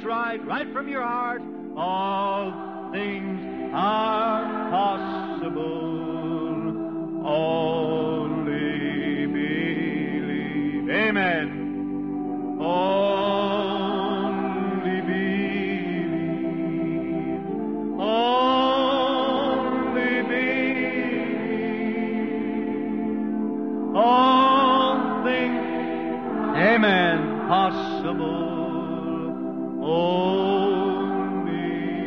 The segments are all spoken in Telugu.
right, right from your heart. All things are possible. Only believe. Amen. Only believe. Only believe. All things, amen, possible. Only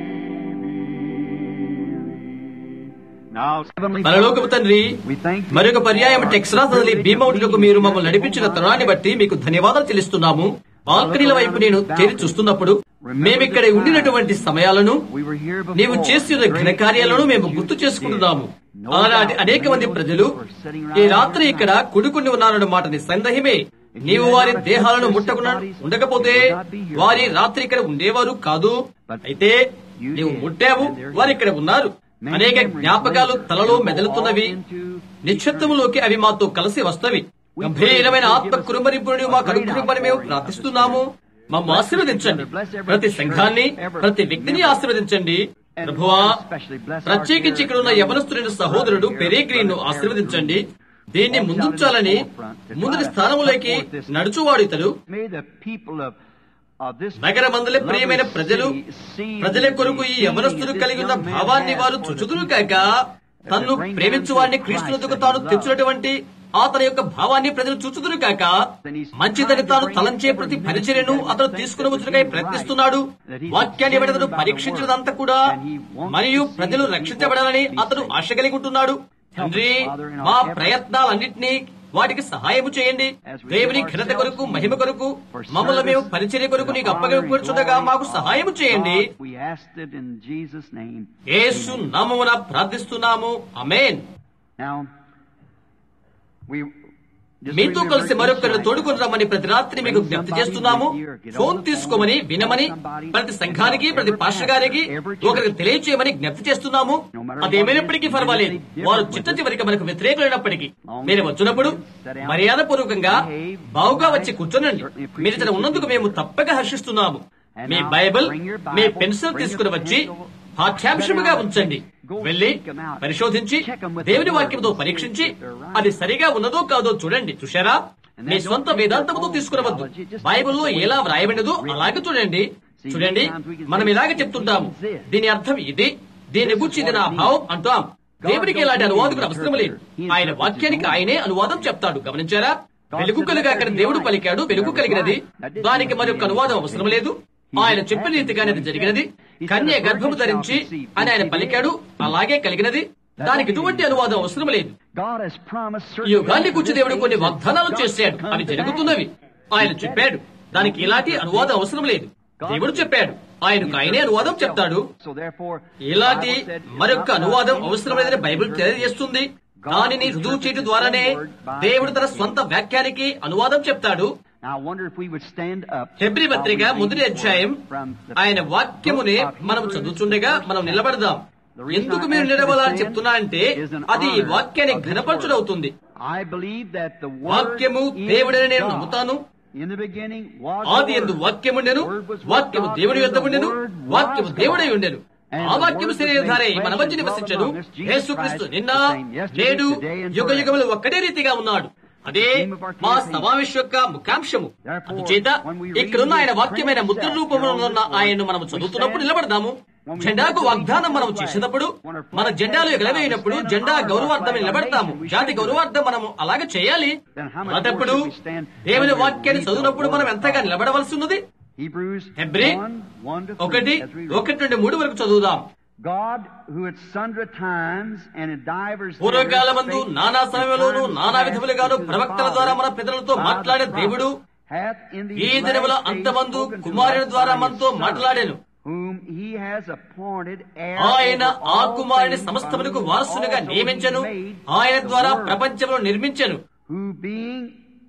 believe. Now, Heavenly పరలోకపు తండ్రి we thank you. మరొక పర్యాయం టెక్సాస్ వదిలి భీమౌంట్లకు మీరు మమ్మల్ని నడిపించిన తరుణాన్ని బట్టి మీకు ధన్యవాదాలు చెల్లిస్తున్నాము బాల్కనీల వైపు నేను తేరి చూస్తున్నప్పుడు మేమిక్కడ ఉండినటువంటి సమయాలను We were here before. నీవు చేసిన ఘనకార్యాలను మేము గుర్తు చేసుకుంటున్నాము అలాంటి అనేక మంది ప్రజలు ఈ రాత్రి ఇక్కడ కుడుకుని ఉన్నారన్న మాట నిస్సందేహమే నీవు వారి దేహాలను ముట్టకుండా ఉండకపోతే వారి రాత్రి ఇక్కడ ఉండేవారు కాదు అయితే నీవు ముట్టావు వారు ఇక్కడ ఉన్నారు అనేక జ్ఞాపకాలు తలలో మెదలుతున్నవి నిశ్శబ్దములోకి అవి మాతో కలిసి వస్తవి గంభీరమైన ఆత్మ కురుమరింపుని మాకు అనుగ్రహమని మేము ప్రార్థిస్తున్నాము మమ్మ ఆశీర్వదించండి ప్రతి సంఘాన్ని ప్రతి వ్యక్తిని ఆశీర్వదించండి ప్రభువా ప్రత్యేకించి ఇక్కడ ఉన్న యవనస్తుడైన సహోదరుడు పెరేగ్రీన్ ను ఆశీర్వదించండి దీన్ని ముందుంచాలని ముందుటి స్థానంలోకి నడుచువాడు ఇతడు May the people of, of this నగరమందలి ప్రియమైన ప్రజలు ప్రజల కొరకు ఈ యవనస్తుడు కలిగి ఉన్న భావాన్ని వారు చుచుదురు కాక తన్ను ప్రేమించు వారిని క్రీస్తునందుకు తాను తెచ్చినటువంటి అతని యొక్క భావాన్ని ప్రజలు చూచుదురు కాక మంచిదని తాను తలంచే ప్రతి పరిచర్యను అతను తీసుకుని వచ్చుటకై ప్రయత్నిస్తున్నాడు వాక్యాన్ని బట్టి అతను పరీక్షించినదంతా కూడా మరియు ప్రజలు రక్షించబడాలని అతను ఆశ కలిగి ఉంటున్నాడు తండ్రి మా ప్రయత్నాలన్నింటినీ వాటికి సహాయము చేయండి దేవుని ఘనత కొరకు మహిమ కొరకు మమ్మల్ని మేము పరిచర్య కొరకు నీకు అప్పగించుండగా మాకు సహాయము చేయండి We asked it in Jesus' name. యేసు నామమున ప్రార్థిస్తున్నాము అమేన్ Now, we just మీతో remember కలిసి మరొకరిని each తోడుకొని రమ్మని ప్రతి రాత్రి మీకు జ్ఞప్తి చేస్తున్నాము ఫోన్ తీసుకోమని వినమని ప్రతి సంఘానికి ప్రతి పాస్టర్ గారికి ఒకరికి తెలియచేయమని జ్ఞప్తి చేస్తున్నాము అదేమైనప్పటికీ పర్వాలేదు వారు చిట్ట చివరికి మనకు వ్యతిరేకులైనప్పటికీ మీరు వచ్చినప్పుడు మర్యాద పూర్వకంగా బావుగా వచ్చి కూర్చోనండి మీరు ఇక్కడ ఉన్నందుకు మేము తప్పక హర్షిస్తున్నాము మీ బైబిల్ మీ పెన్సిల్ తీసుకుని వచ్చి పాఠ్యాంశముగా ఉంచండి వెళ్లి పరిశోధించి దేవుని వాక్యంతో పరీక్షించి అది సరిగా ఉన్నదో కాదో చూడండి చూశారా మీ సొంత వేదాంతముతో తీసుకురవద్దు బైబిల్లో ఎలా వ్రాయబడినదో అలాగే చూడండి చూడండి మనం ఇలాగే చెప్తుంటాము దీని అర్థం ఇది దీని గురించి ఇది నా భావం అంటాం దేవునికి ఎలాంటి అనువాదకుడు అవసరం లేదు ఆయన వాక్యానికి ఆయనే అనువాదం చెప్తాడు గమనించారా వెలుగు కలిగా అక్కడ దేవుడు పలికాడు వెలుగు కలిగినది దానికి మరొక అనువాదం అవసరం లేదు ఆయన చెప్పిన రీతిగానే అది జరిగినది కన్య గర్భము ధరించి అని ఆయన పలికాడు అలాగే కలిగినది దానికి ఎటువంటి అనువాదం అవసరం లేదు God has promised ఈ certain యుగాన్ని గురించి దేవుడు కొన్ని వాగ్దానాలు చేశాడు అవి జరుగుతున్నవి ఆయన చెప్పాడు దానికి ఇలాంటి అనువాదం అవసరం లేదు దేవుడు చెప్పాడు ఆయనకు ఆయనే అనువాదం చెప్తాడు So therefore, ఇలాంటి the Bible said, మరొక "Not అనువాదం by అవసరం లేదని బైబిల్ తెలియజేస్తుంది దానిని రుజువు చేయడం ద్వారానే దేవుడు తన స్వంత వాక్యానికి అనువాదం చెప్తాడు Now, I wonder if we would stand up. హెబ్రి పత్రిక మొదటి అధ్యాయం ఆయన వాక్యముని మనం చదువుతుండగా మనం నిలబడదాం ఎందుకు మీరు నిలబడాలని చెప్తున్నా అంటే అది ఈ వాక్యాన్ని ఘనపరచుడవుతుంది I believe that the word వాక్యము is దేవుడని నేను God. నమ్ముతాను In the beginning was ఆది the ఎందు Word. వాక్యముండెను Word was with వాక్యము God, దేవుని and యొద్ద the ఉండెను Word వాక్యము was దేవుడై God. ఉండెను And ఆ the వాక్యము Word was శరీరధారై made మన flesh మధ్య and dwelt నివసించను among us. Jesus యేసుక్రీస్తు Christ నిన్న is the same yesterday, నేడు today, and యుగ forever. యుగములు ఒక్కటే రీతిగా ఉన్నాడు అదే మా సమావేశం యొక్క ముఖ్యాంశము అందుచేత ఇక్కడున్న ఆయన వాక్యమైన ముద్ర రూపంలో ఉన్న ఆయనను మనం చదువుతున్నప్పుడు నిలబడదాము జెండాకు వాగ్దానం మనం చేసేటప్పుడు మన జెండాలు ఎగరవేయినప్పుడు జెండా గౌరవార్థం నిలబడతాము జాతి గౌరవార్థం మనము అలాగే చేయాలి అలాంటప్పుడు దేవుని వాక్యాన్ని చదివినప్పుడు మనం ఎంతగా నిలబడవలసి ఉన్నది Hebrews హెబ్రీ 1, 1 to 3, ఒకటి as we read. ఒకటి నుండి మూడు వరకు చదువుదాం God, who at sundry times and in divers పూర్వకాలమందు manners spake నానా in సమయంలోను times నానా past విధములుగాను to the ప్రవక్తల ద్వారా మన fathers పితరులతో by మాట్లాడే the దేవుడు prophets, hath in these ఈ దినముల last days అంతమందు spoken to కుమారుని us ద్వారా by his మనతో Son, మాట్లాడాను whom he has appointed heir ఆయన over ఆ all కుమారుని things, సమస్తమునకు by whom వారసునిగా also he నియమించను made ఆయన the ద్వారా world, ప్రపంచంలో నిర్మించను who being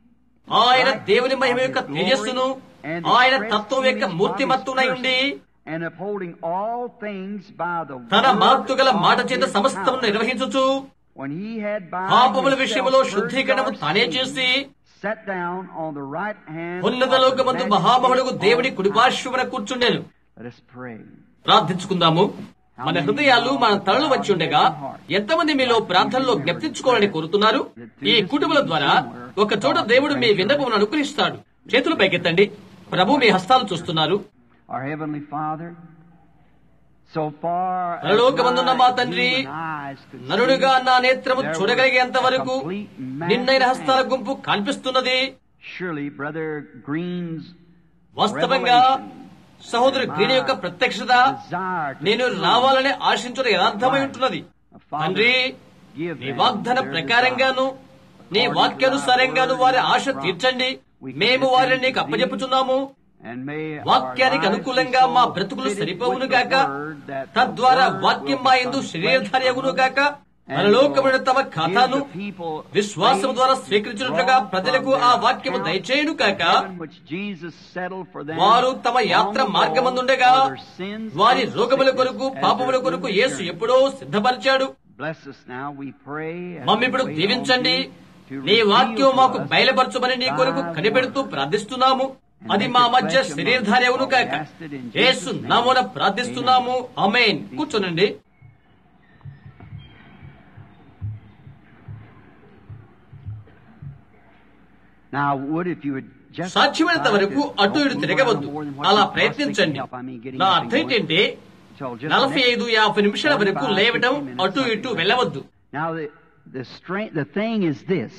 ఆయన దేవుని మహిమ యొక్క తేజస్సును ఆయన తత్వం యొక్క మూర్తిమత్తునై ఉండి and upholding all things by the తన word మార్పు గల మాట of చేత his సమస్తము power. నిర్వహించుచు When he had by పాపముల himself విషయములో purged శుద్ధీకరణము our తానే sins, చేసి sat down on the right hand ఉన్నత of the లోకమందు majesty మహామహుడుగు దేవుడి on కుడిపార్శ్వమున కూర్చుండెను Let us pray. ప్రార్థించుకుందాము మన హృదయాలు మన తలలు వచ్చి ఉండగా ఎంతమంది మీలో ప్రార్థనలో జ్ఞప్తించుకోవాలని కోరుతున్నారు ఈ కుటుంబాల ద్వారా ఒక చోట దేవుడు మీ విన్నపమును అనుగ్రహిస్తాడు చేతులు పైకెత్తండి ప్రభు మీ హస్తాలు చూస్తున్నారు Our Heavenly Father, so far as పరలోకమందున్న మా my తండ్రి, human eyes could see, నరుడుగా నా నేత్రము there was చూడగలిగేంత a వరకు complete mass నిన్నైన of హస్తాల man. గుంపు కనిపిస్తున్నది Surely, Brother Green's వాస్తవంగా revelation, సహోదరు గ్రీని యొక్క ప్రత్యక్షత desire to నేను come, రావాలని ఆశించడం యథార్థమై ఉంటున్నది Father, తండ్రి give నీ them వాగ్దాన their ప్రకారంగాను desire. నీ వాక్యానుసారంగాను వారి ఆశ తీర్చండి మేము వారిని నీకు అప్పజెప్పుచున్నాము And may our వాక్యానికి lives అనుకూలంగా be so మా బ్రతుకులు fitted సరిపోవును with the గాక word that the తద్వారా word వాక్యం will మా become ఎందు flesh శరీరధార్యగును among us. గాక And పరలోకమున తమ will ఖాతాను give the people విశ్వాసం faith ద్వారా స్వీకరించినట్లుగా drawn ప్రజలకు from ఆ their వాక్యము account దయచేయును కాక heaven which Jesus settled for them వారు తమ యాత్ర long ago మార్గమందుండగా for their sins వారి and రోగముల sickness కొరకు as పాపముల their కొరకు own యేసు journey. ఎప్పుడో సిద్ధపరిచాడు Bless us now, we pray. as మమ్మ we ఇప్పుడు wait on దీవించండి thee to నీ reveal వాక్యం to మాకు us బయలుపరచమని నీ కొరకు thy కనిపెడుతూ word. ప్రార్థిస్తున్నాము అది మా మధ్య శరీరధార్యవును కాక యేసు నామూన ప్రార్థిస్తున్నాము అమేన్ కూర్చోనండి Now, would if you would just సాధ్యమైనంత try వరకు to అటు don't ఇటు move తిరగవద్దు around more than what అలా you possibly ప్రయత్నించండి can help. I mean, getting నా up and అర్థం going. ఏంటంటే So just నలభై the next ఐదు యాభై నిమిషాల వరకు 45, లేవటం 50 minutes, అటు ఇటు something like వెళ్ళవద్దు that. Now, the, the strength, the thing is this.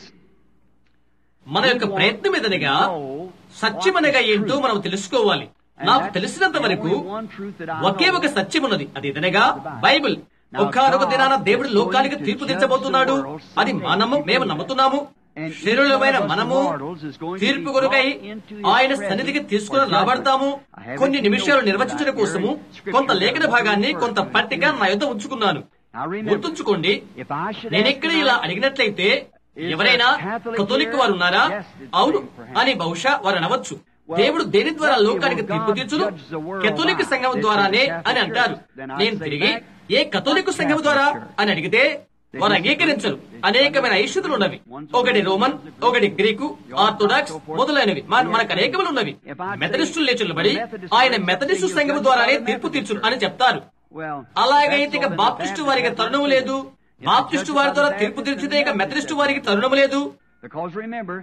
మన యొక్క ప్రయత్నం ఏదనగా సత్యమనగా ఏంటో మనం తెలుసుకోవాలి నాకు తెలిసినంత వరకు ఒకే ఒక సత్యం ఉన్నది అది ఏదనగా బైబిల్ ఒక్కనొక దినాన దేవుడు లోకానికి తీర్పు తెచ్చబోతున్నాడు అది మనము మేము నమ్ముతున్నాము శరీరమైన మనము తీర్పు కొరకై ఆయన సన్నిధికి తీసుకుని రాబడతాము కొన్ని నిమిషాలు నిర్వచించడం కోసము కొంత లేఖన భాగాన్ని కొంత పట్టిక నా యొద్ద ఉంచుకున్నాను Now remember, గుర్తుంచుకోండి if I should నేను ask ఎక్కడ tonight, ఇలా అడిగినట్లయితే ఎవరైనా కథోలిక్ వారు ఉన్నారా అవును అని బహుశా వారు అనవచ్చు దేవుడు దేని ద్వారా లోకానికి తీర్పు తీర్చును కథోలిక్ సంఘం ద్వారానే అని అంటారు నేను తిరిగి ఏ కథోలిక్ సంఘం ద్వారా అని అడిగితే వారు అంగీకరించరు అనేకమైన ఐషుతులు ఉన్నవి ఒకటి రోమన్ ఒకటి గ్రీకు ఆర్థోడాక్స్ మొదలైనవి మన- మనకు అనేకములు ఉన్నవి మెథడిస్టులు లేచులబడి ఆయన మెథడిస్టు సంఘం ద్వారానే తీర్పు తీర్చును అని చెప్తారు well, అలాగైతే ఇక that's all బాప్టిస్టు that వారికి happens తరుణం after లేదు Methodist. బాప్టిస్టు వారి ద్వారా తీర్పు తీర్చితే ఇక మెథడిస్టు వారికి తరుణం లేదు Because remember,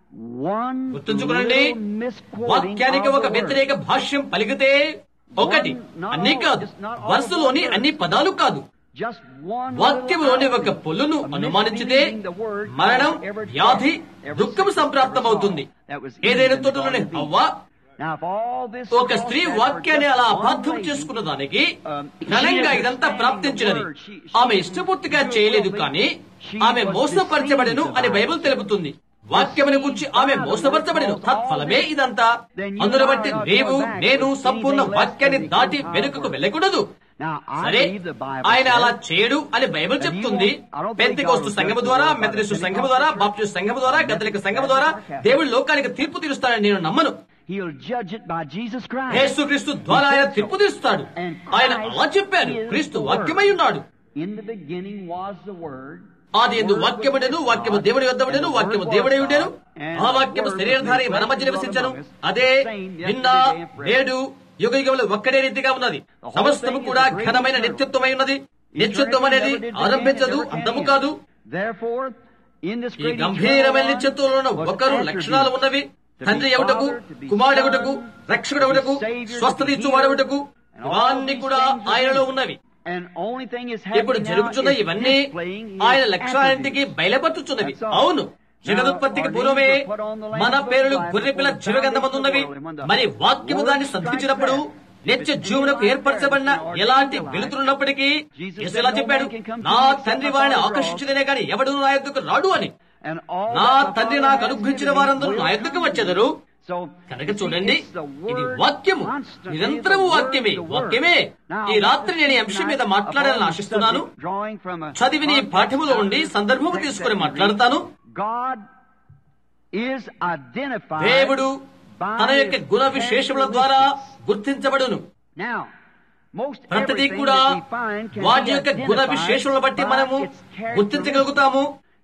one గుర్తుంచుకోనండి little misquoting వాక్యానికి of ఒక the వ్యతిరేక word. భాష్యం పలికితే ఒకటి అన్ని కాదు వరుసలోని అన్ని పదాలు కాదు Just one వాక్యములోని little ఒక పొల్లును a అనుమానించితే misleading the word మరణం of every వ్యాధి death, every దుఃఖము sickness, సంప్రాప్తమవుతుంది every sorrow that was ఏదైనా in the తోటలోని Garden of హవ్వ Now, if all this ఒక was స్త్రీ said for వాక్యాన్ని just అలా one అపార్థం lady, చేసుకున్న దానికి um, ఘనంగా she ఇదంతా understanding ప్రాప్తించినది the word, she- she ఆమె ఇష్టపూర్తిగా knew చేయలేదు willfully కానీ she ఆమె was మోసపరచబడెను deceived అని about బైబిల్ it. తెలుపుతుంది వాక్యమును గురించి ఆమె మోసపరచబడెను తత్ఫలమే ఇదంతా అందును బట్టి నీవు నేను సంపూర్ణ వాక్యాన్ని దాటి వెనుకకు వెళ్ళకూడదు Now, I సరే believe the Bible ఆయన అలా says చేయడు అని బైబిల్ చెప్తుంది పెంతికోస్తు సంఘము ద్వారా మెథడిస్టు సంఘము ద్వారా బాప్టిస్ట్ సంఘము ద్వారా గతలిక సంఘము ద్వారా దేవుడు లోకానికి తీర్పు తీరుస్తాడని నేను నమ్మను He'll judge it by Jesus Christ. యేసుక్రీస్తు ద్వారా ఆయన తీర్పు తీరుస్తాడు ఆయన అలా చెప్పాడు క్రీస్తు వాక్యమై ఉన్నాడు In the beginning was the Word. ఆది ఎందు వాక్యముడెను వాక్యము దేవుడి వద్ద ఉండెను వాక్యము దేవుడై ఉండెను ఆ వాక్యము శరీరధారి మన మధ్య నివసించను అదే నిన్న నేడు యుగ యుగములు ఒక్కడే రీతిగా ఉన్నది సమస్తము కూడా ఘనమైన నిత్యత్వమై ఉన్నది నిత్యత్వం అనేది ఆరంభించదు అంతము కాదు Therefore, in this ఈ great గంభీరమైన eternal నిత్యత్వంలో ఉన్న ఒకరు లక్షణాలు ఉన్నవి తండ్రి ఎవటకు కుమారుడెవటకు రక్షకుడెవటకు స్వస్థత ఇచ్చువాడెవటకు ఇవన్నీ కూడా ఆయనలో ఉన్నవి And only thing is ఇప్పుడు happening జరుగుతున్న now is ఇవన్నీ displaying his ఆయన లక్ష్యానికి attributes. బయలుపరుచుచున్నవి అవును జగదుత్పత్తికి పూర్వమే మన పేర్లు గొర్రెపిల్ల జీవగంధమందున్నవి మరి వాక్యము దాన్ని సంధించినప్పుడు నిత్య జీవునకు ఏర్పరచబడిన ఎలాంటి వెలుతురున్నప్పటికీ యేసు ఇలా చెప్పాడు నా తండ్రి వారిని ఆకర్షించదనే గాని ఎవడు నా యొద్దకు రాడు అని And all నా that my తండ్రి Father నాకు has అనుగ్రహించిన given వారందరూ will నా come యొద్దకు to me. వచ్చెదరు So, కనుక you see, చూడండి it's the ఇది word వాక్యము constantly, నిరంతరము the word, వాక్యమే the word. వాక్యమే Now, ఈ రాత్రి నేను ఈ అంశం మీద మాట్లాడాలని upon the ఆశిస్తున్నాను subject, drawing from a చదివిన ఈ పాఠములో ఉండి సందర్భము తీసుకుని మాట్లాడతాను God is identified దేవుడు by తన యొక్క his గుణ విశేషముల ద్వారా characteristics. గుర్తించబడును Now, most ప్రతిదీ everything కూడా that we find can వాటి be యొక్క గుణ identified విశేషములను బట్టి by మనము its characteristics. గుర్తించగలుగుతాము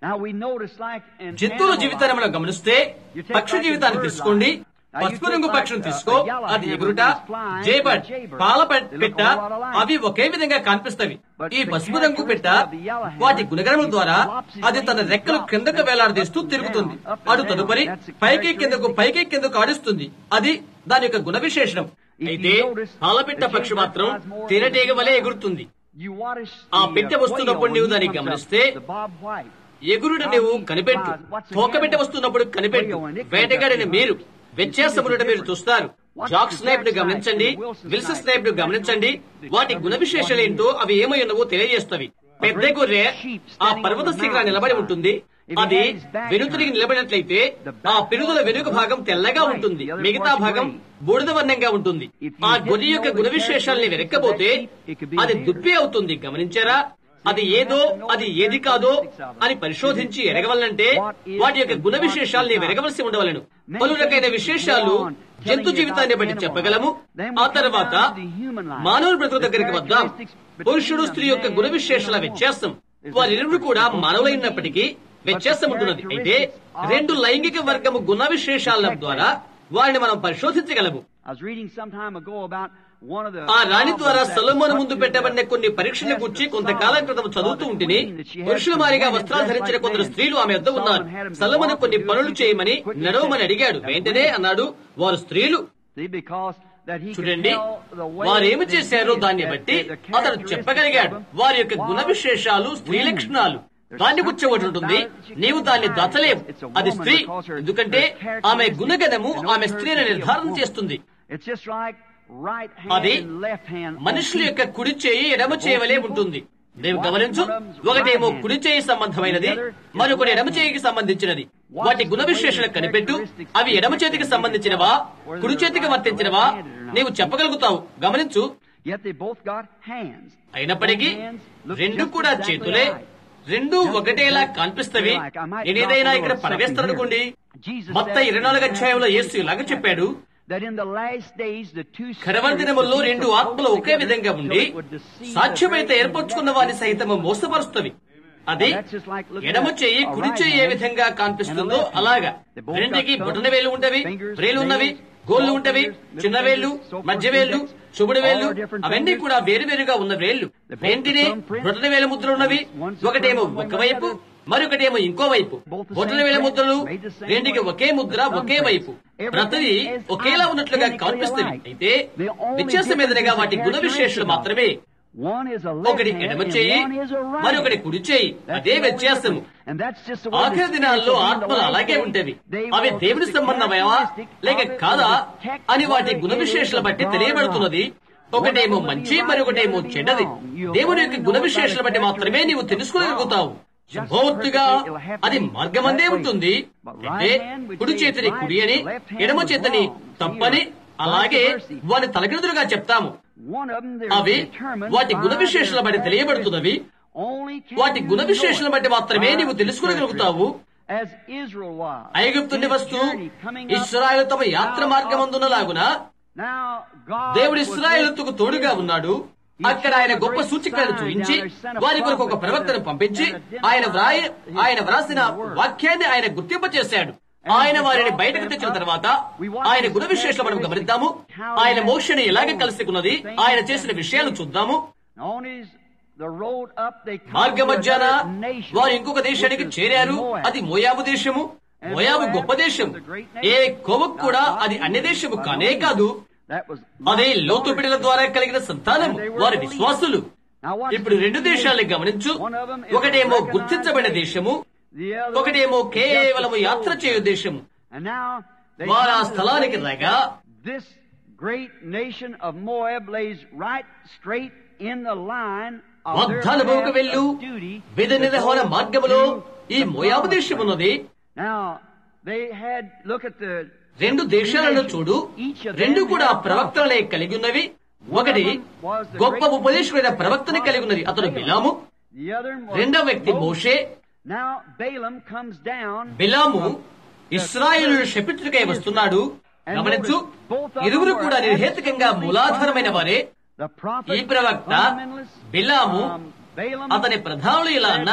Now we notice like in జంతువుల animal జీవితాన్ని మనం గమనిస్తే పక్షి జీవితాన్ని తీసుకోండి పసుపు రంగు పక్షిని తీసుకో అది ఎగురుట జేబర్డ్ పాల పె- పెట్ట అవి ఒకే విధంగా కనిపిస్తవి ఈ పసుపు రంగు పెట్ట వాటి గుణగణముల ద్వారా అది తన రెక్కలు కిందకు వేలాడదీస్తూ తిరుగుతుంది అటు తదుపరి పైకి కిందకు పైకి కిందకు ఆడిస్తుంది అది దాని యొక్క గుణ విశేషణం అయితే పాలపిట్ట పక్షి మాత్రం తేనెటీగ వలె ఎగురుతుంది You watch ఆ the, పెట్టె uh, వస్తున్నప్పుడు whale నీవు when he దాన్ని comes up, గమనిస్తే the bob white. ఎగురుట నువ్వు కనిపెట్టు తోకబెట్ట వస్తున్నప్పుడు కనిపెట్టు వేటగాడిని మీరు వ్యత్యాసములను మీరు చూస్తారు జాక్ స్నైప్ ను గమనించండి విల్స్ స్నైప్ ను గమనించండి వాటి గుణ విశేషాలు ఏంటో అవి ఏమై ఉన్నవో తెలియజేస్తవి పెద్ద గొర్రె ఆ పర్వత శిఖరా నిలబడి ఉంటుంది అది వెనుతిరిగి నిలబడినట్లయితే ఆ పెరుగుల వెనుక భాగం తెల్లగా ఉంటుంది మిగతా భాగం బూడిద వర్ణంగా ఉంటుంది ఆ గొర్రె యొక్క గుణ విశేషాలని వెనక్కపోతే అది దుప్పి అవుతుంది గమనించారా అది ఏదో అది ఏది కాదో అని పరిశోధించి ఎరగవలనంటే వాటి యొక్క గుణ విశేషాల్ని వెరగవలసి ఉండవలను పలు రకైన విశేషాలు జంతు జీవితాన్ని బట్టి చెప్పగలము ఆ తర్వాత మానవుల బ్రతుకు దగ్గరికి వద్దాం పురుషుడు స్త్రీ యొక్క గుణ విశేషాల వ్యత్యాసం వారిరువురు కూడా మానవులైనప్పటికీ వ్యత్యాసం ఉంటున్నది అయితే రెండు లైంగిక వర్గము గుణ విశేషాల ద్వారా వారిని మనం పరిశోధించగలము I was reading some time ago about one of the ఆ రాణి ద్వారా that సొలొమోను ముందు went పెట్టబడిన to the కొన్ని పరీక్షల గురించి కొంతకాలం క్రితం చదువుతూ ఉంటిని పురుషుల మారిగా వస్త్రాలు ధరించిన కొందరు స్త్రీలు ఆమె వద్ద ఉన్నారు సొలొమోను కొన్ని పనులు చేయమని నడవమని అడిగాడు వెంటనే అన్నాడు వారు స్త్రీలు See, because that he could చూడండి tell the way వారేమి they చేశారో did దాన్ని that బట్టి the అతను characteristics చెప్పగలిగాడు of them వారి యొక్క గుణ was విశేషాలు స్త్రీ women. లక్షణాలు దాన్ని గురించి ఒకటి ఉంటుంది నీవు దాన్ని దచలేవు అది స్త్రీ ఎందుకంటే ఆమె గుణగణము ఆమె స్త్రీ అని నిర్ధారణ చేస్తుంది It's just like right hand అది and left hand. మనుషుల యొక్క కుడి చేయి ఎడమ చేయవలే ఉంటుంది నీవు గమనించు ఒకటేమో కుడి చేయి సంబంధమైనది మరొకటి ఎడమ చేయికి సంబంధించినది వాటి గుణ విశేషాలు కనిపెట్టు అవి ఎడమ చేతికి సంబంధించినవా కుడి చేతికి వర్తించినవా నీవు చెప్పగలుగుతావు గమనించు Yet they both got hands. అయినప్పటికీ Both hands look రెండు just కూడా exactly చేతులే alike. రెండు ఒకటేలా కనిపిస్తవి నేనేదైనా ఇక్కడ పడవేస్తాననుకోండి మొత్తం ఇరవై నాలుగు అధ్యాయంలో యేసు ఇలాగ చెప్పాడు That in the last days the two కడవరి దినముల్లో రెండు ఆత్మలు ఒకే విధంగా ఉండి సాధ్యమైతే ఏర్పరచుకున్న వారిని సహితము మోసపరుస్తవి అది ఎడమ చెయ్యి కుడి చెయ్యి ఏ విధంగా కనిపిస్తుందో అలాగా రెండింటికి బొటన వేలు ఉంటవి వ్రేలు ఉన్నవి గోళ్లు ఉంటవి చిన్న వేళ్లు మధ్య వేళ్లు శుభుడు వేళ్లు అవన్నీ కూడా వేరు వేరుగా ఉన్న వేళ్లు వెంటనే బొటన వేల ముద్ర ఉన్నవి ఒకటేమో ఒకవైపు మరొకటేమో ఇంకో వైపు బొటన వేల ముద్రలు రెండుకి ఒకే ముద్ర ఒకే వైపు ప్రతిదీ ఒకేలా ఉన్నట్లుగా కనిపిస్తుంది అయితే వ్యత్యాసం ఎదురుగా వాటి గుణ విశేషాలు మాత్రమే One is a left ఒకటి hand ఎడమ and చెయ్యి one is a right మరొకటి hand. కుడి చెయ్యి That's అదే the only వ్యత్యాసము difference. And that's just the way ఆఖరి the దినాల్లో spirits in the ఆత్మలు last అలాగే days, ఉంటవి they అవి will దేవుని just సంబంధమేవా characteristic లేక of it కాదా will detect అని వాటి whether గుణ it is విశేషాల of బట్టి God or తెలియబడుతున్నది not. ఒకటేమో One మంచి will be మరొకటేమో right, చెడ్డది the other will be wrong. దేవుని యొక్క You గుణ only know విశేషాల by the బట్టి మాత్రమే నీవు characteristics తెలుసుకోగలుగుతావు of God. శుభోత్తుగా అది మార్గమందే ఉంటుంది అంటే కుడి చేతిని కుడి అని ఎడమ చేతిని తప్పని అలాగే వారి తలకిడుదులుగా చెప్తాము One of them, they're అవి determined వాటి గుణ by విశేషాల their బట్టి తెలియబడుతున్నవి only can వాటి you గుణ know విశేషాలను it బట్టి మాత్రమే by నీవు its తెలుసుకోగలుగుతావు As Israel was. ఐగుప్తు in its నివస్తు journey coming up Israel తమ యాత్ర out of మార్గమందునలాగున Now, God దేవుడు was ఇస్రాయేలుకు with తోడుగా Israel. ఉన్నాడు అక్కడ ఆయన గొప్ప సూచికలను చూపించి వారి కొరకు ఒక ప్రవక్తను పంపించి ఆయన వ్రాయ ఆయన వ్రాసిన వాక్యాన్ని ఆయన గుర్తింపచేశాడు ఆయన వారిని బయటకు తెచ్చిన తర్వాత ఆయన గుణ విశేషాలు మనం గమనిద్దాము ఆయన మోక్షని ఎలాగ కలుసుకున్నది ఆయన చేసిన విషయాలు చూద్దాము On his, the road up, they come మార్గ to మధ్యాన another nation, వారు ఇంకొక దేశానికి which is చేరారు Moab. అది మోయాబు దేశము మోయాబు గొప్ప దేశం ఏ కోవకు కూడా అది అన్య దేశము కానే కాదు That was అదే లోతు బిడ్డల ద్వారా కలిగిన సంతానం వారి విశ్వాసులు Now watch ఇప్పుడు this. రెండు దేశాలని గమనించు One of them is ఒకటేమో recognized గుర్తించబడిన nation. దేశము The other ఒకటేమో is just కేవలము a యాత్ర చేయు sojourner. దేశము And now they వారు ఆ come to the స్థలానికి place రాగా This great nation of Moab lays right straight in the line of their వాగ్దానముకు path వెళ్ళు of duty విధి that నిర్వహణ goes మార్గములో to ఈ the మోయాబు promised దేశం land. ఉన్నది Now they had look at the రెండు దేశాలను చూడు రెండు కూడా ప్రవక్తలనే కలిగి ఉన్నవి ఒకటి గొప్ప ఉపదేశమైన ప్రవక్తని కలిగి ఉన్నది అతడు బిలాము the other was రెండవ వ్యక్తి Moses. మోషే Now Balaam comes down బిలాము ఇస్రాయేలు శపిత్రికై వస్తున్నాడు గమనించు ఇరువురు కూడా నిర్హేతుకంగా మూలాధారమైన వారే the prophet ఈ ప్రవక్త fundamentalist, బిలాము um, Balaam అతని ప్రధానులు ఇలా అన్నారు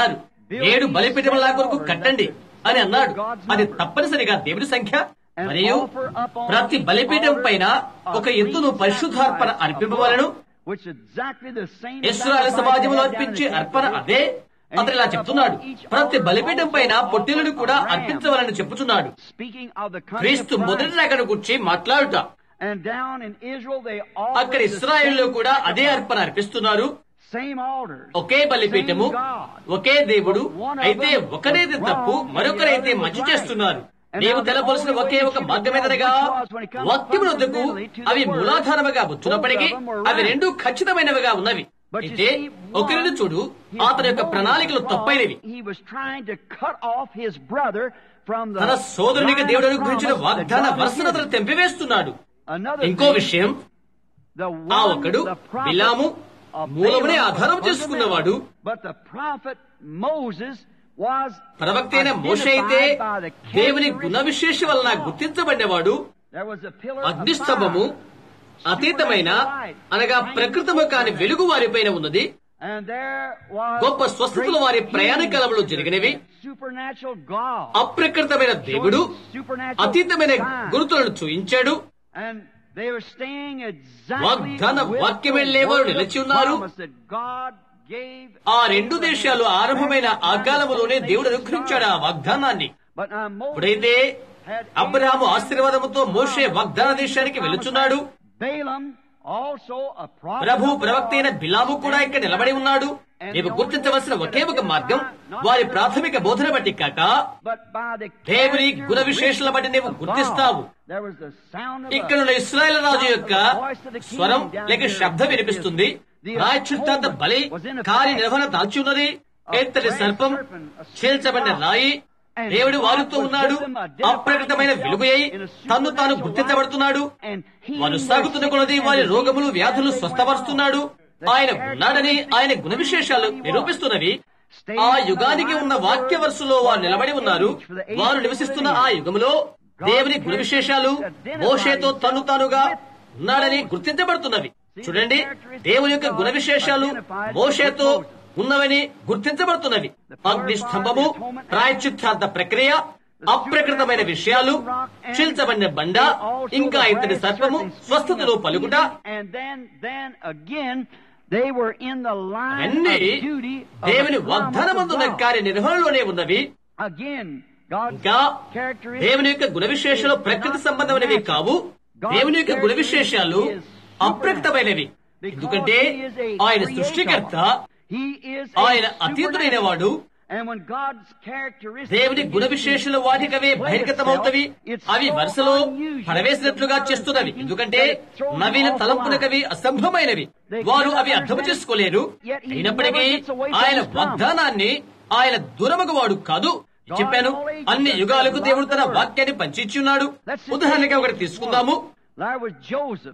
ఏడు బలిపీఠముల కొరకు కట్టండి అని అన్నాడు అది తప్పనిసరిగా దేవుడి సంఖ్య మరియు ప్రతి బలిపీఠం పైన ఒక ఎత్తును పరిశుద్ధార్పణ అర్పింపవలను which exactly the same Israel సమాజంలో అర్పించే అర్పణ అదే అతను ఇలా చెప్తున్నాడు ప్రతి బలిపీఠం పైన పొట్టెలను కూడా అర్పించవాలని చెప్పుచున్నాడు Speaking of the country of క్రీస్తు మొదటి promise. రాకడ గురించి మాట్లాడుట And down in Israel they అక్కడ all ఇస్రాయేల్లో కూడా అదే అర్పణ అర్పిస్తున్నారు same altars. ఒకే బలిపీఠము ఒకే దేవుడు అయితే ఒకరైతే తప్పు మరొకరైతే మంచి చేస్తున్నారు నీవు తెలపలసిన ఒకే ఒక మార్గమేదనగా వాక్యమునొద్దకు అవి మూలాధారముగా వచ్చినప్పటికీ అవి రెండు ఖచ్చితమైనవిగా ఉన్నవి అయితే ఒకరిని చూడు అతని యొక్క ప్రణాళికలు తప్పైనవి He was trying to cut off his brother from the తన సోదరునికి దేవుడు line of అనుగ్రహించిన promise that వాగ్దాన God had వరుసను given. అతను తెంపివేస్తున్నాడు Another ఇంకో thing, విషయం the ఆ one, ఒకడు the prophet Balaam of మూలమునే Balaam ఆధారం was చేసుకున్నవాడు fundamental, But the prophet Moses was ప్రవక్త అయిన మోషే అయితే identified by the దేవుని గుణ characteristics విశేష of వలన God. గుర్తించబడినవాడు There was a pillar of అగ్నిస్తంభము fire, అతీతమైన అనగా ప్రకృతము కాని వెలుగు వారిపైన ఉన్నది and there was గొప్ప స్వస్థతలు great వారి ప్రయాణ healing కాలంలో wonders జరిగినవి. and supernatural God అప్రకృతమైన దేవుడు supernatural అతీతమైన signs. గురుతులను చూయించాడు And they were staying exactly వాగ్దాన with వాక్యమే the లేవారు word of నిలిచి ఉన్నారు. promise that God gave ఆ రెండు దేశాలు ఆరంభమైన ఆ కాలములోనే దేవుడు అనుగ్రహించాడు ఆ వాగ్దానాన్ని But now Moses ఇప్పుడైతే అబ్రహాము ఆశీర్వాదముతో మోషే వాగ్దాన దేశానికి వెళుచున్నాడు Balaam also a prophet Prabhu of the ప్రవక్త అయిన Lord. బిలాము కూడా ఇక్కడ నిలబడి ఉన్నాడు నీవు గుర్తించవలసిన ఒకే ఒక మార్గం వారి ప్రాథమిక బోధన బట్టి కాక But by the దేవుని character గుణ విశేషాల బట్టి నీవు of God, గుర్తిస్తావు there was the sound of ఇక్కడ a- ఉన్న ఇస్రాయేల్ రాజు యొక్క స్వరం లేక శబ్దం వినిపిస్తుంది రాయచుట్టాంత బలి కాలి నిర్వహణ దాల్చి ఉన్నది ఎత్తటి సర్పం చీల్చబడిన రాయి దేవుడు వారితో ఉన్నాడు అప్రకటమైన వెలుగు అయి తన్ను తాను గుర్తించబడుతున్నాడు and he వారు సాగుతున్న కొలది వారి రోగములు వ్యాధులు స్వస్థపరుస్తున్నాడు ఆయన ఉన్నాడని ఆయన గుణ విశేషాలు నిరూపిస్తున్నవి ఆ యుగానికి ఉన్న వాక్య వరుసలో వారు నిలబడి ఉన్నారు వారు నివసిస్తున్న ఆ యుగములో దేవుని గుణ విశేషాలు మోషేతో తను తానుగా ఉన్నాడని గుర్తించబడుతున్నవి చూడండి దేవుని యొక్క గుణ విశేషాలు మోషేతో ఉన్నవని గుర్తించబడుతున్నవి అగ్ని స్తంభము ప్రాయచిత్తార్థ ప్రక్రియ అప్రకృతమైన విషయాలు చీల్చబడిన బండ ఇంకా ఇతని సర్పము స్వస్థతలో పలుకుట And then, then again, they were in the line అన్నీ of duty of దేవుని the promise of వాగ్దానమందున్న God. కార్య నిర్వహణలోనే ఉన్నవి Again, God's ఇంకా characteristics దేవుని యొక్క గుణ విశేషాలు ప్రకృతి సంబంధమైనవి కావు దేవుని యొక్క గుణ విశేషాలు అప్రకృతమైనవి ఎందుకంటే ఆయన సృష్టికర్త He is a ఆయన అతీతుడైన వాడు And when God's characteristics దేవుని గుణ విశేషాలు వాటికవే బహిర్గతమవుతవి అవి వరుసలో పడవేసినట్లుగా చేస్తున్నవి ఎందుకంటే నవీన తలంపునకవి అసంభవమైనవి వారు అవి అర్థం చేసుకోలేరు అయినప్పటికీ ఆయన వాగ్దానాన్ని ఆయన దూరమగవాడు కాదు చెప్పాను అన్ని యుగాలకు దేవుడు తన వాక్యాన్ని పంచిచ్చున్నాడు ఉదాహరణగా ఒకటి తీసుకుందాము There was Joseph.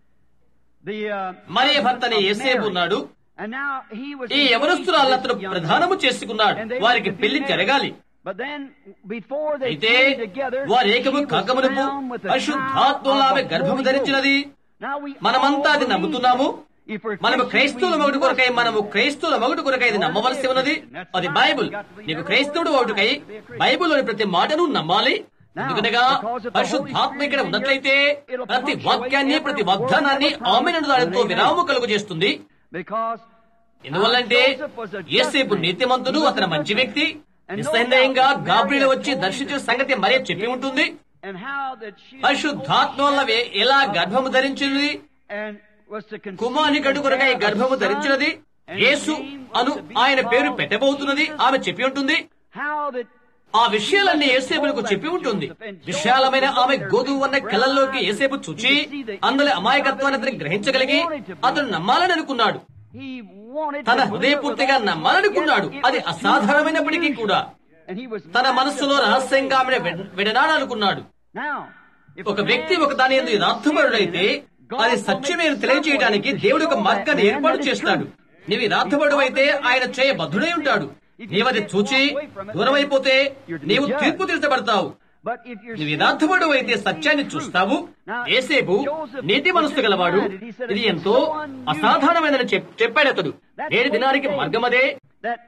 The, uh, మరియ భర్తని of ఏసేపు Mary. ఉన్నాడు And now he was ఈ యవనస్తురాలను అతను engaged to this young ప్రధానము man. చేసుకున్నాడు And they వారికి were to be పెళ్లి married. జరగాలి But then, before they అయితే came together, వారు ఏకము she was కాకమునుపు found with the పరిశుద్ధాత్మలో child ఆమె of the గర్భము Holy ధరించినది Ghost. Now we మనమంతా all అది believe నమ్ముతున్నాము that. If we're మనము Christians, క్రైస్తవుల we మగుడు కొరకై must మనము believe that. క్రైస్తవుల మగుడు కొరకై ఇది నమ్మవలసి ఉన్నది అది బైబుల్ నీకు క్రైస్తవుడు ఒకటికై బైబుల్లోని ప్రతి మాటను నమ్మాలి ఎందుకనగా పరిశుద్ధాత్మ ఇక్కడ ఉన్నట్లయితే ప్రతి వాక్యాన్ని ప్రతి వాగ్దానాన్ని ఆమె దానితో విరామము కలుగు చేస్తుంది Because ఎందువల్లంటే ఏసేపు నీతిమంతుడు అతను మంచి వ్యక్తి నిస్సందేహంగా గాబ్రిలు వచ్చి దర్శించిన సంగతి మరే చెప్పి ఉంటుంది and how that she పరిశుద్ధాత్మ వల్ల వే- ఎలా గర్భము ధరించినది and was to conceive కుమారుని కడు కొరకై and bear a గర్భము son, ధరించినది and Yesu his name was Anu to be ఆయన పేరు called పెట్టబోతున్నది Jesus. ఆమె చెప్పి ఉంటుంది How that ఆ విషయాలన్నీ ఏసేపులకు చెప్పి ఉంటుంది విశాలమైన ఆమె గోధుమ వన్న కళ్ళల్లోకి ఏసేపు చూచి అందులో అమాయకత్వాన్ని అతను గ్రహించగలిగి అతను నమ్మాలని అనుకున్నాడు he wanted తన to believe హృదయపూర్తిగా with all his నమ్మాలనుకున్నాడు heart, yet అది it was అసాధారణమైనప్పటికీ కూడా And he was తన not మనస్సులో just రహస్యంగా ఆమెను saying విడ- విడనాడాలనుకున్నాడు Now, if ఒక a వ్యక్తి man ఒక దాని ఎందు is యథార్థపరుడైతే God అది will సత్యమేను make తెలియజేయడానికి some way to దేవుడు ఒక show మార్గాన్ని that man ఏర్పాటు that it's చేస్తాడు true. నీవు యథార్థపరుడు అయితే ఆయన చేయబద్ధుడై ఉంటాడు నీవు అది చూచి దూరమైపోతే నీవు తీర్పు తీర్చబడతావు But if you're నువ్వు యథార్థపరుడు అయితే సత్యాన్ని చూస్తావు ఏసేపు నీతి మనసు గలవాడు ఇది ఎంతో అసాధారణమైనదని చెప్- చెప్పాడు అతడు నేటి దినానికి మార్గమదే that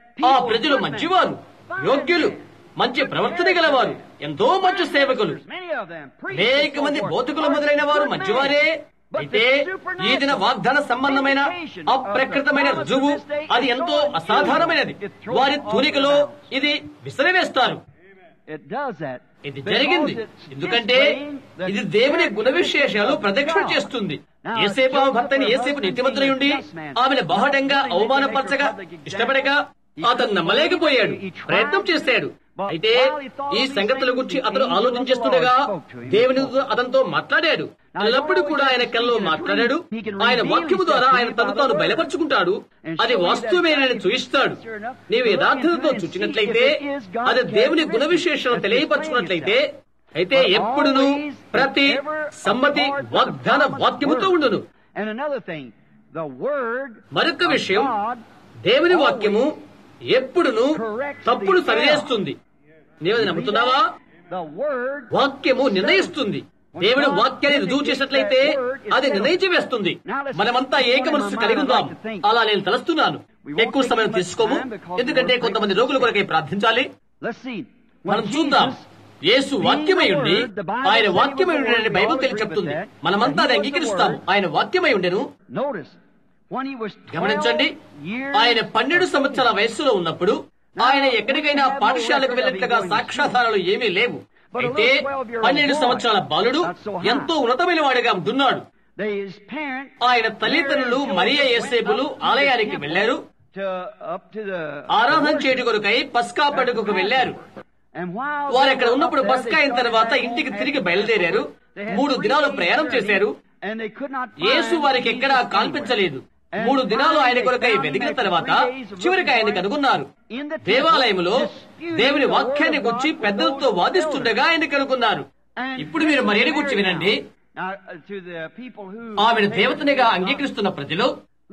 ఆ ప్రజలు మంచివారు యోగ్యులు మంచి ప్రవర్తన గలవారు ఎంతో మంచి సేవకులు అనేక మంది బోధకులు మొదలైన వారు మంచివారే అయితే ఈ దిన వాగ్దాన సంబంధమైన అప్రకృతమైన రుజువు అది ఎంతో అసాధారణమైనది వారి తూనికలో ఇది విసిరివేస్తారు ఇది జరిగింది ఎందుకంటే ఇది దేవుని గుణ విశేషాలు ప్రదక్షిణ చేస్తుంది ఏసేపు ఆమె భర్తని ఏసేపు నీతిమంతులై ఉండి ఆమెను బాహటంగా అవమానపరచగా ఇష్టపడక అతను నమ్మలేకపోయాడు ప్రయత్నం చేశాడు అయితే ఈ సంగతుల గురించి అతను ఆలోచించేస్తుండగా దేవుని అతనితో మాట్లాడాడు ఎల్లప్పుడూ కూడా ఆయన కల్లో మాట్లాడాడు ఆయన వాక్యము ద్వారా ఆయన తను తాను బయలుపరుచుకుంటాడు అది వాస్తవమేనని చూయిస్తాడు నీవు యథార్థతతో చూచినట్లయితే అది దేవుని గుణ విశేషాలను తెలియపరచుకున్నట్లయితే అయితే ఎప్పుడును ప్రతి సమ్మతి వాగ్దాన వాక్యముతో ఉండును మరొక విషయం దేవుని వాక్యము ఎప్పుడును తప్పును సరిచేస్తుంది నీవు నమ్ముతున్నావా వాక్యము నిర్ణయిస్తుంది దేవుడు వాక్యాన్ని రుజువు చేసినట్లయితే అది నిర్ణయించి వేస్తుంది మనమంతా ఏక మనసు కలిగి ఉందాం అలా నేను తలస్తున్నాను ఎక్కువ సమయం తీసుకోము ఎందుకంటే కొంతమంది రోగుల కొరకై ప్రార్థించాలి మనం చూద్దాం యేసు వాక్యమై ఉండి ఆయన వాక్యమై ఉండి బైబుల్ తెలిసి చెప్తుంది మనమంతా అది అంగీకరిస్తాం ఆయన వాక్యమై ఉండెను గమనించండి ఆయన పన్నెండు సంవత్సరాల వయస్సులో ఉన్నప్పుడు ఆయన ఎక్కడికైనా పాఠశాలకు వెళ్ళినట్లుగా సాక్ష్యాధారాలు ఏమీ లేవు అయితే పన్నెండు సంవత్సరాల బాలుడు ఎంతో ఉన్నతమైన వాడిగా ఉంటున్నాడు ఆయన తల్లిదండ్రులు మరియ ఏసేపులు ఆలయానికి వెళ్లారు ఆరాధన చేయటి కొరకై పస్కా పండుగకు వెళ్లారు వారు అక్కడ ఉన్నప్పుడు పస్కా అయిన తర్వాత ఇంటికి తిరిగి బయలుదేరారు మూడు దినాలు ప్రయాణం చేశారు యేసు వారికి ఎక్కడా కల్పించలేదు మూడు దినాలు ఆయన కొరకై వెతికిన తర్వాత చివరికి ఆయన కనుగొన్నారు దేవాలయంలో దేవుని వాక్యాన్ని గుర్చి పెద్దలతో వాదిస్తుండగా ఆయన కనుగొన్నారు ఇప్పుడు మీరు మరేని గురించి వినండి ఆమెను దేవతనిగా అంగీకరిస్తున్న ప్రజలు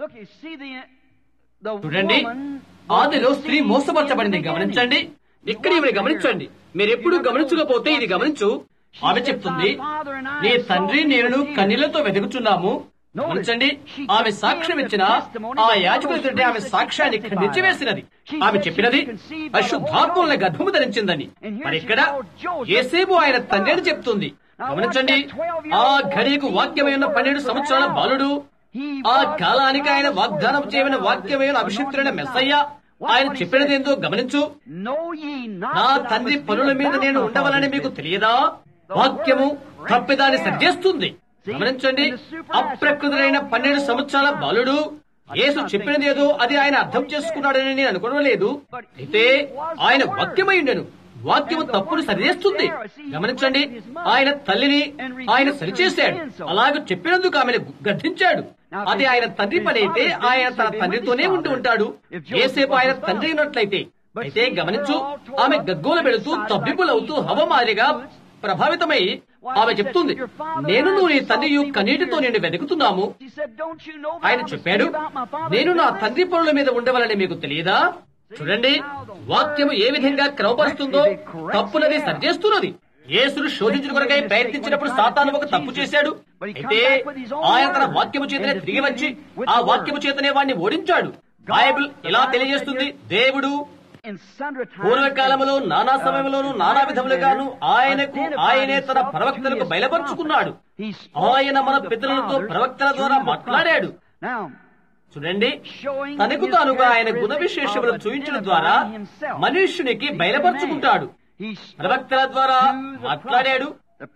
చూడండి ఆదిలో స్త్రీ మోసపరచబడింది గమనించండి ఇక్కడ ఇవి గమనించండి మీరు ఎప్పుడు గమనించకపోతే ఇది గమనించు ఆమె చెప్తుంది నీ తండ్రి నేను కన్నీళ్లతో వెతుకుచున్నాము గమనించండి ఆమె సాక్ష్యం ఇచ్చిన ఆ యాజకులు ఆమె సాక్ష్యాన్ని ఖండించి వేసినది ఆమె చెప్పినది అశుద్ధాత్మల గర్భము ధరించిందని మరి ఇక్కడ ఏసేపు ఆయన తండ్రి అని చెప్తుంది గమనించండి ఆ ఘడియకు వాక్యమైన పన్నెండు సంవత్సరాల బాలుడు ఆ కాలానికి ఆయన వాగ్దానం చేయమైన వాక్యమైన అభిషిక్తుడైన మెస్సయ్య ఆయన చెప్పినదేందో గమనించు నా తండ్రి పనుల మీద నేను ఉండవలని మీకు తెలియదా వాక్యము తప్పిదాన్ని సరిచేస్తుంది గమనించండి అప్రకృతుడైన పన్నెండు సంవత్సరాల బాలుడు యేసు చెప్పినదేదో అది ఆయన అర్థం చేసుకున్నాడని నేను అనుకోవడం లేదు అయితే ఆయన వాక్యమై ఉండను వాక్యము తప్పును సరిచేస్తుంది గమనించండి ఆయన తల్లిని ఆయన సరిచేశాడు అలాగే చెప్పినందుకు ఆమెను గద్దించాడు అది ఆయన తండ్రి పని అయితే ఆయన తన తండ్రితోనే ఉంటూ ఉంటాడు ఏసేపు ఆయన తండ్రి ఉన్నట్లయితే అయితే గమనించు ఆమె గగ్గోలు పెడుతూ తబ్బిబ్బులవుతూ హవమారిగా ప్రభావితమై ఆమె చెప్తుంది నేను నువ్వు నీ తండ్రియు కన్నీటితో నేను వెతుకుతున్నాము ఆయన చెప్పాడు నేను నా తండ్రి పనుల మీద ఉండవలని మీకు తెలియదా చూడండి వాక్యము ఏ విధంగా క్రమపరుస్తుందో తప్పునది సరిచేస్తున్నది యేసును శోధించిన కొరకై ప్రయత్నించినప్పుడు సాతాను ఒక తప్పు చేశాడు అయితే ఆయన తన వాక్యము చేతనే తిరిగి వచ్చి ఆ వాక్యము చేతనే వాడిని ఓడించాడు బైబిల్ ఎలా తెలియజేస్తుంది దేవుడు పూర్వకాలంలో నానా సమయంలోనూ నానా విధములుగాను ఆయనకు ఆయనే తన ప్రవక్తలకు బయలుపరుచుకున్నాడు ఆయన మన పితరులతో ప్రవక్తల ద్వారా మాట్లాడాడు చూడండి తనకు తానుగా ఆయన గుణ విశేషములు చూపించడం ద్వారా మనుష్యునికి బయలుపరుచుకుంటాడు ప్రవక్తల ద్వారా మాట్లాడాడు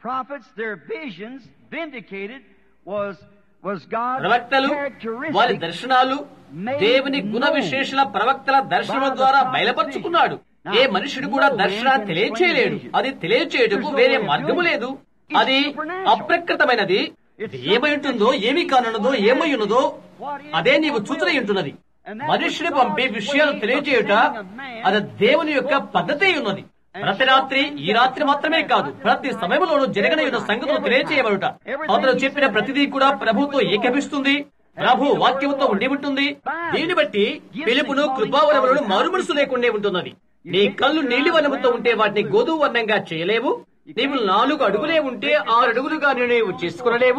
ప్రవక్తలు వారి దర్శనాలు దేవుని గుణ విశేషణ ప్రవక్తల దర్శనం ద్వారా బయలుపరుచుకున్నాడు ఏ మనుషుడు కూడా దర్శనాన్ని తెలియచేయలేడు అది తెలియచేయటకు వేరే మార్గము లేదు అది అప్రకృతమైనది ఏమై ఉంటుందో ఏమి కానున్నదో ఏమై ఉన్నదో అదే నీవు చూచనై ఉంటున్నది మనుష్యుని పంపి విషయాలు తెలియచేయుట అది దేవుని యొక్క పద్ధతి ఉన్నది ప్రతి రాత్రి ఈ రాత్రి మాత్రమే కాదు ప్రతి సమయంలోనూ జరగని ఉన్న సంగతులు తెలియచేయబడుట అతను చెప్పిన ప్రతిదీ కూడా ప్రభుతో ఏకభిస్తుంది ప్రభు వాక్యంతో ఉండి ఉంటుంది దీన్ని బట్టి పిలుపును కృపావరములను మారుమనసు లేకుండే ఉంటున్నది నీ కళ్ళు నీలి వనముతో ఉంటే వాటిని గోధుమ వర్ణంగా చేయలేవు నీవు నాలుగు అడుగులే ఉంటే ఆరు అడుగులుగా నీవు చేసుకునలేవు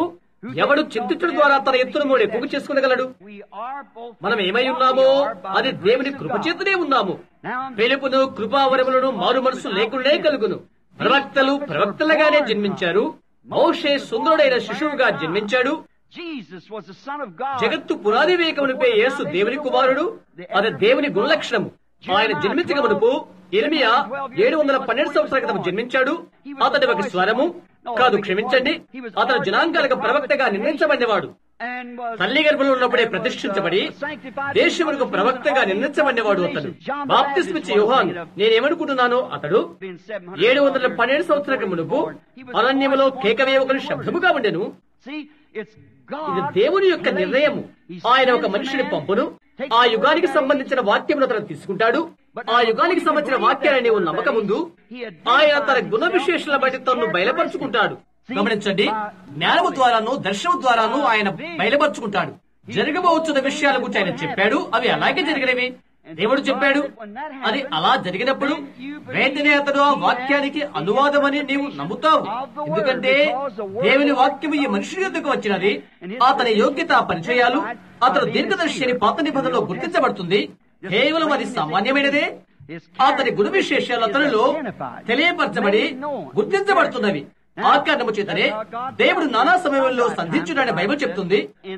ఎవడు చింతించడం ద్వారా తన ఎత్తును మూడు ఎక్కువ చేసుకునగలడు మనం ఏమై ఉన్నామో అది దేవుని కృపచేతనే ఉన్నాము పిలుపును కృపావరములను మారు మనసు లేకుండానే కలుగును ప్రవక్తలు ప్రవక్తలుగానే జన్మించారు మౌషే సుందరుడైన శిశువుగా జన్మించాడు జగత్తు పునాది వేకమునిపై యేసు దేవుని కుమారుడు అది దేవుని గుణలక్షణము ఆయన జన్మించక మునుపు ఇర్మియా ఏడు వందల పన్నెండు సంవత్సరాల క్రితం జన్మించాడు అతడి ఒక స్వరము కాదు క్షమించండి అతను జనాంగాలకు ప్రవక్తగా నిర్ణయించబడినవాడు తల్లి గర్భంలో ఉన్నప్పుడే ప్రతిష్ఠించబడి దేశములకు ప్రవక్తగా నిర్ణయించబడినవాడు అతడు బాప్తిస్మిచ్చి యోహాన్ నేనేమనుకుంటున్నాను అతడు ఏడు వందల పన్నెండు సంవత్సరాల మునుపు అరణ్యములో కేకవేయకుని శబ్దముగా ఉండెను ఇది దేవుని యొక్క నిర్ణయము ఆయన ఒక మనిషిని పంపును ఆ యుగానికి సంబంధించిన వాక్యమును అతను తీసుకుంటాడు ఆ యుగానికి సంబంధించిన వాక్యాన్ని నీవు నమ్మక ముందు ఆయన తన గుణ విశేషాల బట్టి తను బయలుపరుచుకుంటాడు గమనించండి జ్ఞానము ద్వారాను దర్శనము ద్వారాను ఆయన బయలుపరుచుకుంటాడు జరగబోతున్న విషయాల గురించి ఆయన చెప్పాడు అవి అలాగే జరిగినవి దేవుడు చెప్పాడు అది అలా జరిగినప్పుడు వెంటనే అతడు ఆ వాక్యానికి అనువాదమని నీవు నమ్ముతావు ఎందుకంటే దేవుని వాక్యము ఈ మనుషుని యొద్దకు వచ్చినది అతని యోగ్యత పరిచయాలు అతను దీర్ఘదర్శి అని పాత నిబంధనలో గుర్తించబడుతుంది కేవలం అది సామాన్యమైనదే అతని గుణ విశేషాలు అతనిలో తెలియపరచబడి గుర్తించబడుతున్నవి ఆ కారణము చేతనే దేవుడు నానా సమయంలో సంధించుడని బైబిల్ చెప్తుంది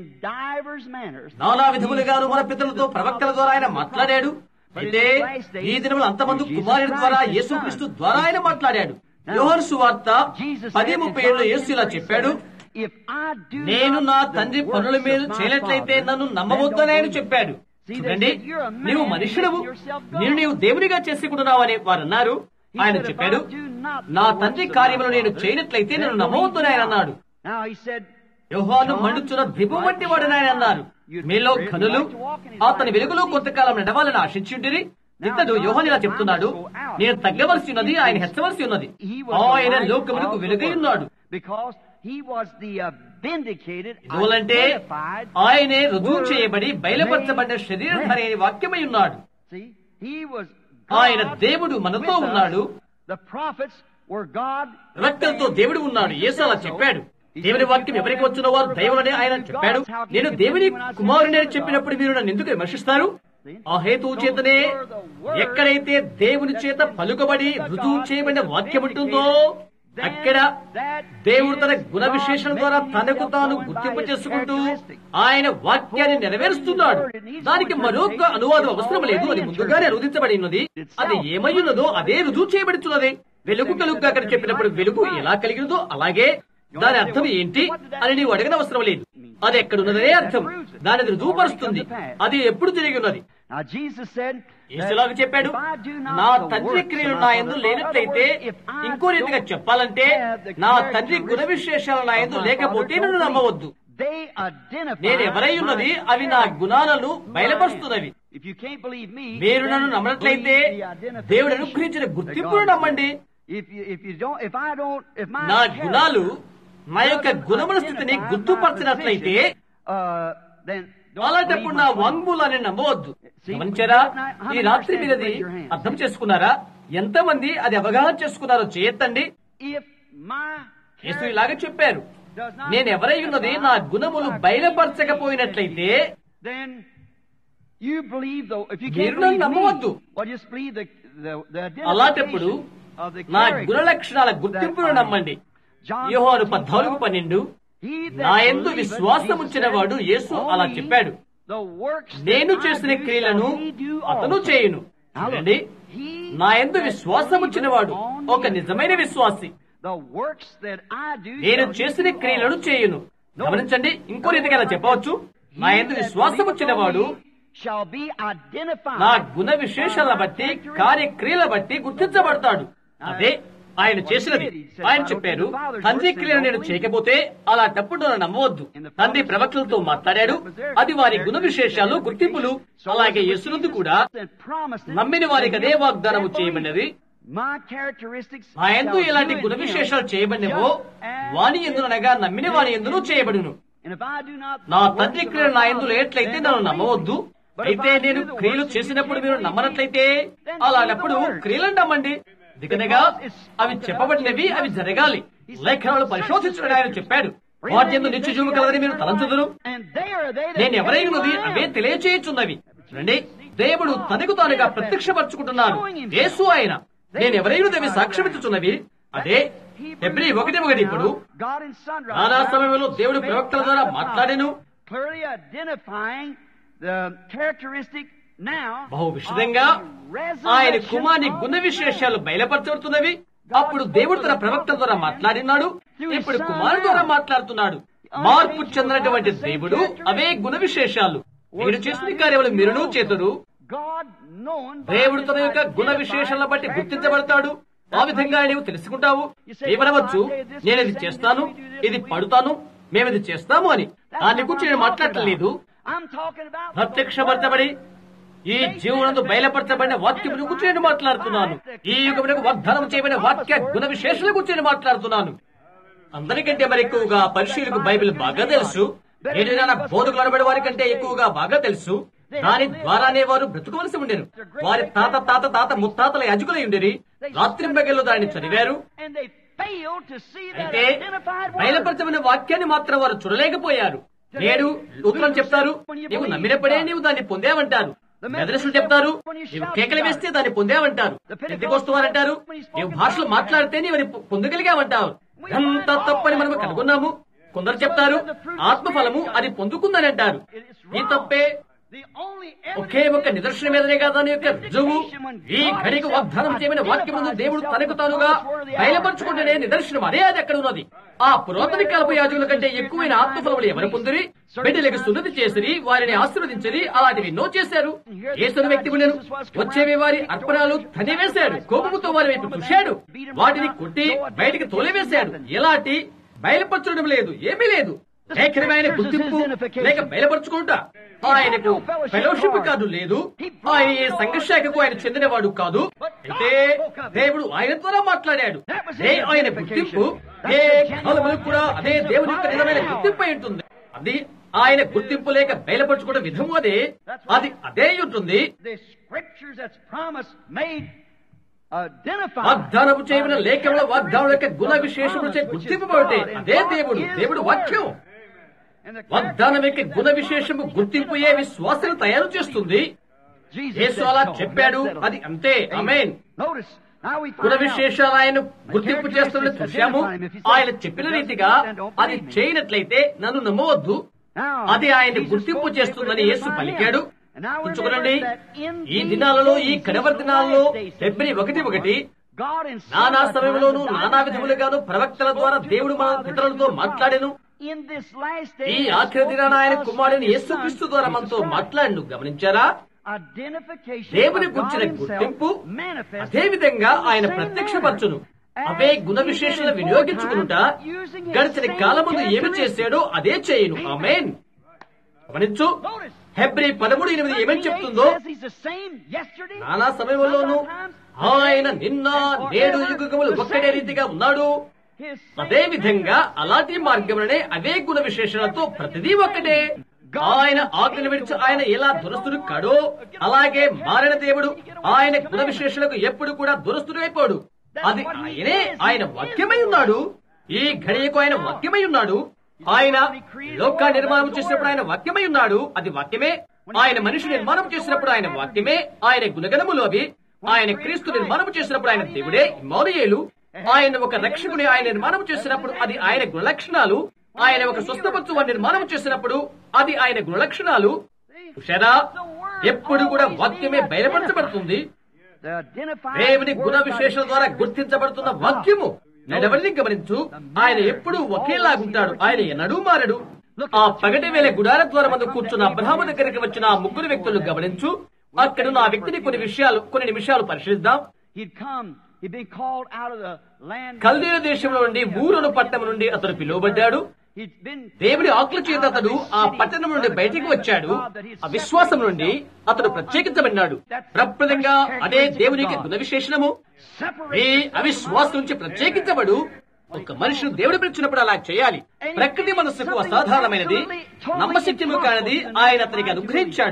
నానా విధములుగాను మన పితరులతో ప్రవక్తల ద్వారా ఆయన మాట్లాడాడు అయితే ఈ దినములు అంతమంది కుమారుని ద్వారా యేసుక్రీస్తు ద్వారా ఆయన మాట్లాడాడు యోహన్ సువార్త పది ముప్పై ఏళ్ళు యేసు ఇలా చెప్పాడు నేను నా తండ్రి పనుల మీద చేయనట్లయితే నన్ను నమ్మవద్దని ఆయన చెప్పాడు చూడండి నీవు మనుషుడవు నేను నీవు దేవునిగా చేసుకుంటున్నావని వారు అన్నారు ఆయన చెప్పాడు నా తండ్రి కార్యములు నేను చేయనట్లయితే నేను నమ్మవద్దని ఆయన అన్నాడు యోహాను మండుచున్న ద్వీపం వంటి వాడని ఆయన అన్నారు మీలో ఘనులు అతని వెలుగులో కొంతకాలం నడవాలని ఆశించుంటిరి ఇతడు యోహాన్ ఇలా చెప్తున్నాడు నేను తగ్గవలసి ఉన్నది ఆయన హెచ్చవలసి ఉన్నది ఆయన లోకములకు వెలుగై ఉన్నాడు ఎందువలంటే ఆయనే రుజువు చేయబడి బయలుపరచబడ్డ శరీరధారి అనే వాక్యమై ఉన్నాడు ఆయన దేవుడు మనతో ఉన్నాడు రక్తంతో దేవుడు ఉన్నాడు యేసు అలా చెప్పాడు దేవుని వాక్యం ఎవరికి వచ్చిన వారు దైవమని ఆయన చెప్పాడు నేను దేవుని కుమారుని అని చెప్పినప్పుడు మీరు నన్ను ఎందుకు విమర్శిస్తారు ఆ హేతువు చేతనే ఎక్కడైతే దేవుని చేత పలుకబడి రుజువు చేయబడిన వాక్యం ఉంటుందో అక్కడ దేవుడు తన గుణ విశేషణ ద్వారా తనకు తాను గుర్తింపు చేసుకుంటూ ఆయన వాక్యాన్ని నెరవేరుస్తున్నాడు దానికి మరొక అనువాదం అవసరం లేదు అది ముందుగానే అనువదించబడి ఉన్నది అది ఏమై ఉన్నదో అదే రుజువు చేయబడుతున్నది వెలుగు కలుగుగా అక్కడ చెప్పినప్పుడు వెలుగు ఎలా కలిగినదో అలాగే దాని అర్థం ఏంటి అని నీవు అడగన అవసరం లేదు అది ఎక్కడున్నదనే అర్థం దానిది రుజువుపరుస్తుంది అది ఎప్పుడు జరిగి ఉన్నది యేసులాగా చెప్పాడు నా తండ్రి క్రియలు నా ఎందు లేనట్లయితే ఇంకో రీతిగా చెప్పాలంటే నా తండ్రి గుణ విశేషాలు నా ఎందు లేకపోతే నన్ను నమ్మవద్దు నేను ఎవరై ఉన్నది అవి నా గుణాలను బయలుపరుస్తున్నవి మీరు నన్ను నమ్మనట్లయితే దేవుడు అనుగ్రహించిన గుర్తింపును నమ్మండి నా గుణాలు నా యొక్క గుణముల స్థితిని గుర్తుపరచినట్లయితే అలాంటప్పుడు నా వాంగ్మూలాన్ని నమ్మవద్దు గమనించారా ఈ రాత్రి మీరు అది అర్థం చేసుకున్నారా ఎంతమంది అది అవగాహన చేసుకున్నారో చేయొద్దండి యేసు ఇలాగే చెప్పారు నేను ఎవరై ఉన్నది నా గుణములు బయలుపరచకపోయినట్లయితే మీరు నన్ను నమ్మవద్దు అలాంటప్పుడు నా గుణ లక్షణాల గుర్తింపును నమ్మండి యోహాను పద్నాలుగు పన్నెండు నా ఎందు విశ్వాసం ఉంచిన వాడు యేసు అలా చెప్పాడు నేను చేసిన క్రియలను అతను చేయును చూడండి నా ఎందు విశ్వాసం ఉంచిన వాడు ఒక నిజమైన విశ్వాసి నేను చేసిన క్రియలను చేయును గమనించండి ఇంకో రీతిగా చెప్పవచ్చు నా ఎందు విశ్వాసం వచ్చిన వాడు నా గుణ విశేషాల బట్టి కార్యక్రియల బట్టి గుర్తించబడతాడు అదే ఆయన చేసినది ఆయన చెప్పారు తండ్రి క్రియను నేను చేయకపోతే అలాంటప్పుడు నన్ను నమ్మవద్దు తండ్రి ప్రవక్తలతో మాట్లాడాడు అది వారి గుణ విశేషాలు గుర్తింపులు అలాగే యశునందు కూడా నమ్మిన వారికి అదే వాగ్దానము చేయబడినది నా ఎందు ఇలాంటి గుణ విశేషాలు చేయబడినవో వాని ఎందునగా నమ్మిన వాని ఎందును చేయబడును నా తండ్రి క్రియలు నా ఎందు లేట్లయితే నన్ను నమ్మవద్దు అయితే నేను క్రియలు చేసినప్పుడు మీరు నమ్మనట్లయితే అలాంటప్పుడు క్రియలను నమ్మండి ఎందుకనగా అవి చెప్పబడినవి అవి జరగాలి లేఖనాలు పరిశోధించడం ఆయన చెప్పాడు వాటి ఎందు నిత్య జీవము కలదని మీరు తలంచుదురు And they are they that నేను ఎవరైనది tell you I am. అవే తెలియచేయుచున్నవి రండి దేవుడు తనకు తానుగా ప్రత్యక్షపరచుకుంటున్నాడు యేసు ఆయన నేను ఎవరైనది సాక్ష్యమిచ్చుచున్నవి అదే ఎబ్రి ఒకటి ఒకటి ఇప్పుడు God and Son right నానా now సమయంలో దేవుడు spake ప్రవక్తల God ద్వారా the Father, మాట్లాడెను clearly identifying the characteristic now బహు విశదంగా of the ఆయన resurrection కుమారుని of గుణ the విశేషాలు బయలుపరచబడుతున్నవి అప్పుడు దేవుడు తన ప్రవక్త ద్వారా మాట్లాడినాడు ఇప్పుడు కుమారుడు ద్వారా మాట్లాడుతున్నాడు మార్పు చెందినటువంటి దేవుడు అవే గుణ విశేషాలు మీరు చేసిన కార్యములు మీరును చేతురు God known by దేవుడు his తన యొక్క గుణ identified విశేషాలను బట్టి characteristics. గుర్తించబడతాడు ఆ విధంగా నీవు తెలుసుకుంటావు నీవనవచ్చు నేను ఇది చేస్తాను ఇది పడుతాను మేము ఇది చేస్తాము అని దాని గురించి నేను మాట్లాడలేదు I'm talking about ప్రత్యక్షపరచబడి ఈ జీవనందు బయలుపరచబడిన వాక్యం గురించి నేను మాట్లాడుతున్నాను ఈ యుగమునకు వాగ్దానం చేయబడిన వాక్య గుణ విశేషాల గురించి నేను మాట్లాడుతున్నాను అందరికంటే మరి ఎక్కువగా పరిశీలకు బైబిల్ బాగా తెలుసు ఏదైనా బోధకులు అనబడి వారి కంటే ఎక్కువగా బాగా తెలుసు దాని ద్వారానే వారు బ్రతుకవలసి ఉండేరు వారి తాత తాత తాత ముత్తాతల యాజకులై ఉండేరి రాత్రి దాన్ని చదివారు And they failed to see that అయితే identified word. బయలుపరచబడిన వాక్యాన్ని మాత్రం వారు చూడలేకపోయారు నేడు ఉత్తరం చెప్తారు నీవు నమ్మినప్పుడే నీవు దాన్ని పొందావంటారు మెదరసులు చెప్తారు నీవు కేకలు వేస్తే దాన్ని పొందావంటారు ఎందుకొస్తావారంటారు నీవు భాషలు మాట్లాడితే నీవు అది పొ- పొందగలిగావంటారు ఎంత తప్పని మనం కనుగొన్నాము కొందరు చెప్తారు ఆత్మఫలము అది పొందుకుందని అంటారు ఈ తప్పే The only ఒకే ఒక్క నిదర్శనం మీదనే కాదు దాని యొక్క రుజువు ఈ ఘడికి వాగ్దానం చేయమైన వాక్యం ముందు దేవుడు తనకు తానుగా బయలుపరుచుకుంటేనే నిదర్శనం అదే అది ఎక్కడ ఉన్నది ఆ పురాతన కాలపు యాజకుల కంటే ఎక్కువైన ఆత్మఫలములు ఎవరు పొందిరి బిడ్డలకు సున్నతి చేసిరి వారిని ఆశీర్వదించరి అలాంటివి ఎన్నో చేశారు ఏసుని వ్యక్తి ఉండెను వచ్చేవి వారి అర్పణాలు తనివేశాడు కోపముతో వారి వైపు చూశాడు వాటిని కొట్టి బయటికి తోలివేశాడు ఎలాంటి బయలుపరచడం లేదు ఏమీ లేదు ఏకరమైన గుర్తింపు లేక బయలుపరచుకుంటా ఆయనకు ఫెలోషిప్ కార్డు లేదు ఆయన ఏ సంఘశాఖకు ఆయన చెందినవాడు కాదు అయితే దేవుడు ఆయన ద్వారా మాట్లాడాడు అదే ఆయన గుర్తింపు ఏ కాలములకు కూడా అదే దేవుని యొక్క నిజమైన గుర్తింపు అయి ఉంటుంది అది ఆయన గుర్తింపు లేక బయలుపరచుకున్న విధము అదే అది అదే ఉంటుంది the scriptures that's promised made identified. వాగ్దానము చేయబడిన లేఖముల వాగ్దానం యొక్క గుణ విశేషములచే గుర్తింపబడితే అదే దేవుడు దేవుడు వాక్యం And the వాగ్దానం యొక్క గుణ విశేషము గుర్తింపు ఏ విశ్వాసను తయారు చేస్తుంది Jesus యేసు said అలా so. చెప్పాడు He said so. అది అంతే అమేన్ Notice, now we గుణ find out విశేషాలు ఆయన గుర్తింపు చేస్తున్న చూశాము ఆయన చెప్పిన రీతిగా అది చేయనట్లయితే నన్ను నమ్మవద్దు Now, అది ఆయన Jesus గుర్తింపు spoke చేస్తుందని it, యేసు but పలికాడు And now remember ఉంచుకోనండి that in ఈ these దినాలలో ఈ days, కడవరి these దినాల్లో last days, ఫిబ్రవరి ఒకటి ఒకటి God in నానా some సమయంలోనూ times నానా విధములుగాను ప్రవక్తల ద్వారా spoke to దేవుడు the మన fathers పితరులతో through the మాట్లాడెను prophets. In this last day, ఈ he ఆఖరి spoke దినాన ఆయన to us కుమారుని through his యేసుక్రీస్తు Son, ద్వారా Jesus మనతో Christ. మాట్లాడు గమనించారా Identification దేవుని of God గుర్చిన himself గుర్తింపు manifested అదే విధంగా in the ఆయన same ప్రత్యక్షపరచును manner. అవే As గుణ he did విశేషాలు in వినియోగించుకునుట old time, using his గడిచిన same కాలముందు ఏమి characteristics. చేశాడో అదే చేయును ఆమేన్ గమనించు Notice, హెబ్రి పదమూడు ఎనిమిది ఏమని 38 చెప్తుందో says he's the same yesterday, నానా సమయంలోనూ ఆయన నిన్న నేడు యుగములు ఒక్కడే రీతిగా ఉన్నాడు his అదే same విధంగా అలాంటి మార్గములనే అవే గుణ విశేషాలతో ప్రతిదీ ఒక్కటే ఆయన ఆజ్ఞలు విడిచి ఆయన ఎలా దురస్తుడు కాడో అలాగే మారిన దేవుడు ఆయన గుణ విశేషాలకు ఎప్పుడు కూడా దురస్తుడు అయిపోడు అది ఆయనే ఆయన వాక్యమై ఉన్నాడు ఈ ఘడియకు ఆయన వాక్యమై ఉన్నాడు ఆయన లోక నిర్మాణం చేసినప్పుడు ఆయన వాక్యమై ఉన్నాడు అది వాక్యమే ఆయన మనిషి నిర్మాణం చేసినప్పుడు ఆయన వాక్యమే ఆయన గుణగణములు అవి ఆయన క్రీస్తు నిర్మాణం చేసినప్పుడు ఆయన దేవుడే మౌరియేలు ఆయన ఒక రక్షకుని ఆయన నిర్మాణం చేసినప్పుడు అది ఆయన గుణలక్షణాలు ఆయన ఒక స్వస్థపత్వ నిర్మాణం చేసినప్పుడు అది ఆయన గుణలక్షణాలు చూశారా ఎప్పుడు కూడా వాక్యమే బయలుపరచబడుతుంది the identified దేవుని గుణ word by విశేషాల ద్వారా గుర్తించబడుతున్న వాక్యము నడవడిని గమనించు ఆయన ఎప్పుడు ఒకేలాగుంటాడు ఆయన ఎన్నడూ మారడు ఆ పగటి వేళ గుడార ద్వారా మందు కూర్చున్న అబ్రహాము దగ్గరికి వచ్చిన ఆ ముగ్గురు వ్యక్తులు గమనించు అక్కడ ఆ వ్యక్తిని కొన్ని విషయాలు కొన్ని నిమిషాలు పరిశీలిద్దాం He'd come, he'd been called out of the land. కల్దీయ దేశంలో నుండి ఊరును పట్టణం నుండి అతడు పిలువబడ్డాడు He'd been దేవుడి ఆజ్ఞ చేత అతడు ఆ పట్టణం నుండి బయటికి వచ్చాడు ఆ విశ్వాసం నుండి అతడు ప్రత్యేకించబడినాడు ప్రప్రదంగా అదే దేవునికి గుణ విశేషణము ఈ separated. అవిశ్వాసం నుంచి ప్రత్యేకించబడు ఒక మనుషుడు దేవుడు పిలిచినప్పుడు అలా చేయాలి ప్రకృతి మనస్సుకు అసాధారణమైనది నమ్మశక్యము కానిది ఆయన అతనికి అనుగ్రహించాడు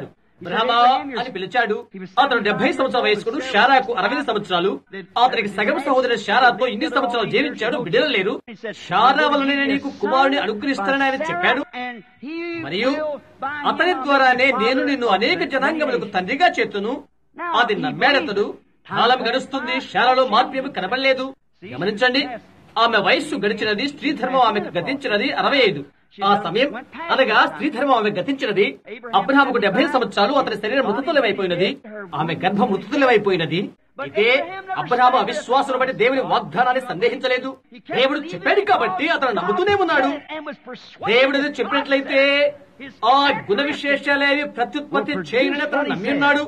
బ్రహ్మా అని పిలిచాడు అతను డెబ్బై సంవత్సరాల వయస్కుడు షారాకు అరవై సంవత్సరాలు అతనికి సగం సహోదరు షారాతో ఇన్ని సంవత్సరాలు జీవించాడు బిడ్డలు లేరు షారా వలన నీకు కుమారుని అనుగ్రహిస్తానని ఆయన చెప్పాడు మరియు అతని ద్వారానే నేను నిన్ను అనేక జనాంగములకు తండ్రిగా చేతును అది నమ్మాడతడు కాలం గడుస్తుంది శాలలో మార్పు ఏమి కనబడలేదు గమనించండి ఆమె వయస్సు గడిచినది స్త్రీ ధర్మం ఆమెకు గతించినది అరవై ఐదు ఆ సమయం అనగా స్త్రీ ధర్మం ఆమె గతించినది అబ్రహాముకు డెబ్బై సంవత్సరాలు అతని శరీరం మృతతుల్యమైపోయినది ఆమె గర్భం మృతతుల్యమైపోయినది అయితే అబ్రహాము అవిశ్వాసం బట్టి దేవుని వాగ్దానాన్ని సందేహించలేదు దేవుడు చెప్పాడు కాబట్టి అతను నమ్ముతూనే ఉన్నాడు దేవుడు ఏదో చెప్పినట్లయితే ఆ గుణ విశేషాలేవి ప్రత్యుత్పత్తి చేయనని అతను నమ్మి ఉన్నాడు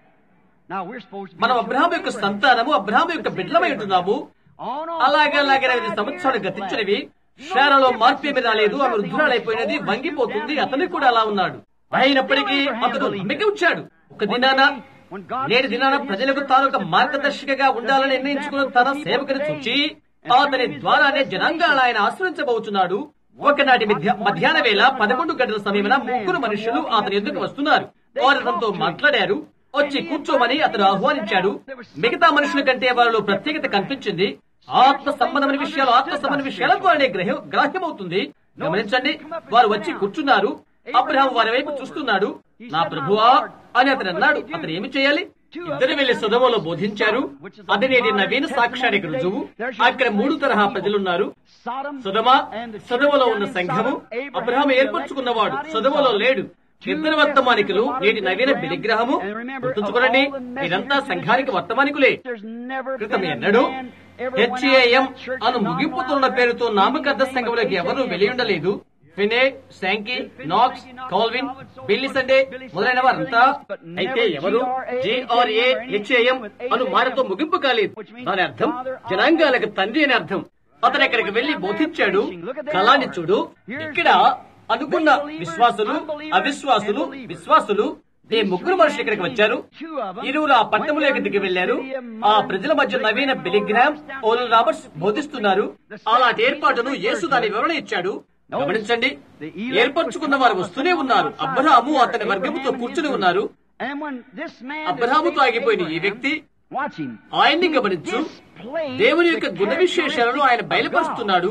మనం అబ్రహాం యొక్క సంతానము అబ్రహాం యొక్క బిడ్డలమై ఉంటున్నాము అలాగే అలాగే ఐదు సంవత్సరాలు గతించినవి షారాలో మార్పు ఏమి రాలేదు ఆమె వృద్ధురాలైపోయినది వంగిపోతుంది అతను కూడా అలా ఉన్నాడు అయినప్పటికీ అతడు నమ్మిక ఉంచాడు ఒక దినాన నేటి దినాన ప్రజలకు తాను ఒక మార్గదర్శికగా ఉండాలని నిర్ణయించుకున్న తన సేవకుని చూచి అతని ద్వారానే జనాంగాలు ఆయన ఆశ్రయించబోతున్నాడు ఒకనాటి మధ్య- మధ్యాహ్న వేళ పదకొండు గంటల సమయమున ముగ్గురు మనుషులు అతని ఎదుకు వస్తున్నారు వారు అతనితో మాట్లాడారు వచ్చి కూర్చోమని అతను ఆహ్వానించాడు మిగతా మనుషుల కంటే వారిలో ప్రత్యేకత కనిపించింది ఆత్మ సంబంధమైన విషయాలు ఆత్మ సంబంధ విషయాల ద్వారానే గ్రహ గ్రాహ్యమవుతుంది గమనించండి వారు వచ్చి కూర్చున్నారు అబ్రహాం వారి వైపు చూస్తున్నాడు నా ప్రభువా అని అతను అన్నాడు అతను ఏమి చేయాలి ఇద్దరు వెళ్లి సుధమలో బోధించారు అది నేటి నవీన సాక్ష్యానికి రుజువు అక్కడ మూడు తరహా ప్రజలున్నారు సుధమ సుధమలో ఉన్న సంఘము అబ్రహాం ఏర్పరచుకున్నవాడు సుధమలో లేడు ఇద్దరు వర్తమానికులు నేటి నవీన బిలిగ్రహము గుర్తుంచుకోనండి ఇదంతా సంఘానికి వర్తమానికులే క్రితం ఎన్నడూ హెచ్ఏఎం అను ముగింపుతున్న పేరుతో నామకద్ద సంఘంలోకి ఎవరూ వెళ్లి ఉండలేదు ఫినే శాంకీ నాక్స్ కాల్విన్ బిల్లి సండే మొదలైన వారంతా అయితే ఎవరు జేఆర్ఏ హెచ్ఏఎం అను మాటతో ముగింపు కాలేదు దాని అర్థం జనాంగాలకు తండ్రి అని అర్థం అతను ఎక్కడికి వెళ్లి బోధించాడు కళాన్ని చూడు ఇక్కడ అనుకున్న విశ్వాసులు అవిశ్వాసులు విశ్వాసులు ఈ ముగ్గురు మనుషులు ఇక్కడికి వచ్చారు ఇరువురు ఆ పట్టణంలోకి దిగి వెళ్లారు ఆ ప్రజల మధ్య నవీన బిలిగ్రామ్ ఓల్ రాబర్ట్స్ బోధిస్తున్నారు అలాంటి ఏర్పాటును యేసు దాని వివరణ ఇచ్చాడు గమనించండి ఏర్పరచుకున్న వారు వస్తూనే ఉన్నారు అబ్రహాము అతని వర్గముతో కూర్చుని ఉన్నారు అబ్రహాముతో ఆగిపోయిన ఈ వ్యక్తి ఆయన్ని గమనించు దేవుని యొక్క గుణ విశేషాలను ఆయన బయలుపరుస్తున్నాడు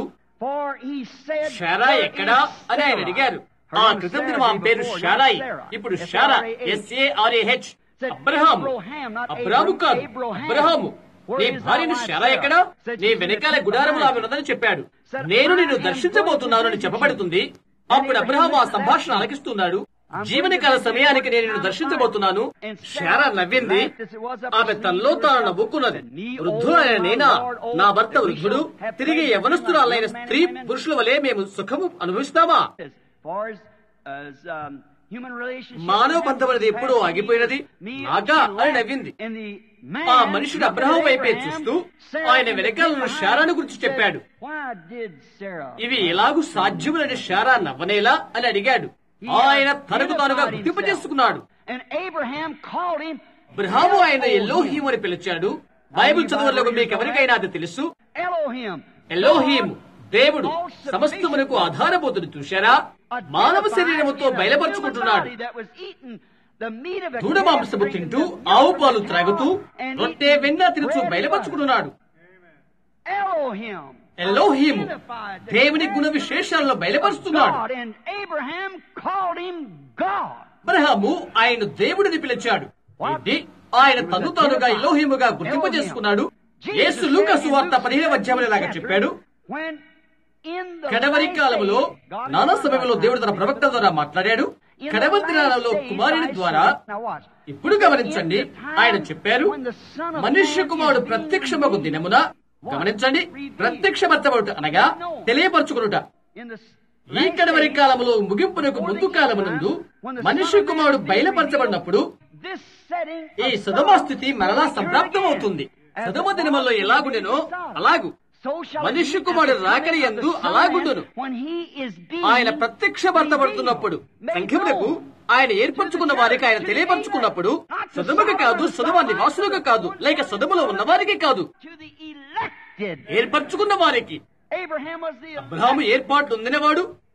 షారా ఎక్కడా అని ఆయన అడిగారు ఆ క్రితం దినం ఆమె పేరు షారాయి ఇప్పుడు షారా ఎస్ఏఆర్ఏహెచ్ అబ్రహాము అబ్రాము కాదు అబ్రహాము నీ భార్యను షారా ఎక్కడా నీ వెనకాల గుడారములు ఆమె ఉన్నదని చెప్పాడు నేను నిన్ను దర్శించబోతున్నాను అని చెప్పబడుతుంది అప్పుడు అబ్రహాము ఆ సంభాషణ ఆలకిస్తున్నాడు జీవనకాల సమయానికి నేను నిన్ను దర్శించబోతున్నాను షారా నవ్వింది ఆమె తనలో తాను నవ్వుకున్నది వృద్ధులైన నేనా నా భర్త వృద్ధుడు తిరిగి యవనస్తురాలైన స్త్రీ పురుషుల వలె మేము సుఖము అనుభవిస్తామా మానవ బంధం అనేది ఎప్పుడూ ఆగిపోయినది నాగా అని నవ్వింది ఆ మనుషుడు అబ్రహం వైపే చూస్తూ ఆయన వెనకాలను షారాను గురించి చెప్పాడు ఇవి ఎలాగూ సాధ్యములని షారా నవ్వనేలా అని అడిగాడు ఆయన తనకు తానుగా గుర్తింపు చేసుకున్నాడు అబ్రహాము ఆయన ఎల్లోహీం అని పిలిచాడు బైబిల్ చదువులకు మీకు ఎవరికైనా అది తెలుసు ఎల్లోహీం దేవుడు సమస్తమునకు ఆధారబోతుడు చూశారా మానవ శరీరముతో బయలుపరుచుకుంటున్నాడు దూడ మాంసము తింటూ ఆవు పాలు త్రాగుతూ రొట్టె వెన్న తిరుచు బయలుపరుచుకుంటున్నాడు ఎల్లోహీము దేవుని గుణ విశేషాలను బయలుపరుస్తున్నాడు అబ్రహాము ఆయన దేవుడిని పిలిచాడు ఇది ఆయన తను తానుగా ఎల్లోహీముగా గుర్తింపు చేసుకున్నాడు యేసు లూకసు వార్త పదిహేను అధ్యాయంలో ఇలాగా చెప్పాడు కడవరి కాలంలో నానా సమయంలో దేవుడు తన ప్రవక్త ద్వారా మాట్లాడాడు కడవరి దినాలలో కుమారుని ద్వారా ఇప్పుడు గమనించండి ఆయన చెప్పారు మనుష్య కుమారుడు ప్రత్యక్షమగు దినమున గమనించండి ప్రత్యక్షపరచబడుట అనగా తెలియపరచుకునుట ఈ కడవరి కాలంలో ముగింపునకు ముందు కాలమునందు మనుష్య కుమారుడు బయలుపరచబడినప్పుడు ఈ సుధమ స్థితి మరలా సంప్రాప్తమవుతుంది సుధమ దినములో ఎలాగుండెనో అలాగు మనుష్య కుమారుడు రాకరి ఎందు అలాగుండును ఆయన ప్రత్యక్షపరచబడుతున్నప్పుడు సంఖ్యములకు ఆయన ఏర్పరచుకున్న వారికి ఆయన తెలియపరచుకున్నప్పుడు సుధముగా కాదు సుధమ నివాసులుగా కాదు లేక సుధములో ఉన్న వారికి కాదు ఏర్పరచుకున్న వారికి అబ్రహాము ఏర్పాటు ఉందినవాడు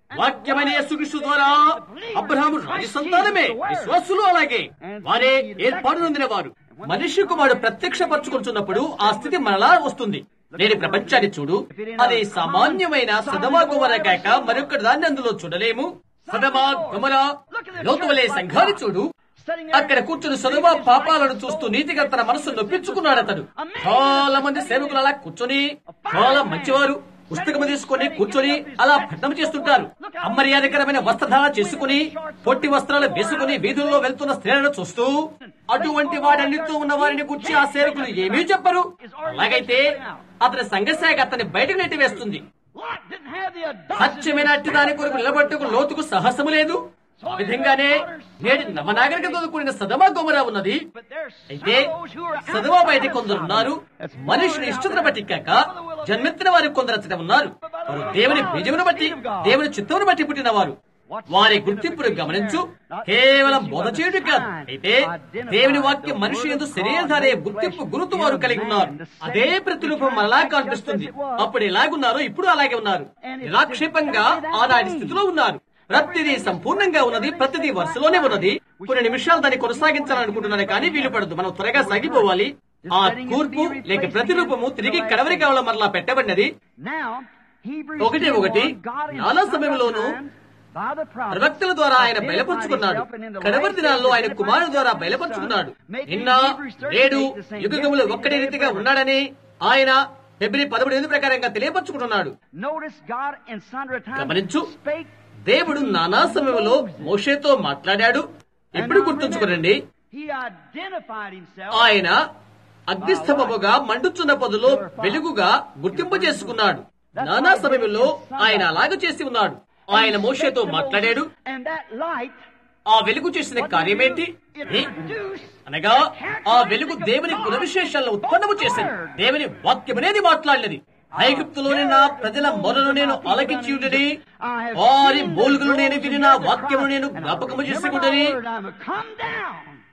వాక్యమైన యేసుక్రీస్తు ద్వారా అబ్రహాము రాజ సంతానమే విశ్వాసులు అలాగే వారే ఏర్పాటు నొందిన వారు మనిషి కుమారుడు ప్రత్యక్షపరచుకుంటున్నప్పుడు ఆ స్థితి మరలా వస్తుంది నేను ఈ ప్రపంచాన్ని చూడు అది సామాన్యమైన సదమా గుమర కాక మరొక దాన్ని అందులో చూడలేము సదమా గుమర లోతువలే సంఘాన్ని చూడు అక్కడ కూర్చుని సదువా పాపాలను చూస్తూ నీతిగా తన మనసు నొప్పించుకున్నాడు అతడు చాలా మంది సేవకులు అలా కూర్చొని చాలా మంచివారు పుస్తకం తీసుకొని కూర్చొని అలా పట్టణం చేస్తుంటారు అమర్యాదకరమైన వస్త్రధారణ చేసుకుని పొట్టి వస్త్రాలు వేసుకుని వీధుల్లో వెళ్తున్న స్త్రీలను చూస్తూ అటువంటి వాడన్నిటితో ఉన్న వారిని కూర్చి ఆ సేవకులు ఏమీ చెప్పరు అలాగైతే అతని సంఘశాఖ అతన్ని బయటకు నెట్టివేస్తుంది Lot didn't have the సత్యమైన అట్టి దాని కొరకు నిలబట్టుకు లోతుకు సాహసము లేదు ఆ విధంగానే నేటి నవనాగరికతో కూడిన సదమా గోమరా ఉన్నది But there's అయితే those who are సదమా బయట outside of కొందరు Sodom. ఉన్నారు That's మనుషుని ఇష్టతను బట్టి కాక జన్మెత్తిన వారు కొందరు అతడ ఉన్నారు వారు దేవుని బీజమును బట్టి దేవుని చిత్తమును బట్టి పుట్టిన వారు వారి గుర్తింపును గమనించు కేవలం బోధ చేయడం కాదు అయితే దేవుని వాక్యం మనిషి ఎందు శరీరధారే గుర్తింపు గురుతు వారు కలిగి ఉన్నారు అదే ప్రతిరూపం మరలా కనిపిస్తుంది అప్పుడు ఎలాగున్నారో ఇప్పుడు అలాగే ఉన్నారు నిరాక్షేపంగా ఆనాటి స్థితిలో ఉన్నారు ప్రతిదీ సంపూర్ణంగా ఉన్నది ప్రతిదీ వరుసలోనే ఉన్నది కొన్ని నిమిషాలు దాన్ని కొనసాగించాలనుకుంటున్నాను కానీ వీలు పడదు మనం త్వరగా సాగిపోవాలి ఆ కూర్పు లేక ప్రతిరూపము తిరిగి కడవరి కావడం మరలా పెట్టబడినది Now, Hebrews ఒకటి ఒకటి, 2:1, God in చాలా sundry సమయంలోనూ times by the prophets ప్రవక్తల ద్వారా ఆయన identified బయలుపరుచుకున్నాడు himself and in the కడవరి last దినాల్లో days ఆయన identified కుమారుడు ద్వారా himself బయలుపరుచుకున్నాడు in the Son, నిన్న making Hebrews 13 నేడు the same యుగములు yesterday, ఒక్కడే today, రీతిగా forever. ఉన్నాడని ఆయన ఫిబ్రవరి పదమూడు ఎనిమిది ప్రకారంగా తెలియపరుచుకుంటున్నాడు Notice God in sundry times గమనించు. spake దేవుడు నానా సమయంలో మోషేతో మాట్లాడాడు ఎప్పుడు గుర్తుంచుకోనండి He identified himself ఆయన అగ్నిస్తంభముగా మండుచున్న పొదలో వెలుగుగా గుర్తింపు చేసుకున్నాడు నానా సమయంలో ఆయన అలాగ చేసి ఉన్నాడు ఆయన మోషేతో మాట్లాడాడు and that light ఆ వెలుగు చేసిన కార్యమేంటి ఏ? అనగా ఆ వెలుగు దేవుని గుణ విశేషాలను ఉత్పన్నము చేసింది దేవుని వాక్యమనేది మాట్లాడినది ఐగుప్తులోని నా ప్రజల మొరను నేను ఆలకించి ఉండని వారి మూలుగులు నేను విని నా వాక్యము నేను జ్ఞాపకము చేసుకుంటని come down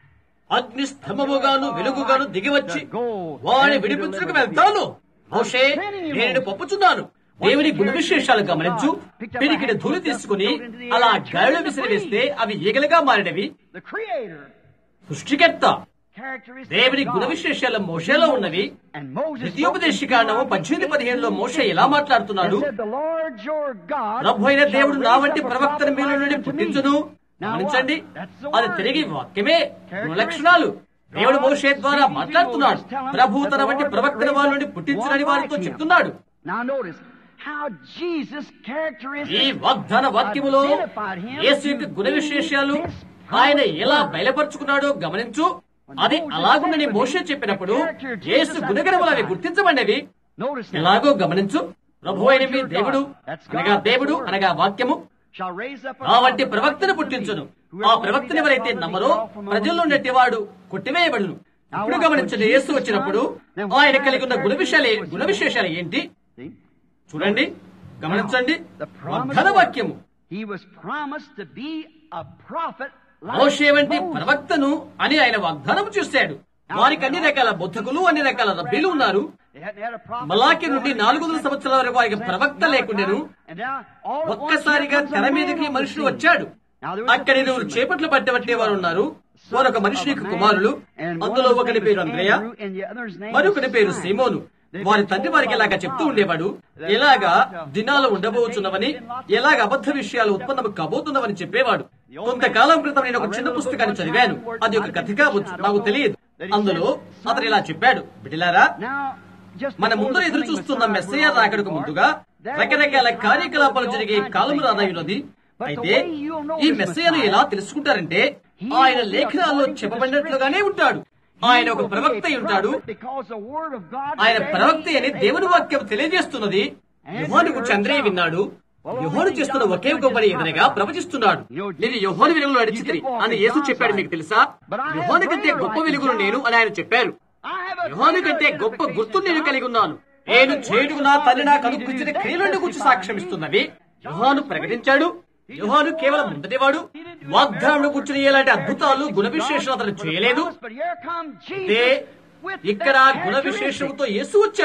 అగ్ని స్తంభముగాను వెలుగుగాను దిగివచ్చి వారిని విడిపించుకు వెళ్తాను మోషే నేను పంపుచున్నాను దేవుని గుణ విశేషాలు గమనించు పిరికిన ధూళి తీసుకుని అలా గాలిలో విసిరివేస్తే అవి ఈగలుగా మారినవి the creator సృష్టికర్త characteristics దేవుని of గుణ God. విశేషాలు మోషేలో ఉన్నవి and Moses ద్వితీయోపదేశకాండము పద్దెనిమిది పదిహేనులో మోషే ఎలా మాట్లాడుతున్నాడు said the Lord your God ప్రభు అయిన దేవుడు నా shall వంటి raise up a ప్రవక్తను prophet మీలో like నుండి unto me. పుట్టించును Now గమనించండి what? That's the అది word. తిరిగి వాక్యమే గుణలక్షణాలు దేవుడు మోషే ద్వారా మాట్లాడుతున్నాడు ప్రభు తన వంటి ప్రవక్తన వాళ్ళ నుండి పుట్టించునని వారితో చెప్తున్నాడు Now notice how Jesus characteristics ఈ వాగ్దాన వాక్యములో identified him యేసు యొక్క గుణ విశేషాలు ఆయన ఎలా బయలుపరుచుకున్నాడో గమనించు అది అలాగుండని మోషే చెప్పినప్పుడు యేసు గుణగణములు అవి గుర్తించబడినవి Notice now, ఎలాగో గమనించు ప్రభు అయిన మీ దేవుడు అనగా దేవుడు అనగా వాక్యము shall raise up a ఆ వంటి prophet ప్రవక్తను like unto me. పుట్టించును Whoever ఆ will ప్రవక్తను be ఎవరైతే that నమ్మరో prophet will be ప్రజల్లో called నెట్టివాడు కొట్టివేయబడును ఇప్పుడు గమనించండి యేసు వచ్చినప్పుడు ఆయన కలిగి ఉన్న గుణ విషయాలు ఏ- గుణ విశేషాలు ఏంటి See? చూడండి గమనించండి The promised వాగ్దాన word. వాక్యము He was promised to be a prophet like మోషే వంటి Moses. ప్రవక్తను అని ఆయన వాగ్దానం చేశాడు వారికి అన్ని రకాల బొద్ధకులు అన్ని రకాల రబ్బీలు ఉన్నారు They hadn't had a prophet మలాకి నుండి before. నాలుగు వందల సంవత్సరాల వరకు వారికి ప్రవక్త లేకుండెను And now, all at once ఒక్కసారిగా here comes a తెర man మీదకి on the మనుషులు scene. వచ్చాడు Now there was a అక్కడ ఇరువురు fisherman. చేపట్లు పట్టబట్టేవారు ఉన్నారు వారొక మనిషిని కుమారులు And one అందులో of ఒకని them పేరు was అంద్రయ Andrew, and the other's name మరొకని was పేరు Simon. సీమోను వారి తండ్రి వారికి ఇలాగా చెప్తూ ఉండేవాడు ఎలాగా దినాలు ఉండబోచున్నవని ఎలాగ అబద్ధ విషయాలు ఉత్పన్నం కాబోతున్నవని చెప్పేవాడు కొంతకాలం క్రితం నేను ఒక చిన్న పుస్తకాన్ని చదివాను అది ఒక కథ కావచ్చు నాకు తెలియదు అందులో అతను ఇలా చెప్పాడు బిడ్డలారా Now, just మన before ముందు the ఎదురు coming చూస్తున్న Messiah మెస్సయ్య will arrive రాకడకు in ముందుగా there రకరకాల will be కార్యకలాపాలు all జరిగే kinds of కాలము things రాదయ్యున్నది But the అయితే way you'll know ఈ this మెస్సయ్యను Messiah, ఎలా తెలుసుకుంటారంటే he ఆయన will be లేఖనాల్లో according to the చెప్పబడినట్లుగానే scripture. ఉంటాడు He ఆయన ఒక will be ప్రవక్త a అయి ఉంటాడు prophet because the word of God ఆయన said ప్రవక్త he అని is a దేవుని prophet. వాక్యం తెలియజేస్తున్నది యుహాను గురించి అందరే విన్నాడు యుహాను చేస్తున్న ఒకే ఒక పని ఎదురుగా ప్రవచిస్తున్నాడు నేను యుహాను వెలుగులో నడిచితిని అని యేసు చెప్పాడు మీకు తెలుసా యుహాను కంటే గొప్ప వెలుగును నేను అని ఆయన చెప్పారు I have a యుహాను greater కంటే గొప్ప identification గుర్తు నేను than కలిగి ఉన్నాను నేను చేయుటకు నా తల్లి నాకు అనుకరించిన క్రియలను గురించి సాక్ష్యమిస్తున్నవి యుహాను ప్రకటించాడు యుహాను కేవలం ముందటివాడు వాగ్దానం కూర్చుని ఎలాంటి అద్భుతాలు గుణ విశేషాలు అతను చేయలేదు But here come అయితే Jesus with ఇక్కడ that గుణ characteristic. విశేషంతో యేసు వచ్చాడు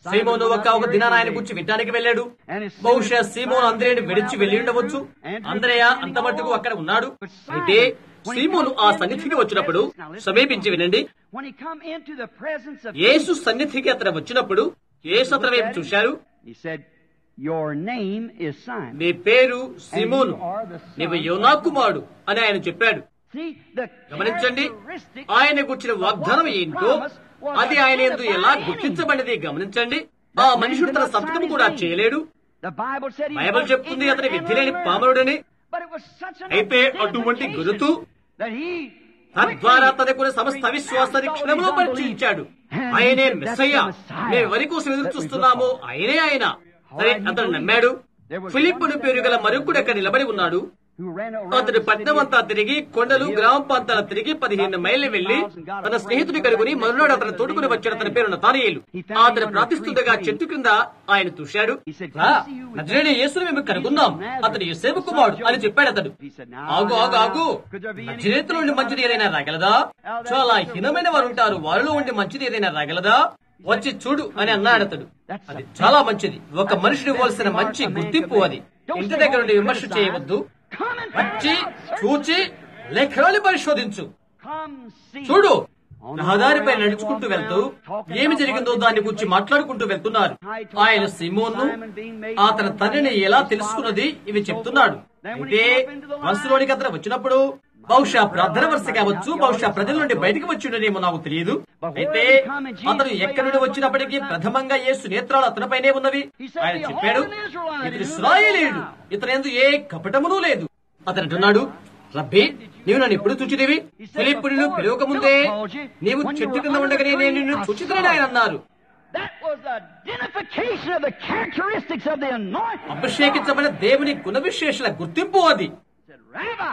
సీమోను ఒక ఒక దినాన ఆయన గురించి వినడానికి వెళ్ళాడు బహుశా సీమోను అందరిని విడిచి వెళ్ళి ఉండవచ్చు అందరయ్య అంత మట్టుకు అక్కడ ఉన్నాడు అయితే సీమోను ఆ సన్నిధికి వచ్చినప్పుడు సమీపించి వినండి When he come into the presence of యేసు సన్నిధికి అతను వచ్చినప్పుడు యేసు అతని వైపు చూశారు He said, Your name is Simon. నీ పేరు సీమోను నీవు యోనా కుమారుడు అని ఆయన చెప్పాడు See, the గమనించండి characteristic ఆయన గుర్చిన వాగ్దానం ఏంటో అది ఆయన ఎందు ఎలా గుర్తించబడినది గమనించండి ఆ మనుషుడు తన సంతకం కూడా చేయలేడు the Bible said he Bible was చెప్తుంది అతని ignorant విద్య లేని and పామరుడని But it was such an అయితే అటువంటి గురుతు that he తద్వారా తనకున్న సమస్త విశ్వాసాన్ని క్షణంలో పరిచయించాడు ఆయనే మెస్సయ్య మేము ఎవరి కోసం ఎదురు చూస్తున్నామో ఆయనే ఆయన సరే అతను నమ్మాడు ఫిలిప్పును పేరు గల మరొకడు అక్కడ నిలబడి ఉన్నాడు who ran around అతడు పట్నం అంతా తిరిగి కొండలు గ్రామ ప్రాంతాల తిరిగి పదిహేను మైళ్ళు వెళ్లి తన స్నేహితుడి కనుగొని మరునాడు అతను తోడుకుని వచ్చాడు అతని పేరు నతానియేలు అతను ప్రార్థిస్తుండగా చెట్టు కింద ఆయన చూశాడు "రా, నజరేయుడైన యేసును మేము కనుగొన్నాం అతడు యేసేపు కుమారుడు అని చెప్పాడు అతడు ఆగు ఆగు ఆగు నజరేతులో ఉండి మంచిది ఏదైనా రాగలదా చాలా హీనమైన వారు ఉంటారు వారిలో ఉండి మంచిది ఏదైనా రాగలదా వచ్చి చూడు అని అన్నాడు అతడు అది చాలా మంచిది ఒక మనిషిని ఇవ్వాల్సిన మంచి గుర్తింపు అది ఇంటి దగ్గర నుండి విమర్శ చేయవద్దు Come and వచ్చి చూచి లేఖనాన్ని పరిశోధించు come see. చూడు రహదారిపై నడుచుకుంటూ వెళ్తూ ఏమి జరిగిందో దాని గురించి మాట్లాడుకుంటూ వెళ్తున్నారు ఆయన సిమోన్ను ఆ తన తండ్రిని ఎలా తెలుసుకున్నది ఇవి చెప్తున్నాడు అయితే మనసులోనికి అతను వచ్చినప్పుడు బహుశా ప్రార్థన వరుస కావచ్చు బహుశా ప్రజల నుండి బయటికి వచ్చిండనేమో నాకు తెలియదు అయితే అతను ఎక్కడి నుండి వచ్చినప్పటికీ ప్రథమంగా యేసు నేత్రాలు అతనిపైనే ఉన్నవి ఆయన చెప్పాడు ఇతడు ఇస్రాయేలీయుడు ఇతను ఎందు ఏ కపటమును లేదు అతను అంటున్నాడు రబ్బీ నీవు నన్ను ఎప్పుడు చూచితివి ఫిలిప్పుడు నిన్ను పిలవక ముందే నీవు చెట్టు కింద ఉండగానే నేను నిన్ను చూచితనని ఆయన అన్నారు That was the identification of the characteristics of the anointing. అభిషేకించబడిన దేవుని గుణ విశేషల గుర్తింపు అది said, Rabbi,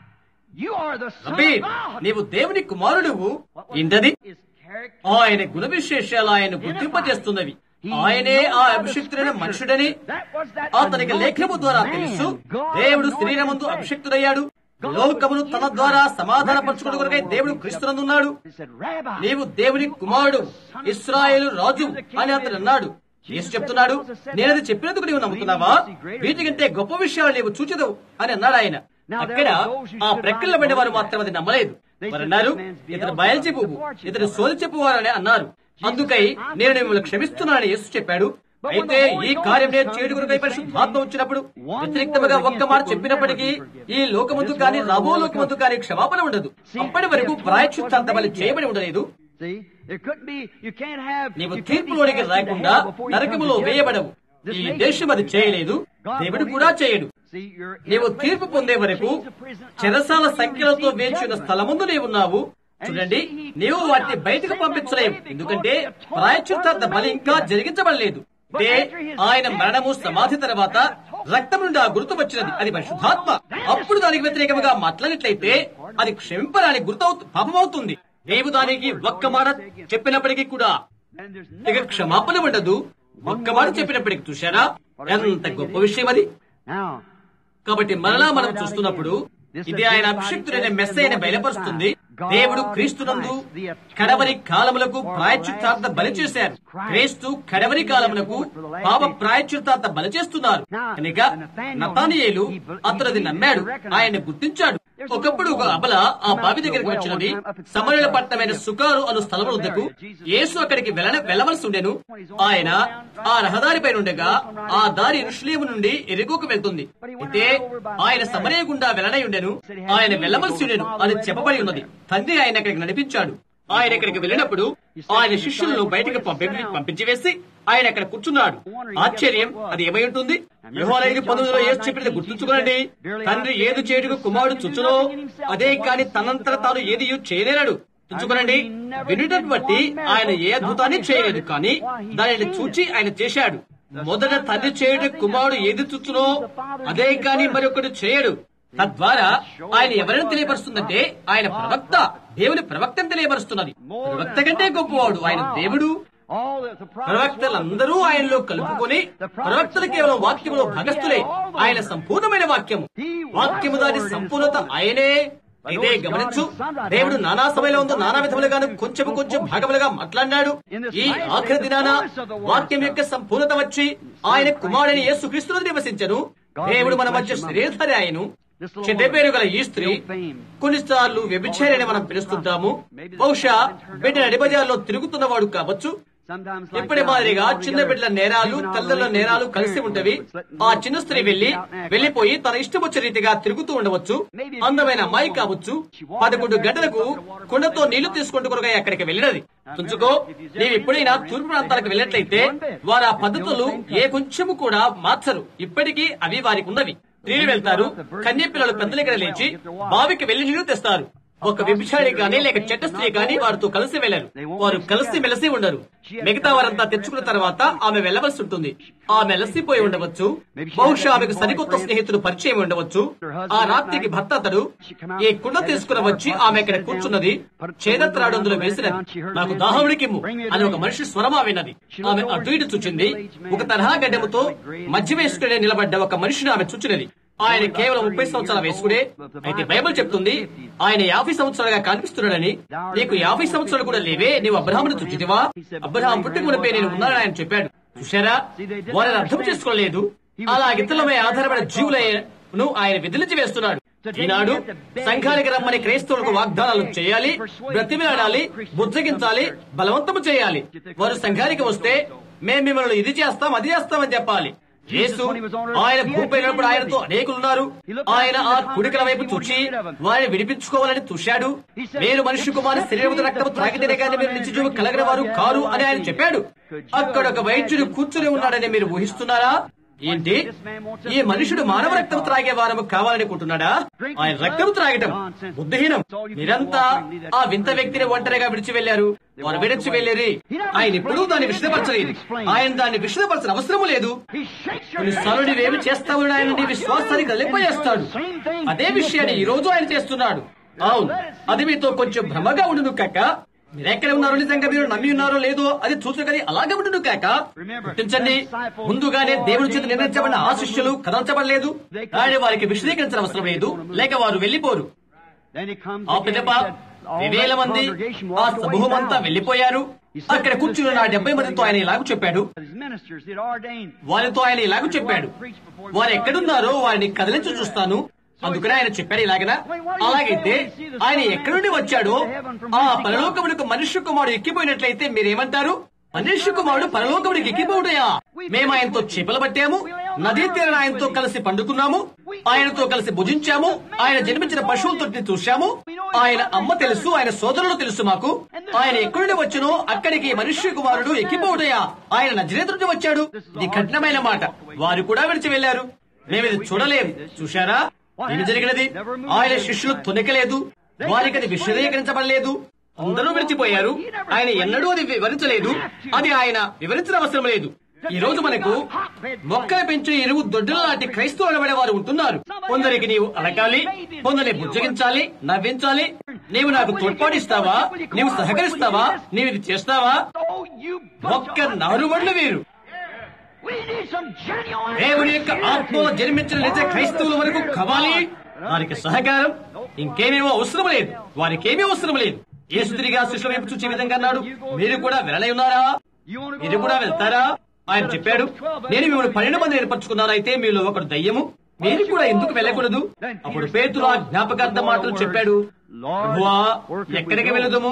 you are the Son rabi of God. నీవు దేవుని కుమారుడువు ఇంటది His character. ఆయన గుణ విశేషాలు ఆయన గుర్తింపజేస్తున్నవి ఆయనే ఆ అభిషక్తుడైన మనుషుడని That was that అతనికి లేఖనము ద్వారా తెలుసు దేవుడు శరీరమందు అభిషక్తుడయ్యాడు లోకమును తన ద్వారా సమాధానపరచుకుని కొరకై దేవుడు క్రీస్తునందున్నాడు He said, Rabbi, నీవు దేవుని కుమారుడు ఇస్రాయేలు రాజు అని అతడు అన్నాడు యేసు చెప్తున్నాడు నేనది చెప్పినందుకు నీవు నమ్ముతున్నావా వీటికంటే గొప్ప విషయాలు నీవు చూచదవు అని అన్నాడు ఆయన అక్కడ ఆ ప్రక్కల పడిన వారు మాత్రం అది నమ్మలేదు వారు అన్నారు ఇతను బయల్చి పువ్వు ఇతను సోది చెప్పువారని అన్నారు అందుకై నేను మిమ్మల్ని క్షమిస్తున్నానని యేసు చెప్పాడు అయితే ఈ కార్యం నేను చేయడు కొరకై పరిశుద్ధాత్మ వచ్చినప్పుడు వ్యతిరేక్తముగా ఒక్క మాట చెప్పినప్పటికీ ఈ లోకమందు కానీ రాబో లోకమందు కానీ క్షమాపణ ఉండదు అప్పటి వరకు ప్రాయశ్చిత్తాంత బలి చేయబడి ఉండలేదు see, there couldn't be, you can't have, నీవు you can't be తీర్పులోనికి cast into రాకుండా hell before you come నరకములో to judgment. వేయబడవు This ఈ nation దేశం అది చేయలేదు దేవుడు కూడా చేయడు See, you're in నీవు a place తీర్పు where పొందే you వరకు change the prison చెరసాల until you సంఖ్యలతో receive వేచి ఉన్న judgment. స్థలముందు నీవున్నావు చూడండి నీవు వాటిని బయటకు పంపించలేవు ఎందుకంటే ప్రాయచిత్తార్థ బలి ఇంకా జరిగించబడలేదు అంటే ఆయన మరణము సమాధి తర్వాత రక్తం నుండి ఆ గుర్తు వచ్చినది అది పరిశుద్ధాత్మ అప్పుడు దానికి వ్యతిరేకంగా మాట్లాడినట్లయితే అది క్షమింపడానికి గుర్తు పాపమవుతుంది నీవు దానికి ఒక్క మాట చెప్పినప్పటికీ కూడా And there's ఇక క్షమాపణ ఉండదు ఒక్క మాట చెప్పినప్పటికీ చూశారా ఎంత గొప్ప విషయం అది Now, కాబట్టి మరలా మనం చూస్తున్నప్పుడు ఇది ఆయన అభిషక్తుడైన మెస్సైన బయలుపరుస్తుంది దేవుడు క్రీస్తునందు కడవరి కాలములకు ప్రాయశ్చిత్తార్థ బలి చేశారు క్రీస్తు కడవరి కాలములకు పాప ప్రాయశ్చిత్తార్థ బలి చేస్తున్నారు కనుక నతానియేలు అతను అది నమ్మాడు ఆయన గుర్తించాడు ఒకప్పుడు ఒక అబల ఆ బావి దగ్గరికి వచ్చినది సమరల పట్టణమైన సుకారు అను స్థలం వద్దకు యేసు అక్కడికి వెళ్ళ వెళ్ళవలసి ఉండెను ఆయన ఆ రహదారిపై ఉండగా ఆ దారి రుష్లేము నుండి ఎరుగోకు వెళ్తుంది అయితే ఆయన సమరయ గుండా వెళ్ళనై ఉండెను ఆయన వెళ్ళవలసి ఉండెను అని చెప్పబడి ఉన్నది తండ్రి ఆయన అక్కడికి నడిపించాడు ఆయన ఇక్కడికి వెళ్ళినప్పుడు ఆయన శిష్యులను బయటకు పంపి పంపించి వేసి ఆయన అక్కడ కూర్చున్నాడు ఆశ్చర్యం అది ఏమై ఉంటుంది యోహాను ఐదు పంతొమ్మిదిలో ఏసు చెప్పినది గుర్తుంచుకోనండి తండ్రి ఏది చేయుటకు కుమారుడు చుచ్చునో అదే కాని తనంతట తాను ఏది చేయలేడు చుచ్చుకోనండి వినుటను బట్టి ఆయన ఏ అద్భుతాన్ని చేయలేదు కానీ దానిని చూచి ఆయన చేశాడు మొదట తండ్రి చేయుట కుమారుడు ఏది చుచ్చునో అదే కాని మరొకటి చేయడు తద్వారా ఆయన ఎవరిని తెలియపరుస్తుందంటే ఆయన ప్రవక్త దేవుని ప్రవక్తను తెలియపరుస్తున్నది ప్రవక్త కంటే గొప్పవాడు ఆయన దేవుడు all the, the prophets ప్రవక్తలందరూ ఆయనలో కలుపుకొని ప్రవక్తలు కేవలం వాక్యములో భాగస్థులే ఆయన సంపూర్ణమైన వాక్యము వాక్యము దాని సంపూర్ణత ఆయనే అయితే గమనించు దేవుడు నానా సమయంలో ఉందో నానా విధములుగాను కొంచెం కొంచెం భాగములుగా మాట్లాడినాడు ఈ ఆఖరి దినాన వాక్యం యొక్క సంపూర్ణత వచ్చి ఆయన కుమారుని యేసుక్రీస్తులో నివసించను దేవుడు మన మధ్య శరీరధారి ఆయను చెడ్డ పేరు గల ఈ స్త్రీ కొన్నిసార్లు వ్యభిచారిని మనం పిలుస్తుంటాము బహుశా బిడ్డ నడిపదాల్లో తిరుగుతున్నవాడు కావచ్చు ఇప్పటి మాదిరిగా చిన్న బిడ్డల నేరాలు తల్లుల నేరాలు కలిసి ఉంటవి ఆ చిన్న స్త్రీ వెళ్లి వెళ్లిపోయి తన ఇష్టం వచ్చే రీతిగా తిరుగుతూ ఉండవచ్చు అందమైన అమ్మాయి కావచ్చు పదకొండు గంటలకు కుండతో నీళ్లు తీసుకుంటూ కొరగా అక్కడికి వెళ్ళినది తుంచుకో నీవు ఎప్పుడైనా తూర్పు ప్రాంతాలకు వెళ్ళినట్లయితే వారు ఆ పద్ధతులు ఏ కొంచెము కూడా మార్చరు ఇప్పటికీ అవి వారికి ఉన్నవి స్త్రీలు వెళ్తారు కన్య పిల్లలు పెద్దల దగ్గర లేచి బావికి వెళ్లి నీళ్లు తెస్తారు ఒక వ్యభిచారి గాని లేక చెట్ట స్త్రీ గాని వారితో కలిసి వెళ్లరు వారు కలిసి మెలిసి ఉండరు మిగతా వారంతా తెచ్చుకున్న తర్వాత ఆమె వెళ్ళవలసి ఉంటుంది ఆమె అలసిపోయి ఉండవచ్చు బహుశా ఆమెకు సరికొత్త స్నేహితుడు పరిచయం ఉండవచ్చు ఆ రాత్రికి భర్త అతడు ఈ కుండ తీసుకుని వచ్చి ఆమె ఇక్కడ కూర్చున్నది చేదత్రాడు అందులో వేసినది నాకు దాహముడికిమ్ము అని ఒక మనిషి స్వరమా విన్నది ఆమె అటు ఇటు చూచింది ఒక తరహా గడ్డముతో మధ్య వేసుకునే నిలబడ్డ ఒక మనిషిని ఆమె చూచినది ఆయన కేవలం ముప్పై సంవత్సరాల వయసుకుడే అయితే బైబిల్ చెప్తుంది ఆయన యాభై సంవత్సరాలుగా కనిపిస్తున్నాడని నీకు యాభై సంవత్సరాలు కూడా లేవే నీవు అబ్రహామును చుచ్చితివా అబ్రహాం పుట్టిన మునిపే నేను ఉన్నానని ఆయన చెప్పాడు చూశారా వారిని అర్థం చేసుకోలేదు అలా ఇతరులపై ఆధారపడిన జీవులను ఆయన విదిలించి వేస్తున్నాడు ఈనాడు సంఘానికి రమ్మని క్రైస్తవులకు వాగ్దానాలు చేయాలి బ్రతిమిలాడాలి బుజ్జగించాలి బలవంతము చేయాలి వారు సంఘానికి వస్తే మేము మిమ్మల్ని ఇది చేస్తాం అది చేస్తామని చెప్పాలి యేసు ఆయన భూపై ఉన్నప్పుడు ఆయనతో అనేకులున్నారు ఆయన ఆ కుడికల వైపు చూచి వారిని విడిపించుకోవాలని చూశాడు మీరు మనిషి కుమారి శరీరము రక్తము త్రాగితేనే కానీ మీరు నిత్యజీవు కలగిన వారు కారు అని ఆయన చెప్పాడు అక్కడ ఒక వైద్యుడు కూర్చుని ఉన్నాడని మీరు ఊహిస్తున్నారా ఏంటి ఈ మనుషుడు మానవ రక్తం త్రాగే వారము కావాలనుకుంటున్నాడా ఆయన రక్తం త్రాగటం బుద్ధిహీనం మీరంతా ఆ వింత వ్యక్తిని ఒంటరిగా విడిచి వెళ్లారు వారు విడిచి వెళ్ళేరి ఆయన ఎప్పుడూ దాన్ని విషదపరచలేదు ఆయన దాన్ని విషదపరచిన అవసరం లేదు కొన్నిసార్లు నీవేమి చేస్తావు ఆయన నీ విశ్వాసాన్ని కలిపేస్తాడు అదే విషయాన్ని ఈ రోజు ఆయన చేస్తున్నాడు అవును అది మీతో కొంచెం భ్రమగా ఉండును కాక మీరెక్కడ ఉన్నారో నిజంగా మీరు నమ్మి ఉన్నారో లేదో అది చూసుకని అలాగే ఉండును కాక గుర్తించండి ముందుగానే దేవుడి చేత నిర్ణయించబడిన ఆ శిష్యులు కదల్చబడలేదు ఆయన వారికి విశదీకరించిన అవసరం లేదు లేక వారు వెళ్లిపోరు ఆ పిదప వేల మంది ఆ సమూహమంతా వెళ్లిపోయారు అక్కడ కూర్చున్న నా డెబ్బై మందితో ఆయన ఇలాగ చెప్పాడు వారితో ఆయన ఇలాగ చెప్పాడు వారు ఎక్కడున్నారో వారిని కదిలించి చూస్తాను అందుకనే ఆయన చెప్పాడు ఇలాగన అలాగైతే ఆయన ఎక్కడి నుండి వచ్చాడో ఆ పరలోకములకు మనుష్య కుమారుడు ఎక్కిపోయినట్లయితే మీరేమంటారు మనుష్య కుమారుడు పరలోకముడికి ఎక్కిపోవుడయా మేము ఆయనతో చేపలు పట్టాము నదీ తీరన ఆయనతో కలిసి పండుకున్నాము ఆయనతో కలిసి భుజించాము ఆయన జన్మించిన పశువులతో చూశాము ఆయన అమ్మ తెలుసు ఆయన సోదరులు తెలుసు మాకు ఆయన ఎక్కడి వచ్చునో అక్కడికి మనుష్య కుమారుడు ఎక్కిపోవుడయా ఆయన నజరేతు నుండి వచ్చాడు ఇది కఠినమైన మాట వారు కూడా విడిచి వెళ్లారు మేము ఇది చూడలేము చూశారా ఏమి జరిగినది ఆయన శిష్యులు తొనకలేదు వారికి అది విశదీకరించబడలేదు అందరూ విడిచిపోయారు ఆయన ఎన్నడూ అది వివరించలేదు అది ఆయన వివరించిన అవసరం లేదు ఈ రోజు మనకు మొక్కలు పెంచే ఎరువు దొడ్డుల లాంటి క్రైస్తవులు అనబడే వారు ఉంటున్నారు కొందరికి నీవు అలకాలి కొందరిని బుజ్జగించాలి నవ్వించాలి నీవు నాకు తోడ్పాటిస్తావా నీవు సహకరిస్తావా నీవు ఇది చేస్తావా ఒక్క నారుబడులు వీరు దేవుని యొక్క ఆత్మలో జన్మించిన నిజ క్రైస్తవుల వరకు కావాలి వారికి సహకారం ఇంకేమేమో అవసరం లేదు వారికి ఏమీ అవసరం లేదు యేసు తిరిగి ఆ శిష్యుల వైపు చూసే విధంగా అన్నాడు మీరు కూడా వెళ్ళలై ఉన్నారా మీరు కూడా వెళ్తారా ఆయన చెప్పాడు నేను మిమ్మల్ని పన్నెండు మంది ఏర్పరచుకున్నాను అయితే మీలో ఒకడు దయ్యము మీరు కూడా ఎందుకు వెళ్ళకూడదు అప్పుడు పేతులు ఆ జ్ఞాపకార్థ మాటలు చెప్పాడు ప్రభువా ఎక్కడికి వెళుదము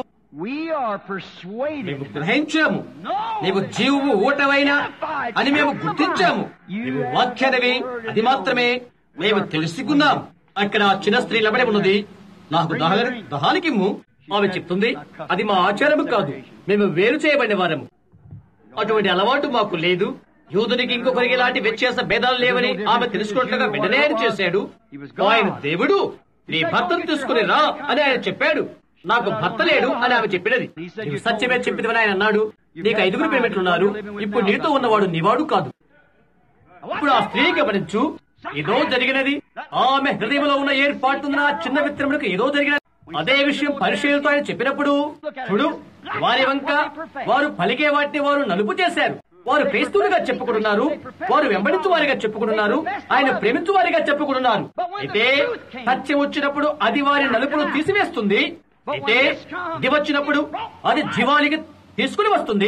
మేము గ్రహించాము నీవు జీవము ఓటవైనా అని మేము గుర్తించాము నీవు వాక్యానవి అది మాత్రమే మేము తెలుసుకున్నాం అక్కడ ఆ చిన్న స్త్రీ లబడి ఉన్నది నాకు దహ దహానికిమ్ము ఆమె చెప్తుంది అది మా ఆచారము కాదు మేము వేరు చేయబడిన వారము అటువంటి అలవాటు మాకు లేదు యూదునికి ఇంకొకరికి ఇలాంటి వ్యత్యాస భేదాలు లేవని ఆమె తెలుసుకున్నట్లుగా వెంటనే ఆయన చేశాడు ఆయన దేవుడు నీ భర్తను తీసుకుని రా అని ఆయన చెప్పాడు నాకు భర్త లేడు అని ఆమె చెప్పినది నీవు సత్యమే చెప్పినవని ఆయన అన్నాడు నీకు ఐదుగురు ప్రేమిట్లున్నారు ఇప్పుడు నీతో ఉన్నవాడు నీవాడు కాదు ఇప్పుడు ఆ స్త్రీ గమనించు ఏదో జరిగినది ఆమె హృదయంలో ఉన్న ఏర్పాటున్న ఆ చిన్న విత్తనములకు ఏదో జరిగినది అదే విషయం పరిశీలనతో ఆయన చెప్పినప్పుడు చూడు వారి వంక వారు పలికే వాటిని వారు నలుపు చేశారు వారు క్రైస్తవులుగా చెప్పుకుంటున్నారు వారు వెంబడించు వారిగా చెప్పుకుంటున్నారు ఆయన ప్రేమించు వారిగా చెప్పుకుంటున్నారు అయితే సత్యం వచ్చినప్పుడు అది వారి నలుపును తీసివేస్తుంది అయితే ఇది వచ్చినప్పుడు అది జీవానికి తీసుకుని వస్తుంది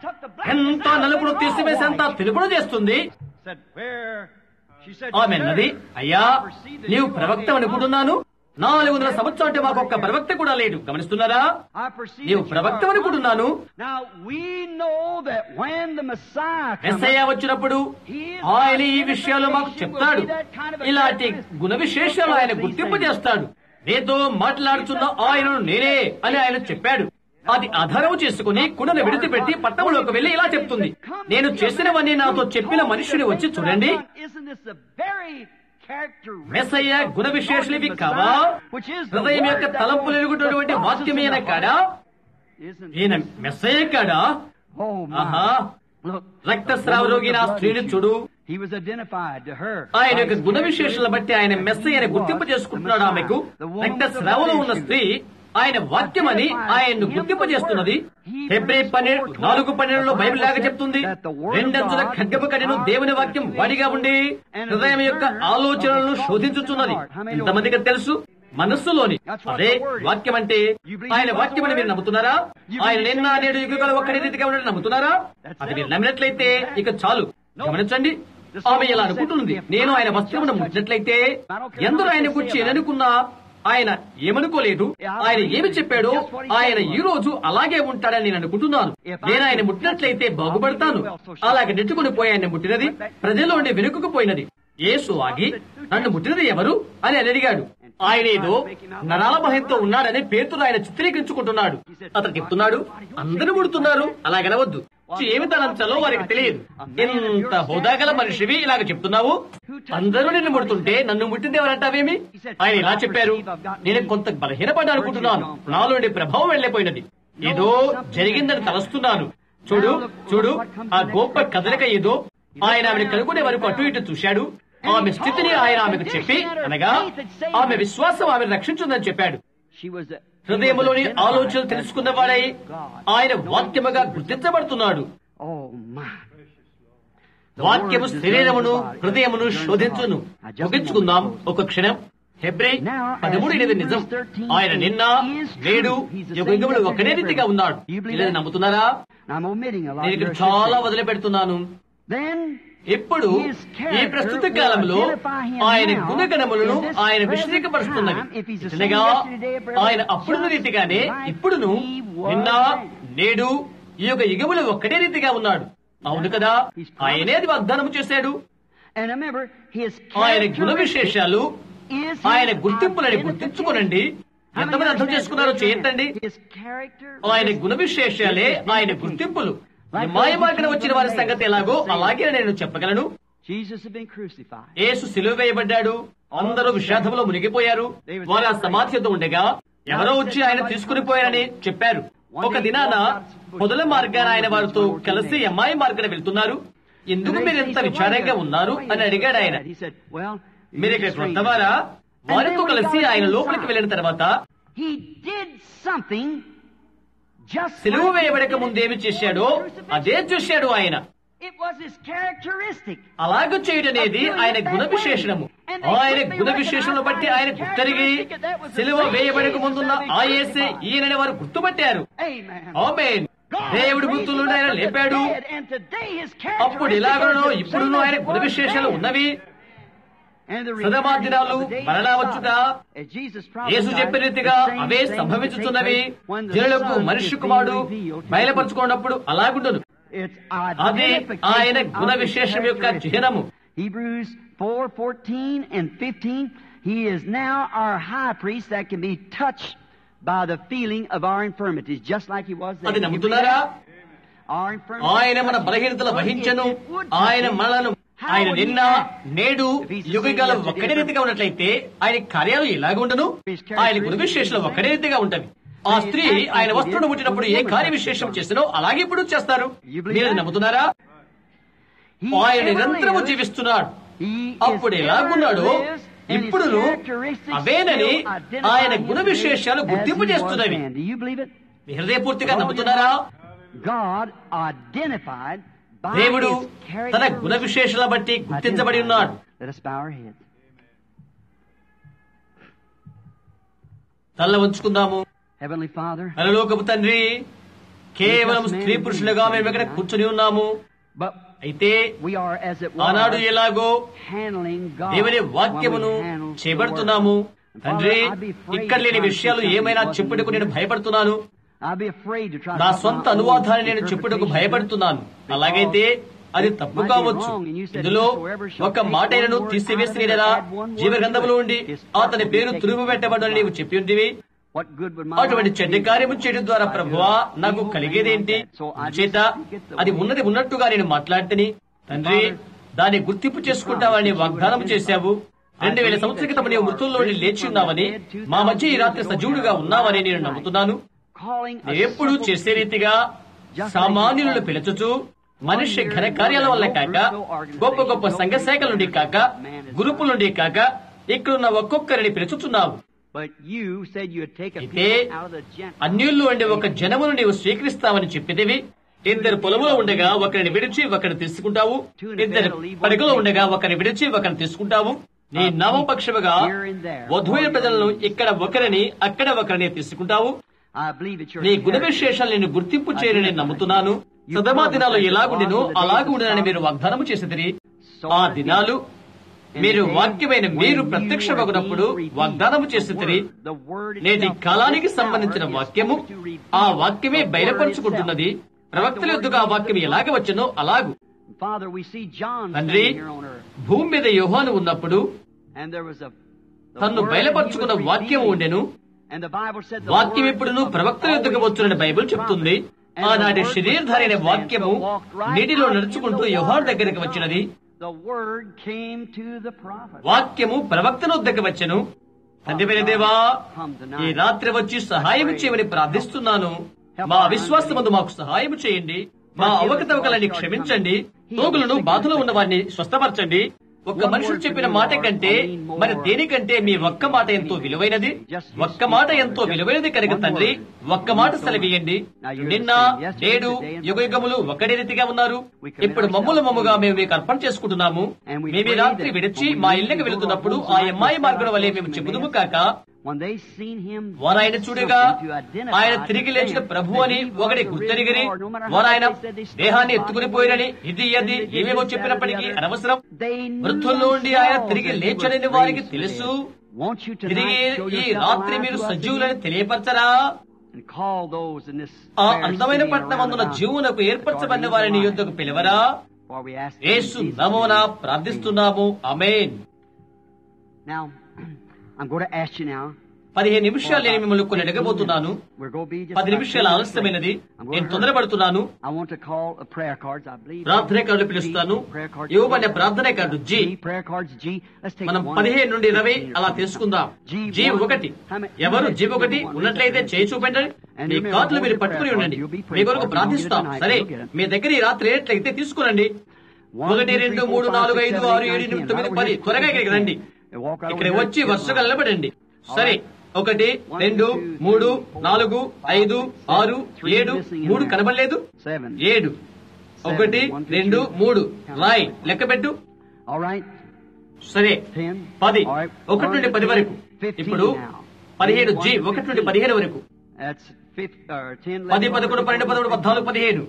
ఎంత నలుపును తీసివేసేంత తెలుపును చేస్తుంది Said, where? She said, ఆమె అన్నది అయ్యా నీవు ప్రవక్త అనుకుంటున్నాను నాలుగు వందల సంవత్సరం అంటే మాకు ఒక్క ప్రవక్త కూడా లేడు గమనిస్తున్నారా I perceive నీవు that you ప్రవక్త are అనుకుంటున్నాను Now we know that when the Messiah comes, Messiah వచ్చినప్పుడు ఆయన ఈ విషయాలు మాకు చెప్తాడు ఇలాంటి గుణ విశేషాలు ఆయన గుర్తింపు చేస్తాడు నీతో మాట్లాడుతున్న ఆయనను నేనే అని ఆయన చెప్పాడు అది ఆధారం చేసుకుని కుండను విడిచిపెట్టి పట్టణంలోకి వెళ్లి ఇలా చెప్తుంది నేను చేసినవన్నీ నాతో చెప్పిన మనుషుని వచ్చి చూడండి Isn't this the very characteristic Messiah గుణ విశేషాలు ఇవి కావా which is the హృదయం యొక్క word తలంపులు ఎరుగుతున్నటువంటి వాక్యమైన కాడా Isn't ఈయన మెస్సయ్య కాడా Oh ఆహా my. Look, రక్తస్రావ రోగిన ఆ స్త్రీని చూడు he was identified to her. ఆయన యొక్క గుణ విశేషాలను బట్టి ఆయన మెస్సయ్య అని గుర్తింపు చేసుకుంటున్నాడు ఆమెకు రక్తస్రావంలో ఉన్న స్త్రీ ఆయన వాక్యమని ఆయన్ను గుర్తింపు చేస్తున్నది ఫిబ్రవరి పన్నెండు నాలుగు పన్నెండులో బైబిల్ లాగా చెప్తుంది రెండంచుల ఖడ్గపు కడిను దేవుని వాక్యం వాడిగా ఉండి హృదయం యొక్క ఆలోచనలను శోధించుచున్నది ఇంతమందికి తెలుసు మనస్సులోని అదే వాక్యం అంటే ఆయన వాక్యమని మీరు నమ్ముతున్నారా ఆయన నిన్న నేడు యుగలు ఒక్కడి రీతిగా ఉండడం నమ్ముతున్నారా అది మీరు నమ్మినట్లయితే ఇక చాలు గమనించండి ఆమె ఇలా అనుకుంటున్నది నేను ఆయన వస్త్రమును ముట్టినట్లయితే ఎందరూ ఆయన గురించి ఏమనుకున్నా ఆయన ఏమనుకోలేదు ఆయన ఏమి చెప్పాడో ఆయన ఈ రోజు అలాగే ఉంటాడని నేను అనుకుంటున్నాను నేను ఆయన ముట్టినట్లయితే బాగుపడతాను అలాగే నెట్టుకుని పోయి ఆయన ముట్టినది ప్రజల్లో ఉండి వెనుకకు పోయినది యేసు ఆగి నన్ను ముట్టినది ఎవరు అని ఆయన అడిగాడు ఆయన ఏదో నరాల భయంతో ఉన్నాడని పేతులు ఆయన చిత్రీకరించుకుంటున్నాడు అతను చెప్తున్నాడు అందరూ ముడుతున్నారు అలాగనవద్దు ఏమి తనంచలో వారికి తెలియదు ఎంత హోదాగల మనిషివి ఇలాగ చెప్తున్నావు అందరూ నిన్ను ముడుతుంటే నన్ను ముట్టింది ఎవరంటావేమి ఆయన ఇలా చెప్పారు నేను కొంత బలహీనపడ్డా అనుకుంటున్నాను నాలోని ప్రభావం వెళ్లిపోయినది ఏదో జరిగిందని తలస్తున్నాను చూడు చూడు ఆ గొప్ప కదలిక ఏదో ఆయన ఆమెను కనుగొనే వరకు అటు ఇటు చూశాడు ఆమె స్థితిని ఆయన ఆమెకు చెప్పి అనగా ఆమె విశ్వాసం ఆమెను రక్షించుందని చెప్పాడు She was a, హృదయములోని ఆలోచనలు తెలుసుకున్నవాడై ఆయన వాక్యముగా గుర్తించబడుతున్నాడు Oh my. వాక్యము శరీరమును హృదయమును శోధించును ముగించుకుందాం ఒక క్షణం హెబ్రే పదమూడు ఎనిమిది నిజం ఆయన నిన్న నేడు యుగములు ఒకనే రీతిగా ఉన్నాడు ఇలా నమ్ముతున్నారా I'm omitting a lot. నేను ఇక్కడ here, చాలా should say. వదిలిపెడుతున్నాను Then ఇప్పుడు ఈ ప్రస్తుత కాలంలో ఆయన గుణగణములను ఆయన విశ్లేషపరుస్తున్నవి చిన్నగా ఆయన అప్పుడున్న రీతిగానే ఇప్పుడును నిన్న నేడు ఈ యొక్క యుగములు ఒక్కటే రీతిగా ఉన్నాడు అవును కదా ఆయనే అది వాగ్దానం చేశాడు and remember his ఆయన గుణ విశేషాలు is ఆయన గుర్తింపులని గుర్తించుకోనండి ఎంతమంది అర్థం చేసుకున్నారో చేయొద్దండి his character ఆయన గుణ విశేషాలే ఆయన గుర్తింపులు ఈ మాయమార్గన వచ్చిన వారి సంగతి ఎలాగో అలాగే నేను చెప్పగలను Jesus had been crucified. యేసు సిలువ వేయబడ్డాడు అందరూ విషాదంలో మునిగిపోయారు వారు ఆ సమాధి యొద్ద ఉండగా ఎవరో వచ్చి ఆయన తీసుకుని పోయారని చెప్పారు ఒక దినాన పొదల మార్గాన ఆయన వారితో కలిసి అమ్మాయి మార్గాన వెళ్తున్నారు ఎందుకు మీరు ఎంత విచారంగా ఉన్నారు అని అడిగాడు ఆయన He said, well, మీరు ఇక్కడ కొత్తవారా వారితో కలిసి ఆయన లోపలికి వెళ్ళిన తర్వాత he did something just సిలువ like వేయబడక ముందేమి చేశాడో అదే చూశాడు ఆయన it was his characteristic. అలాగ చేయడం అనేది ఆయన గుణ విశేషణము ఆయన గుణ విశేషణను బట్టి ఆయన గుర్తరిగి సిలువ వేయబడక ముందున్న ఆ యేసే ఈయనని వారు గుర్తుపట్టారు Amen. ఆమేన్ దేవుడి గుర్తు నుండి ఆయన లేపాడు And today his అప్పుడు ఇలాగనో ఇప్పుడును ఆయన గుణ విశేషాలు ఉన్నవి సదమా దినాలు మరలా వచ్చుట యేసు చెప్పిన రీతిగా అవే సంభవించుతున్నవి జనులకు మనిషి కుమారుడు బయలుపరచుకున్నప్పుడు అలాగుండును అది ఆయన గుణ విశేషం యొక్క చిహ్నము Hebrews 4, 14 and 15. He is now our high priest that can be touched by the feeling of our infirmities, just like he was అది then. నమ్ముతున్నారా Our infirmities. ఆయన మన బలహీనతల వహించను ఆయన మనలను ఆయన నిన్న నేడు యుగకాలం ఒక్కడే రీతిగా ఉన్నట్లయితే ఆయన కార్యాలు ఎలాగ ఉండను ఆయన గుణ విశేషాలు ఒక్కడే రీతిగా ఉంటవి ఆ స్త్రీ ఆయన వస్త్రుడు ముట్టినప్పుడు ఏ కార్య విశేషం చేసినో అలాగే ఇప్పుడు చేస్తారు మీరు అది నమ్ముతున్నారా He ఆయన ever నిరంతరము lives. జీవిస్తున్నాడు He is అప్పుడు ever ఎలాగున్నాడో lives, and his ఇప్పుడును characteristics అవేనని still identify ఆయన him గుణ today విశేషాలు as గుర్తింపు he was చేస్తున్నవి then. Do you believe it? హృదయపూర్తిగా నమ్ముతున్నారా God identified దేవుడు తన గుణ విశేషాల బట్టి గుర్తించబడి ఉన్నాడు Let us bow our heads. తల్ల ఉంచుకుందాము Heavenly Father, పరలోకపు తండ్రి కేవలం స్త్రీ పురుషులుగా మేము ఇక్కడ కూర్చుని ఉన్నాము but అయితే we are as it ఆనాడు was ఎలాగో handling God దేవుని when we వాక్యమును handle the చేపడుతున్నాము word. And తండ్రి Father, I'd be afraid ఇక్కడ to లేని try to విషయాలు say something ఏమైనా that wasn't చెప్పుటకు in నేను there. భయపడుతున్నాను I'd be afraid to try to నా put సొంత my own అనువాదాన్ని నేను చెప్పుటకు interpretation భయపడుతున్నాను because అలాగైతే అది it తప్పు might be కావచ్చు wrong, and you said, ఇందులో "Whosoever shall ఒక take మాట one అయినను word తీసివేసిన out of it, ఎడల add one word జీవ to గ్రంథములో it, ఉండి his part అతని will be పేరు taken తురుముపెట్టబడని from నీవు his చెప్పి ఉంటివి What good would my అటువంటి life చెడ్డ be కార్యము if చేయడం I ద్వారా do ప్రభువా evil నాకు thing కలిగేదేంటి like that? So I చేత just speak it the అది way ఉన్నది ఉన్నట్టుగా నేను మాట్లాడితేని తండ్రి Father, దాన్ని గుర్తింపు చేసుకుంటావని వాగ్దానం చేశావు రెండు వేల సంవత్సరాల క్రితం నీవు మృతుల్లో నుండి లేచి ఉన్నావని మా మధ్య ఈ రాత్రి సజీవుడుగా ఉన్నావని నేను నమ్ముతున్నాను calling a ఎప్పుడు simple చేసే రీతిగా సామాన్యులను పిలుచుచు మనిషి ఘన కార్యాల వల్ల కాక గొప్ప గొప్ప సంఘ శాఖల నుండి కాక గ్రూపుల నుండి కాక ఇక్కడున్న ఒక్కొక్కరిని పిలుచుచున్నావు But you said you would take a అయితే people out of the Gentiles. అన్యుల్లో ఉండే ఒక జనమును నీవు స్వీకరిస్తావని చెప్పినవి ఇద్దరు పొలములో ఉండగా ఒకరిని విడిచి ఒకరిని తీసుకుంటావు ఇద్దరు పడకలో ఉండగా ఒకరిని విడిచి ఒకరిని తీసుకుంటావు నీ నామపక్షముగా వధువైన ప్రజలను ఇక్కడ ఒకరిని అక్కడ ఒకరిని తీసుకుంటావు I believe it's your నీ గుణ character. విశేషాలు నేను గుర్తింపు చేయని నేను నమ్ముతున్నాను సదమా దినాలు ఎలాగుండినో అలాగుండనని మీరు వాగ్దానము చేసేది ఆ దినాలు మీరు వాక్యమైన మీరు ప్రత్యక్షమగునప్పుడు వాగ్దానము చేసేది The word నేటి itself, కాలానికి this సంబంధించిన hour is వాక్యము supposed to reveal ఆ వాక్యమే the word బయలుపరుచుకుంటున్నది itself. ప్రవక్తల ఎద్దుగా ఆ వాక్యం ఎలాగ వచ్చనో అలాగు Father, we see John తండ్రి standing here on earth, భూమి మీద యోహాను ఉన్నప్పుడు and there was a the తన్ను word బయలుపరుచుకున్న he was వాక్యం revealing. ఉండెను And the Bible said the వాక్యం word ఎప్పుడును of ప్రవక్తల ఎద్దుకు always వచ్చునని బైబిల్ చెప్తుంది And the ఆనాటి word was శరీరధారైన flesh వాక్యము man, so walked right నీటిలో out in నడుచుకుంటూ the యోహాను water. దగ్గరికి వచ్చినది The word came to the prophet. వాక్యము ప్రవక్తల వద్దకు వచ్చెను తండ్రి దేవా Come ఈ tonight. రాత్రి వచ్చి సహాయం చేయమని ప్రార్థిస్తున్నాను మా విశ్వాసమందు మాకు సహాయం చేయండి మా అవకతవకలని క్షమించండి రోగులను బాధలో ఉన్న వారిని స్వస్థపరచండి ఒక్క మనుషుడు చెప్పిన మాట కంటే మరి దేనికంటే మీ ఒక్క మాట ఎంతో విలువైనది ఒక్క మాట ఎంతో విలువైనది కనుక తండ్రి ఒక్క మాట సెలవీయండి నిన్న నేడు యుగ యుగములు ఒకటే రీతిగా ఉన్నారు ఇప్పుడు మమ్ముల మమ్ముగా మేము మీకు అర్పణ చేసుకుంటున్నాము మేము ఈ రాత్రి విడిచి మా ఇళ్ళకి వెళుతున్నప్పుడు ఆ అమ్మాయి మార్గం వల్లే మేము చెబుదుము కాక When they seen him వారు ఆయన చూడగా to identify ఆయన తిరిగి లేచిన them ప్రభు అని that he was ఒకటి the గుర్తెరిగిరి risen Lord, no matter how వారు ఆయన they said they stood దేహాన్ని on ఎత్తుకుని the పోయినని body, ఇది they అది did this, ఏవేవో that, చెప్పినప్పటికీ or the other. అనవసరం They knew వృద్ధుల్లో నుండి ఆయన themselves తిరిగి that he లేచడని was వారికి raised from తెలుసు the dead. Want you తిరిగి tonight show ఈ yourself రాత్రి alive మీరు to us సజీవులని again తెలియపరచరా and call those in this ఆ fair అందమైన city and పట్టణమందున around about జీవునకు that ఏర్పరచబడిన are వారిని alive. యుద్ధకు పిలవరా For we ask in Yesu Jesus' నమోనా name. ప్రార్థిస్తున్నాము అమేన్ Now, I'm going to ask you now. పదిహేను నిమిషాలు నేను మిమ్మల్ని కొన్ని అడగబోతున్నాను We're going to be just పది about నిమిషాల 10 minutes ఆలస్యమైనది late. I'm going నేను to తొందరపడుతున్నాను I want to call a prayer cards, I believe. ప్రార్థన కార్డులు పిలుస్తాను Prayer cards. ఇవ్వబడిన ప్రార్థన card G G, prayer cards G. Let's take మనం one. పదిహేను నుండి ఇరవై 15 or అలా something. తీసుకుందాం G జీ one. ఒకటి How many- ఎవరు how జీ many- ఒకటి one. ఉన్నట్లయితే చేయి చూపెట్టండి మీ కార్డులు మీరు పట్టుకుని ఉండండి మీ కొరకు ప్రార్థిస్తాం సరే మీ దగ్గర ఈ రాత్రి ఏట్లయితే తీసుకురండి ఒకటి రెండు మూడు నాలుగు ఐదు ఆరు ఏడు ఎనిమిది తొమ్మిది పది త్వరగా ఇక్కడికి రండి ఇక్కడ వచ్చి వరుసగా నిలబడండి సరే ఒకటి రెండు మూడు నాలుగు ఐదు ఆరు ఏడు మూడు కనబడలేదు Seven. ఏడు ఒకటి రెండు మూడు రాయ్ లెక్క పెట్టు All right. సరే Ten. పది All right. ఒకటి నుండి పది వరకు Fifteen ఇప్పుడు now. పదిహేను జీ One to ఒకటి నుండి fifteen. పదిహేను వరకు That's fifth, or ten, పది eleven, పదకొండు పన్నెండు పదమూడు పద్నాలుగు పదిహేను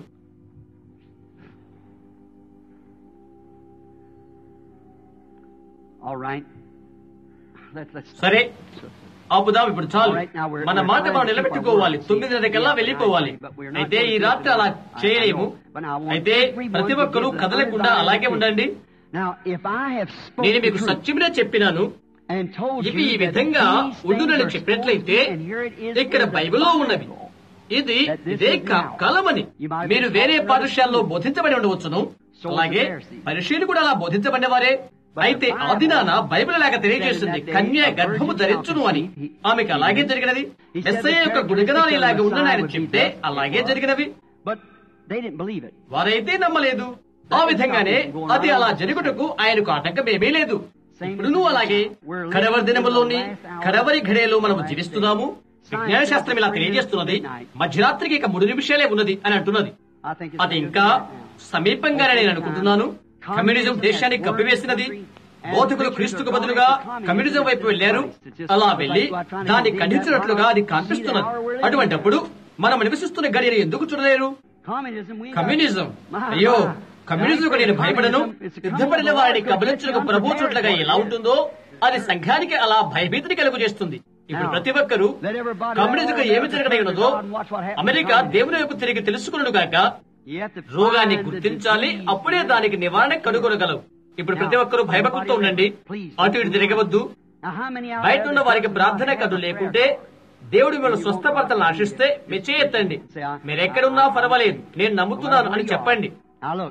All right. Let's, let's సరే ఆపుదాం ఇప్పుడు చాలు All right, now we're- మన we're మాట trying మనం to keep our నిలబెట్టుకోవాలి word. తొమ్మిదిన్నరకల్లా See, వెళ్ళిపోవాలి but we're not అయితే going ఈ to రాత్రి do అలా it. I- I చేయలేము know. But I want అయితే everyone ప్రతి to ఒక్కరూ give the కదలకుండా undivided అలాగే ఉండండి Now, if I have spoken నేను మీకు the truth సత్యమునే చెప్పినాను and told ఇవి you ఈ that విధంగా these things ఉండునని are చెప్పినట్లయితే supposed to be, and here it is ఇక్కడ in the బైబిల్లో ఉన్నవి Bible. ఇది That this ఇదే is కా- now. కాలమని You might have మీరు been వేరే taught another పాఠశాలలో school. బోధించబడి ఉండవచ్చును So was అలాగే the Pharisees. పరిశీలు కూడా అలా బోధించబడిన వారే But అయితే the ఆ Bible దినాన బైబిల్ లాగా తెలియజేస్తుంది said that day Kanya a గర్భము virgin ధరించును shall అని conceive. He- ఆమెకు అలాగే జరిగినది He said ఎస్ఐ the యొక్క గుణగణాలు ఇలాగ characteristics of the ఉండని ఆయన Messiah would చెప్తే be thus. అలాగే It was. జరిగినవి But they didn't believe it. వారైతే నమ్మలేదు ఆ విధంగానే అది అలా జరుగుటకు ఆయనకు ఆటంకం ఏమీ లేదు ఇప్పుడు నువ్వు అలాగే కడవరి దినములోని కడవరి ఘడియలో మనము జీవిస్తున్నాము విజ్ఞాన శాస్త్రం ఇలా తెలియజేస్తున్నది మధ్యరాత్రికి ఇక మూడు నిమిషాలే ఉన్నది అని అంటున్నది I think it's అది ఇంకా సమీపంగానే నేను అనుకుంటున్నాను కమ్యూనిజం దేశాన్ని కప్పివేసినది బోధకులు క్రీస్తుకు బదులుగా కమ్యూనిజం వైపు వెళ్లారు అలా వెళ్లి దాన్ని ఖండించినట్లుగా అది కనిపిస్తున్నది అటువంటప్పుడు మనం నివసిస్తున్న గడియను ఎందుకు చూడలేరు Communism, we కమ్యూనిజం అయ్యో కమ్యూనిజం నేను భయపడను సిద్ధపడిన వారిని కబలించులకు ప్రభు చోట్లగా ఎలా ఉంటుందో అది సంఘానికి అలా భయభీతిని కలుగు చేస్తుంది ఇప్పుడు ప్రతి ఒక్కరూ కమ్యూనిజం ఏమి జరగడం ఉన్నదో అమెరికా దేవుని వైపు తిరిగి తెలుసుకున్నాడు గాక You have to రోగాన్ని find the గుర్తించాలి disease. అప్పుడే దానికి నివారణ కనుగొనగలవు ఇప్పుడు ప్రతి ఒక్కరూ భయభక్తులతో ఉండండి అటు ఇటు తిరగవద్దు Now, how many out బయట there ఉన్న that వారికి doesn't ప్రార్థన have కథలు a లేకుంటే prayer? దేవుడు మిమ్మల్ని స్వస్థపరచాలని ఆశిస్తే మీ చేయెత్తండి మీరెక్కడున్నా పర్వాలేదు నేను నమ్ముతున్నాను అని చెప్పండి Now look,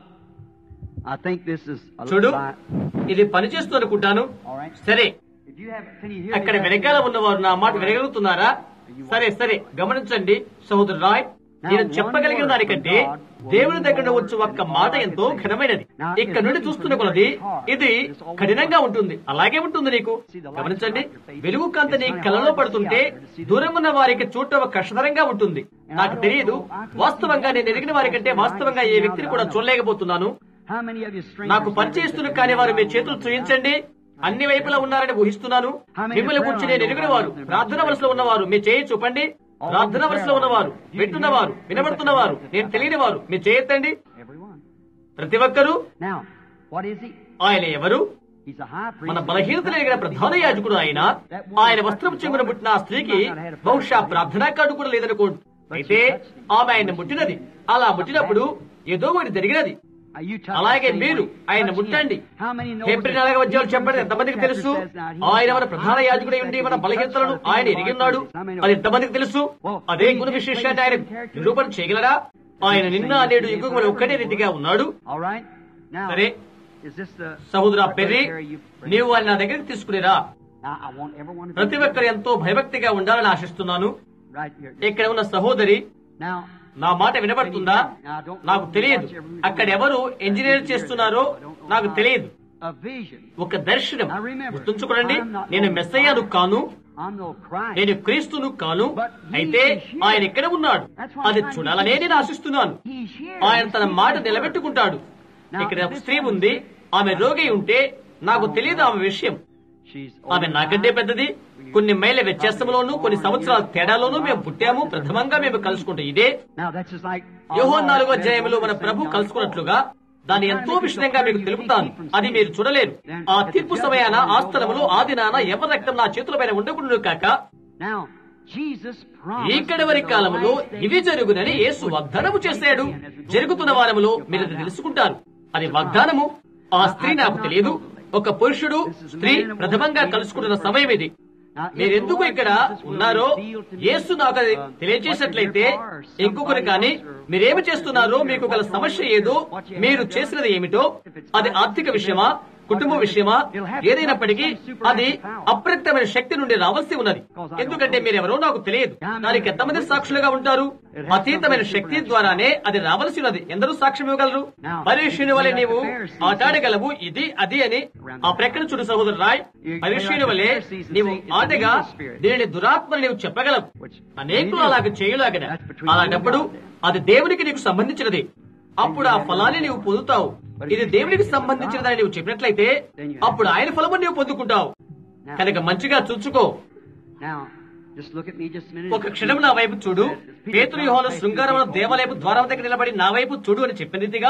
I think this is a చూడు little bit- ఇది పనిచేస్తూ అనుకుంటాను సరే If you have, can you hear me? అక్కడ వెనకాల ఉన్నవారు నా మాట వినగలుగుతున్నారా సరే సరే గమనించండి సహోదరు రాయ్ నేను చెప్పగలిగిన దానికంటే దేవుని దగ్గర వచ్చి ఒక్క మాట ఎంతో ఘనమైనది ఇక్కడ నుండి చూస్తున్న కొలది ఇది కఠినంగా ఉంటుంది అలాగే ఉంటుంది నీకు గమనించండి వెలుగు కాంతి నీ కలలో పడుతుంటే దూరం ఉన్న వారికి చూడటం కష్టతరంగా ఉంటుంది నాకు తెలియదు వాస్తవంగా నేను ఎదిగిన వారికంటే వాస్తవంగా ఏ వ్యక్తిని కూడా చూడలేకపోతున్నాను How many of you strangers నాకు పరిచయిస్తున్న కానీ వారు మీ చేతులు చూయించండి అన్ని వైపులా ఉన్నారని ఊహిస్తున్నాను మిమ్మల్ని గురించి నేను ఎరిగిన వారు ప్రార్థన వలసలో ఉన్నవారు మీ చేయి చూపండి ప్రార్థన వలసలో ఉన్నవారు వింటున్నవారు వినబడుతున్నవారు నేను తెలియని వారు మీ చేయెత్తండి Everyone. ప్రతి ఒక్కరూ Now, what is he? ఆయన ఎవరు He's a high priest. మన బలహీనత కలిగిన ప్రధాన యాజకుడు ఆయన ఆయన వస్త్రం చెంగున పుట్టిన ఆ స్త్రీకి బహుశా ప్రార్థనా కార్డు కూడా లేదనుకోండి అయితే ఆమె ఆయన ముట్టినది అలా ముట్టినప్పుడు ఏదో ఒకటి జరిగినది Uh, you touch అలాగే the same మీరు way. ఆయన Touch ముట్టండి him. How many know Hebrew that- నాలుగవ అధ్యాయం చెప్పండి ఎంతమందికి తెలుసు ఆయన మన ప్రధాన యాజకుడై ఉండి మన బలహీనతలను ఆయన ఎరిగి ఉన్నాడు అది ఎంతమందికి తెలుసు అదే గుణ విశేషాన్ని ఆయన నిరూపణ చేయగలరా ఆయన నిన్న నేడు యుగములు ఒక్కటే రీతిగా ఉన్నాడు All right. Now, సరే is this the సహోదరా పెర్రి Perry, you- నీవు ఆయన నా దగ్గరికి తీసుకునేరా Now, I want everyone to ప్రతి ఒక్కరు ఎంతో భయభక్తిగా ఉండాలని ఆశిస్తున్నాను right here. ఇక్కడ ఉన్న సహోదరి Now, నా మాట వినబడుతుందా నాకు తెలియదు అక్కడ ఎవరు ఇంజనీర్ చేస్తున్నారో నాకు తెలియదు a vision. ఒక దర్శనం Now remember, గుర్తుంచుకోండి I'm not నేను no మెస్సయ్యాను Christ. కాను I'm no Christ. నేను క్రీస్తును కాను But he అయితే is here. ఆయన ఎక్కడ ఉన్నాడు That's why I'm అది trying to చూడాలనే get you- నేను ఆశిస్తున్నాను He's here. ఆయన తన He's మాట here. నిలబెట్టుకుంటాడు Now, ఇక్కడ ఒక this స్త్రీ woman ఉంది said- ఆమె రోగి ఉంటే నాకు తెలియదు ఆమె విషయం She's ఆమె over నాకంటే nine. పెద్దది కొన్ని మైళ్ళ వ్యత్యాసంలోనూ కొన్ని సంవత్సరాల తేడాలోనూ మేము పుట్టాము ప్రథమంగా మేము కలుసుకుంటాం ఇదే Now that's just like యోహోన్ నాలుగో అధ్యాయంలో మన ప్రభు కలుసుకున్నట్లుగా దాన్ని ఎంతో విషయంగా మీకు తెలుపుతాను అది మీరు చూడలేరు ఆ తీర్పు సమయాన ఆ స్థలములో ఆ దినాన ఎవరి రక్తం నా చేతులపైన ఉండకుండా కాక Now, Jesus promised ఇక్కడ వరి that the కాలములో last days ఇవి జరుగునని యేసు వాగ్దానము చేశాడు జరుగుతున్న వారములో మీరు అది తెలుసుకుంటారు అది వాగ్దానము ఆ స్త్రీ నాకు తెలియదు ఒక పురుషుడు స్త్రీ ప్రథమంగా కలుసుకుంటున్న సమయం ఇది Now, if మీరెందుకు the Lord ఇక్కడ Jesus will ఉన్నారో reveal to me, యేసు నాకు అది uh, తెలియజేసినట్లయితే what your car or ఇంకొకరు somebody కానీ else or మీరేమి what చేస్తున్నారో you're మీకు doing గల or సమస్య what you ఏదో have done, మీరు చేసినది ఏమిటో అది ఆర్థిక విషయమా కుటుంబ విషయమా ఏదైనప్పటికీ అది అప్రక్తమైన శక్తి నుండి రావాల్సి ఉన్నది ఎందుకంటే మీరెవరో నాకు తెలియదు దానికి ఎంతమంది సాక్షులుగా ఉంటారు అతీతమైన శక్తి ద్వారానే అది రావాల్సి ఉన్నది ఎందరూ సాక్ష్యం ఇవ్వగలరు పరీక్షని వలె నీవు ఆటాడగలవు ఇది అది అని ఆ ప్రక్కన చూడు సహోదరు రాయ్ పరీక్షని వలె నీవు ఆటగా దీనిని దురాత్మని నీవు చెప్పగలవు అనేకులు అలాగ చేయలాగన అలాంటప్పుడు అది దేవునికి నీకు సంబంధించినది అప్పుడు ఆ ఫలాన్ని నీవు పొందుతావు ఇది దేవునికి సంబంధించినదని నీవు చెప్పినట్లయితే అప్పుడు ఆయన ఫలము నీవు పొందుకుంటావు కనుక మంచిగా చూచుకో Now, just look at me just a minute. ఒక క్షణం నా వైపు చూడు పేతురు యోహాను శృంగారమున దేవాలయపు ద్వారం దగ్గర నిలబడి నా వైపు చూడు అని చెప్పిన రీతిగా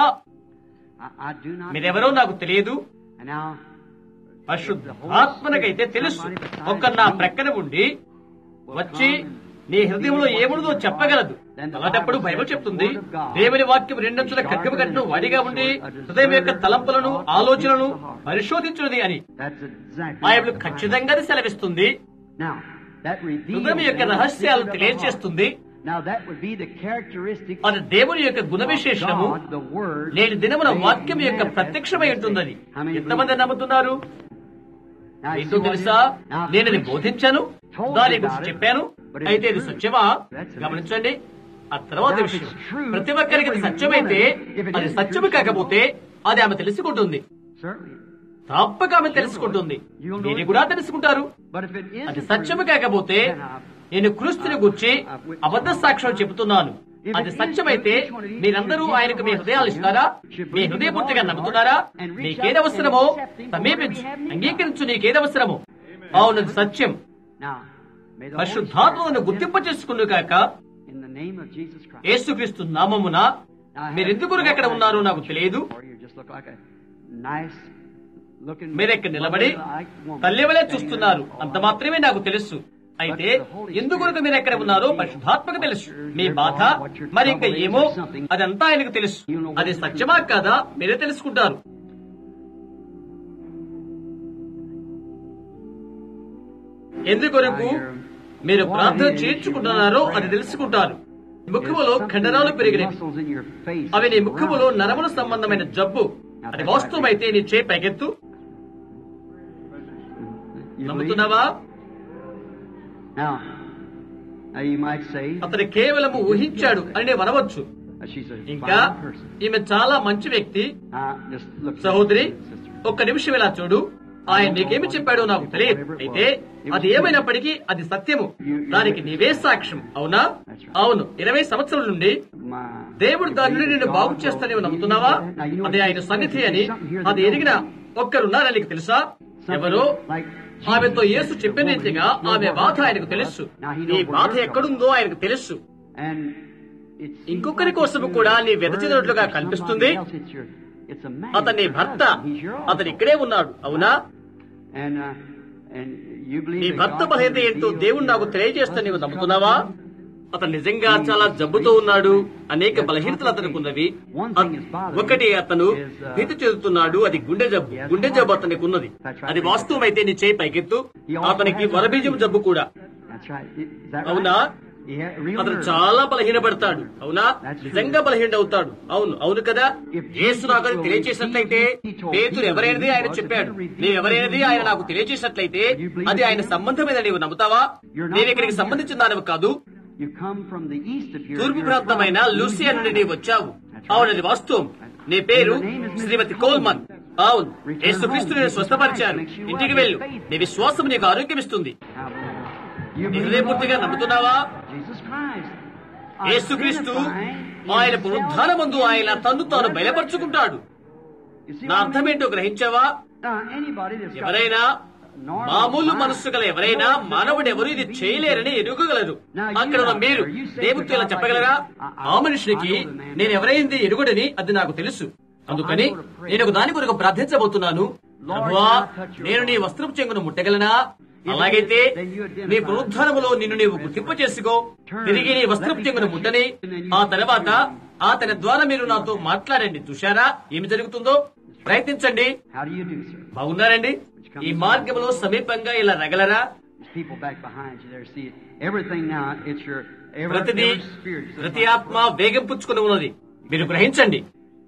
I, I do not. మీరెవరో నాకు తెలియదు And now, పరిశుద్ధాత్మనకైతే తెలుసు ఒక నా ప్రక్కన ఉండి వచ్చి నీ హృదయంలో ఏముందో చెప్పగలదు అలాంటప్పుడు బైబిల్ చెప్తుంది దేవుని వాక్యం రెండంచుల ఖడ్గము కట్టును వడిగా ఉండి హృదయం యొక్క తలంపులను ఆలోచనలను పరిశోధించున్నది అని that's exactly. Bible what the ఖచ్చితంగా అది సెలవిస్తుంది Bible- Now, that reveals హృదయం యొక్క then the రహస్యాలు secret of the తెలియజేస్తుంది heart. Now, that would be the characteristic అది దేవుని యొక్క గుణ విశేషణము God, the word. నేటి దినమున made వాక్యం యొక్క manifest ప్రత్యక్షమై ఉంటుందని How many ఎంతమంది believe? నమ్ముతున్నారు Now, you ఏంటో see what తెలుసా it is? Now, నేను అది preach- బోధించాను told you దాని about గురించి it, చెప్పాను but it అయితే is ఇది true. సత్యమా That's a గమనించండి ఆ తర్వాత Now, if విషయం it's true, ప్రతి ఒక్కరికి అది every సత్యమైతే woman, if it అది isn't సత్యము true, కాకపోతే అది ఆమె తెలుసుకుంటుంది Certainly. తప్పక ఆమె తెలుసుకుంటుంది You'll know మీరు it. కూడా తెలుసుకుంటారు But if it అది isn't సత్యము true, కాకపోతే then I- నేను క్రీస్తుని గుర్చి అబద్ధ సాక్ష్యం చెబుతున్నాను అది సత్యమైతే మీరందరూ ఆయనకు మీ హృదయాలు ఇస్తారా మీ హృదయపూర్తిగా నమ్ముతున్నారా నీకేది అవసరమో సమీపించు అంగీకరించు నీకేది అవసరమో అవును అది సత్యం Now, may the Holy పరిశుద్ధాత్మను గుర్తింప చేసుకును కాక Spirit, in the name of Jesus Christ. యేసుక్రీస్తు నామమున మీరెందుకు ఎక్కడ ఉన్నారో నాకు తెలియదు Or you just look like a nice looking మీరెక్కడ నిలబడి like woman. తల్లివలే చూస్తున్నారు అంత మాత్రమే నాకు తెలుసు అయితే ఎందుకొరకు మీరు ఎక్కడ ఉన్నారో పరిశుద్ధాత్మక తెలుసు మీ బాధ మరి ఇంకా ఏమో అదంతా ఆయనకు తెలుసు అది సత్యమా కాదా మీరే తెలుసుకుంటారు ఎందుకొరకు మీరు ప్రార్థన చేయించుకుంటున్నారో అది తెలుసుకుంటారు ముఖములో ఖండనాలు పెరిగినవి Muscles in your face. అవి నీ ముఖములో నరముల సంబంధమైన జబ్బు అది వాస్తవమైతే నీ చే పైకెత్తు You believe? నమ్ముతున్నావా Now, now you might say అతను కేవలము ఊహించాడు అని నేను అనవచ్చు that she's a ఇంకా fine person. ఈమె చాలా మంచి వ్యక్తి Now, just look. సహోదరి sister. ఒక్క నిమిషం ఇలా చూడు ఆయన నీకేమి చెప్పాడో నాకు తెలియదు అయితే అది ఏమైనప్పటికీ అది సత్యము దానికి నీవే సాక్ష్యం అవునా అవును ఇరవై సంవత్సరాల నుండి My, దేవుడు దాని నుండి నిన్ను బాగు చేస్తానేమో నమ్ముతున్నావా అది ఆయన సన్నిధి అని అది ఎరిగిన ఒక్కరున్నారని నీకు తెలుసా ఎవరో ఆమెతో యేసు చెప్పిన రీతిగా ఆమె బాధ ఆయనకు తెలుసు నీ బాధ ఎక్కడుందో ఆయనకు తెలుసు and it's ఇంకొకరి కోసము కూడా నీ వెదచినట్లుగా కనిపిస్తుంది It's your, it's a man. అతని భర్త He's your అతను ఇక్కడే ఉన్నాడు అవునా And, uh, and you believe నీ that భర్త God బలహీనత can ఏంటో heal దేవుడు నాకు your తెలియజేస్తా నీవు husband's నమ్ముతున్నావా trouble? అతను నిజంగా చాలా జబ్బుతో ఉన్నాడు అనేక బలహీనతలు అతనికి ఉన్నవి అ- ఒకటి అతను భీతి చెందుతున్నాడు అది గుండె జబ్బు గుండె జబ్బు అతనికి ఉన్నది అది వాస్తవమైతే నీ చేయి పైకెత్తు అతనికి వరబీజం జబ్బు కూడా That's right. Is that right? అవునా Yeah, real అతను nerve. చాలా బలహీనపడతాడు అవునా నిజంగా బలహీన అవుతాడు అవును అవును కదా యేసు నాకు అది తెలియచేసినట్లయితే పేతురు ఎవరైనది ఆయన చెప్పాడు నీవు ఎవరైనది ఆయన నాకు తెలియచేసినట్లయితే అది ఆయన సంబంధమైన నీవు నమ్ముతావా నీవు ఇక్కడికి సంబంధించిన దానివి కాదు You come from the east of here. తూర్పు You're ప్రాంతమైన from- లూసియా నుండి నీవు వచ్చావు అవును అది వాస్తవం నీ పేరు శ్రీమతి కోల్మన్ అవును యేసుక్రీస్తు నేను స్వస్థపరిచాను ఇంటికి వెళ్ళు నీ విశ్వాసం నీకు ఆరోగ్యం ఇస్తుంది You నీ believe హృదయపూర్తిగా నమ్ముతున్నావా Jesus Christ. యేసుక్రీస్తు Identifying ఆయన himself పునరుద్ధానమందు ఆయన తన్ను తాను బయలుపరుచుకుంటాడు You see నా what I అర్థమేంటో గ్రహించావా mean? Now, anybody that's got ఎవరైనా normal మామూలు mind, మనస్సు గల ఎవరైనా మానవుడు ఎవరు ఇది చేయలేరని ఎరుగగలరు అక్కడ ఉన్న మీరు దేవుడితో ఇలా చెప్పగలరా ఆ మనిషికి నేను ఎవరైంది ఎరుగుడని అది నాకు తెలుసు అందుకని నేను ఒక దాని కొరకు ప్రార్థించబోతున్నాను ప్రభువా నేను నీ వస్త్రపు చెంగును ముట్టగలనా అలాగైతే నీ పునరుద్ధానములో నిన్ను నీవు గుర్తింపు చేసుకో తిరిగి నీ వస్త్రపు చెంగును ముట్టని ఆ తర్వాత అతని ద్వారా మీరు నాతో మాట్లాడండి చూశారా ఏమి జరుగుతుందో ప్రయత్నించండి How do you do, sir? బాగున్నారండి ఈ మార్గంలో సమీపంగా ఇలా రగలరా There's people back behind you there. See, everything now, it's your every, ప్రతిదీ every spirit. is ప్రతి ఆత్మ వేగం పుచ్చుకుని ఉన్నది మీరు గ్రహించండి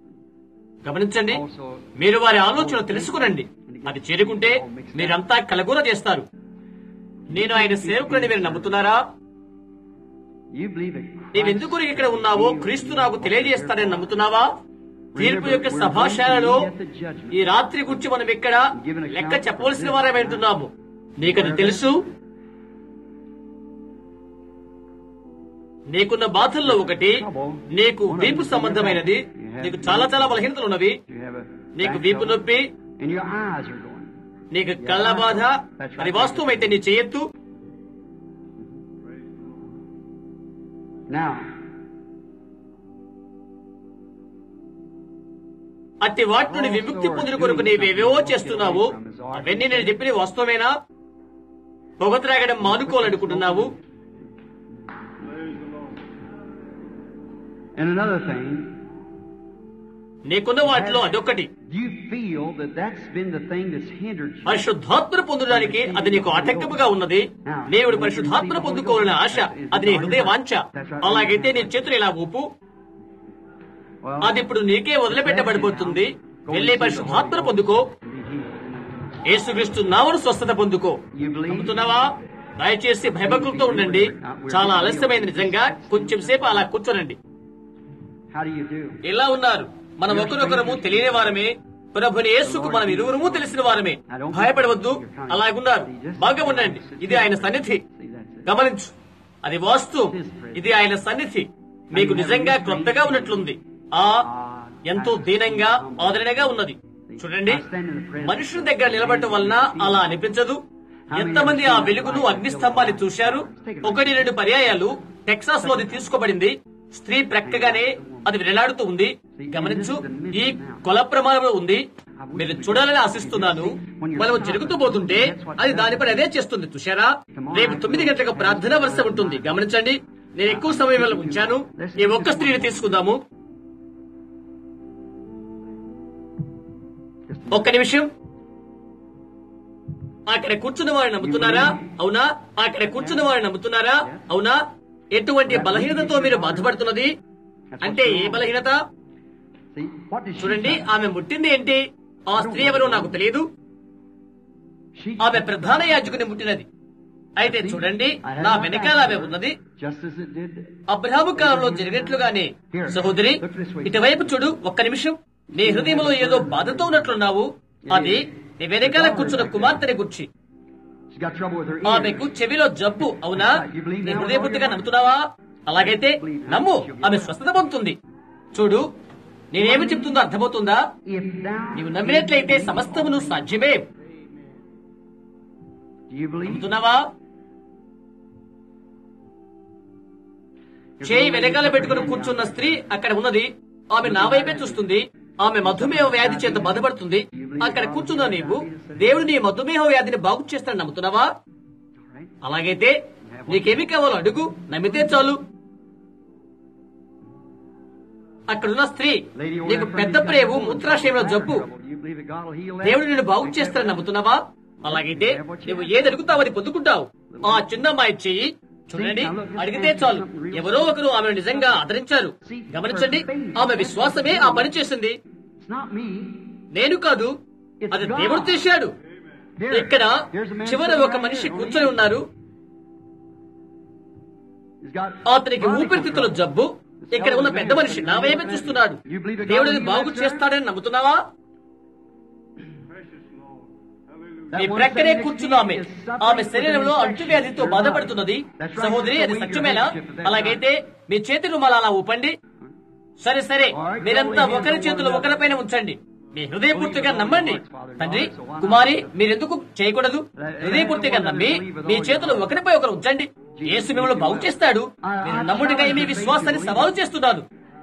గమనించండి మీరు వారి ఆలోచన తెలుసుకునండి అది చేరుకుంటే మీరంతా కలగూర చేస్తారు నేను ఆయన సేవకుడిని మీరు నమ్ముతున్నారా You believe it. నీవెందుకు ఇక్కడ ఉన్నావో క్రీస్తు నాకు తెలియజేస్తాడని నమ్ముతున్నావా తీర్పు యొక్క సభాశాలలో ఈ రాత్రి గురించి మనం ఇక్కడ లెక్క చెప్పవలసిన వారే ఉంటున్నాము నీకది తెలుసు నీకున్న బాధల్లో ఒకటి నీకు వీపు సంబంధమైనది నీకు చాలా చాలా బలహీనతలు ఉన్నవి You have a నీకు back వీపు trouble, నొప్పి and your eyes are going. నీకు కళ్ళ బాధ అది వాస్తవమైతే నీ చేయొద్దు Now, అట్టి వాటి నుండి విముక్తి పొందిన కొరకు నీవేవేవో చేస్తున్నావు అవన్నీ నేను చెప్పిన వాస్తవమేనా పొగ త్రాగడం మానుకోవాలనుకుంటున్నావు and another thing, నీకున్న వాటిలో అదొకటి do you feel that that's been the thing that's hindered you? పరిశుద్ధాత్మను పొందడానికి అది నీకు ఆటంకముగా ఉన్నది దేవుడు పరిశుద్ధాత్మను పొందుకోవాలనే ఆశ అది నీ హృదయ వాంఛ అలాగైతే నీ చేతులు ఇలా ఊపు Well, అది ఇప్పుడు నీకే వదిలిపెట్టబడిపోతుంది వెళ్ళి పరిశుద్ధాత్మను పొందుకో be healed. యేసుక్రీస్తు నావను స్వస్థత పొందుకో You believe? నమ్ముతున్నావా దయచేసి భయభక్తులతో ఉండండి చాలా ఆలస్యమైంది నిజంగా కొంచెం సేపు అలా కూర్చోనండి How do you do? ఎలా ఉన్నారు మనం ఒకరొకరము తెలియని వారమే ప్రభుని యేసుకు మనం ఇరువురము తెలిసిన వారమే భయపడవద్దు అలాగున్నారు బాగా ఉండండి ఇది ఆయన సన్నిధి See, that's it. గమనించు అది వాస్తవం ఇది ఆయన సన్నిధి మీకు నిజంగా క్రొత్తగా ఉన్నట్లుంది ఆ ఎంతో దీనంగా ఆదరణగా ఉన్నది చూడండి మనుషుల దగ్గర నిలబడటం వలన అలా అనిపించదు ఎంతమంది ఆ వెలుగును అగ్నిస్తంభాన్ని చూశారు ఒకటి రెండు పర్యాయాలు టెక్సాస్ లో అది తీసుకోబడింది స్త్రీ ప్రక్కగానే అది వేలాడుతూ ఉంది గమనించు ఈ కొల ప్రమాణంలో ఉంది మీరు చూడాలని ఆశిస్తున్నాను మనం జరుగుతూ పోతుంటే అది దానిపై అదే చేస్తుంది చూశారా రేపు తొమ్మిది గంటలకు ప్రార్థన వరుస ఉంటుంది గమనించండి నేను ఎక్కువ సమయం వల్ల ఉంచాను ఈ ఒక్క స్త్రీని తీసుకుందాము ఒక్క నిమిషం అక్కడ కూర్చున్న వారిని నమ్ముతున్నారా అవునా అక్కడ కూర్చున్న వారిని నమ్ముతున్నారా అవునా ఎటువంటి బలహీనతతో మీరు బాధపడుతున్నది అంటే ఏ బలహీనత See, what did she చూడండి say? ఆమె ముట్టింది ఏంటి ఆ స్త్రీ ఎవరో నాకు తెలియదు She ఆమె ప్రధాన యాజకుని ముట్టినది అయితే చూడండి నా వెనకాల ఆమె ఉన్నది just as it did. Abraham కాలంలో జరిగినట్లుగానే సహోదరి ఇటువైపు చూడు ఒక్క నిమిషం నీ హృదయంలో ఏదో బాధతో ఉన్నట్లున్నావు అది నీ వెనకాల కూర్చున్న కుమార్తెని గుర్చి She's got trouble with her ఆమెకు ears. చెవిలో జబ్బు అవునా నీ హృదయపూర్తిగా నమ్ముతున్నావా అలాగైతే నమ్ము ఆమె స్వస్థత పొందుతుంది చూడు నేనేమి చెప్తుందో అర్థమవుతుందా If thou నీవు నమ్మినట్లయితే సమస్తమును సాధ్యమే do you believe? నమ్ముతున్నావా చేయి వెనకాల పెట్టుకుని కూర్చున్న స్త్రీ అక్కడ ఉన్నది ఆమె నా వైపే చూస్తుంది ఆమె మధుమేహ వ్యాధి చేత బాధపడుతుంది అక్కడ కూర్చున్న నీవు దేవుడు నీ మధుమేహ వ్యాధిని బాగు చేస్తాడని నమ్ముతున్నావా అలాగైతే నీకేమి కావాలో అడుగు నమ్మితే చాలు అక్కడున్న స్త్రీ Lady, over నీకు there, పెద్ద friend, you've got ప్రేమ trouble. మూత్రాశయంలో జబ్బు Do you believe that God will heal that? దేవుడు నిన్ను బాగు చేస్తాడని నమ్ముతున్నావా అలాగైతే నువ్వు ఏది అడుగుతావు అది పొందుకుంటావు ఆ చిన్న అమ్మాయి చెయ్యి చూడండి అడిగితే చాలు ఎవరో ఒకరు ఆమెను నిజంగా ఆదరించారు గమనించండి ఆమె విశ్వాసమే ఆ పని చేసింది It's not me. నేను కాదు అది దేవుడు చేశాడు Here, ఇక్కడ here's a man చివర sitting ఒక right మనిషి here. కూర్చొని ఉన్నారు He's got అతనికి vertical ఊపిరితిత్తుల trouble. జబ్బు ఇక్కడ ఉన్న పెద్ద మనిషి నా వైపే చూస్తున్నాడు దేవుడు అది బాగు చేస్తాడని నమ్ముతున్నావా That నీ one ప్రక్కనే sitting next to కూర్చున్న you ఆమె is suffering ఆమె with శరీరంలో an అంటువ్యాధితో infection. బాధపడుతున్నది That's right. సహోదరి అది Wave your సత్యమేనా handkerchief at that అలాగైతే మీ చేతి రుమాలు అలా ఊపండి సరే సరే Alright, మీరంతా go away, ఒకరి hands చేతులు over ఒకరిపైన ఉంచండి మీ హృదయపూర్తిగా నమ్మండి తండ్రి కుమారి మీరెందుకు చేయకూడదు హృదయపూర్తిగా నమ్మి మీ చేతులు ఒకరిపై ఒకరు ఉంచండి యేసు మిమ్మల్ని బాగు చేస్తాడు మీరు నమ్ముడిగా మీ విశ్వాసాన్ని సవాలు చేస్తున్నాను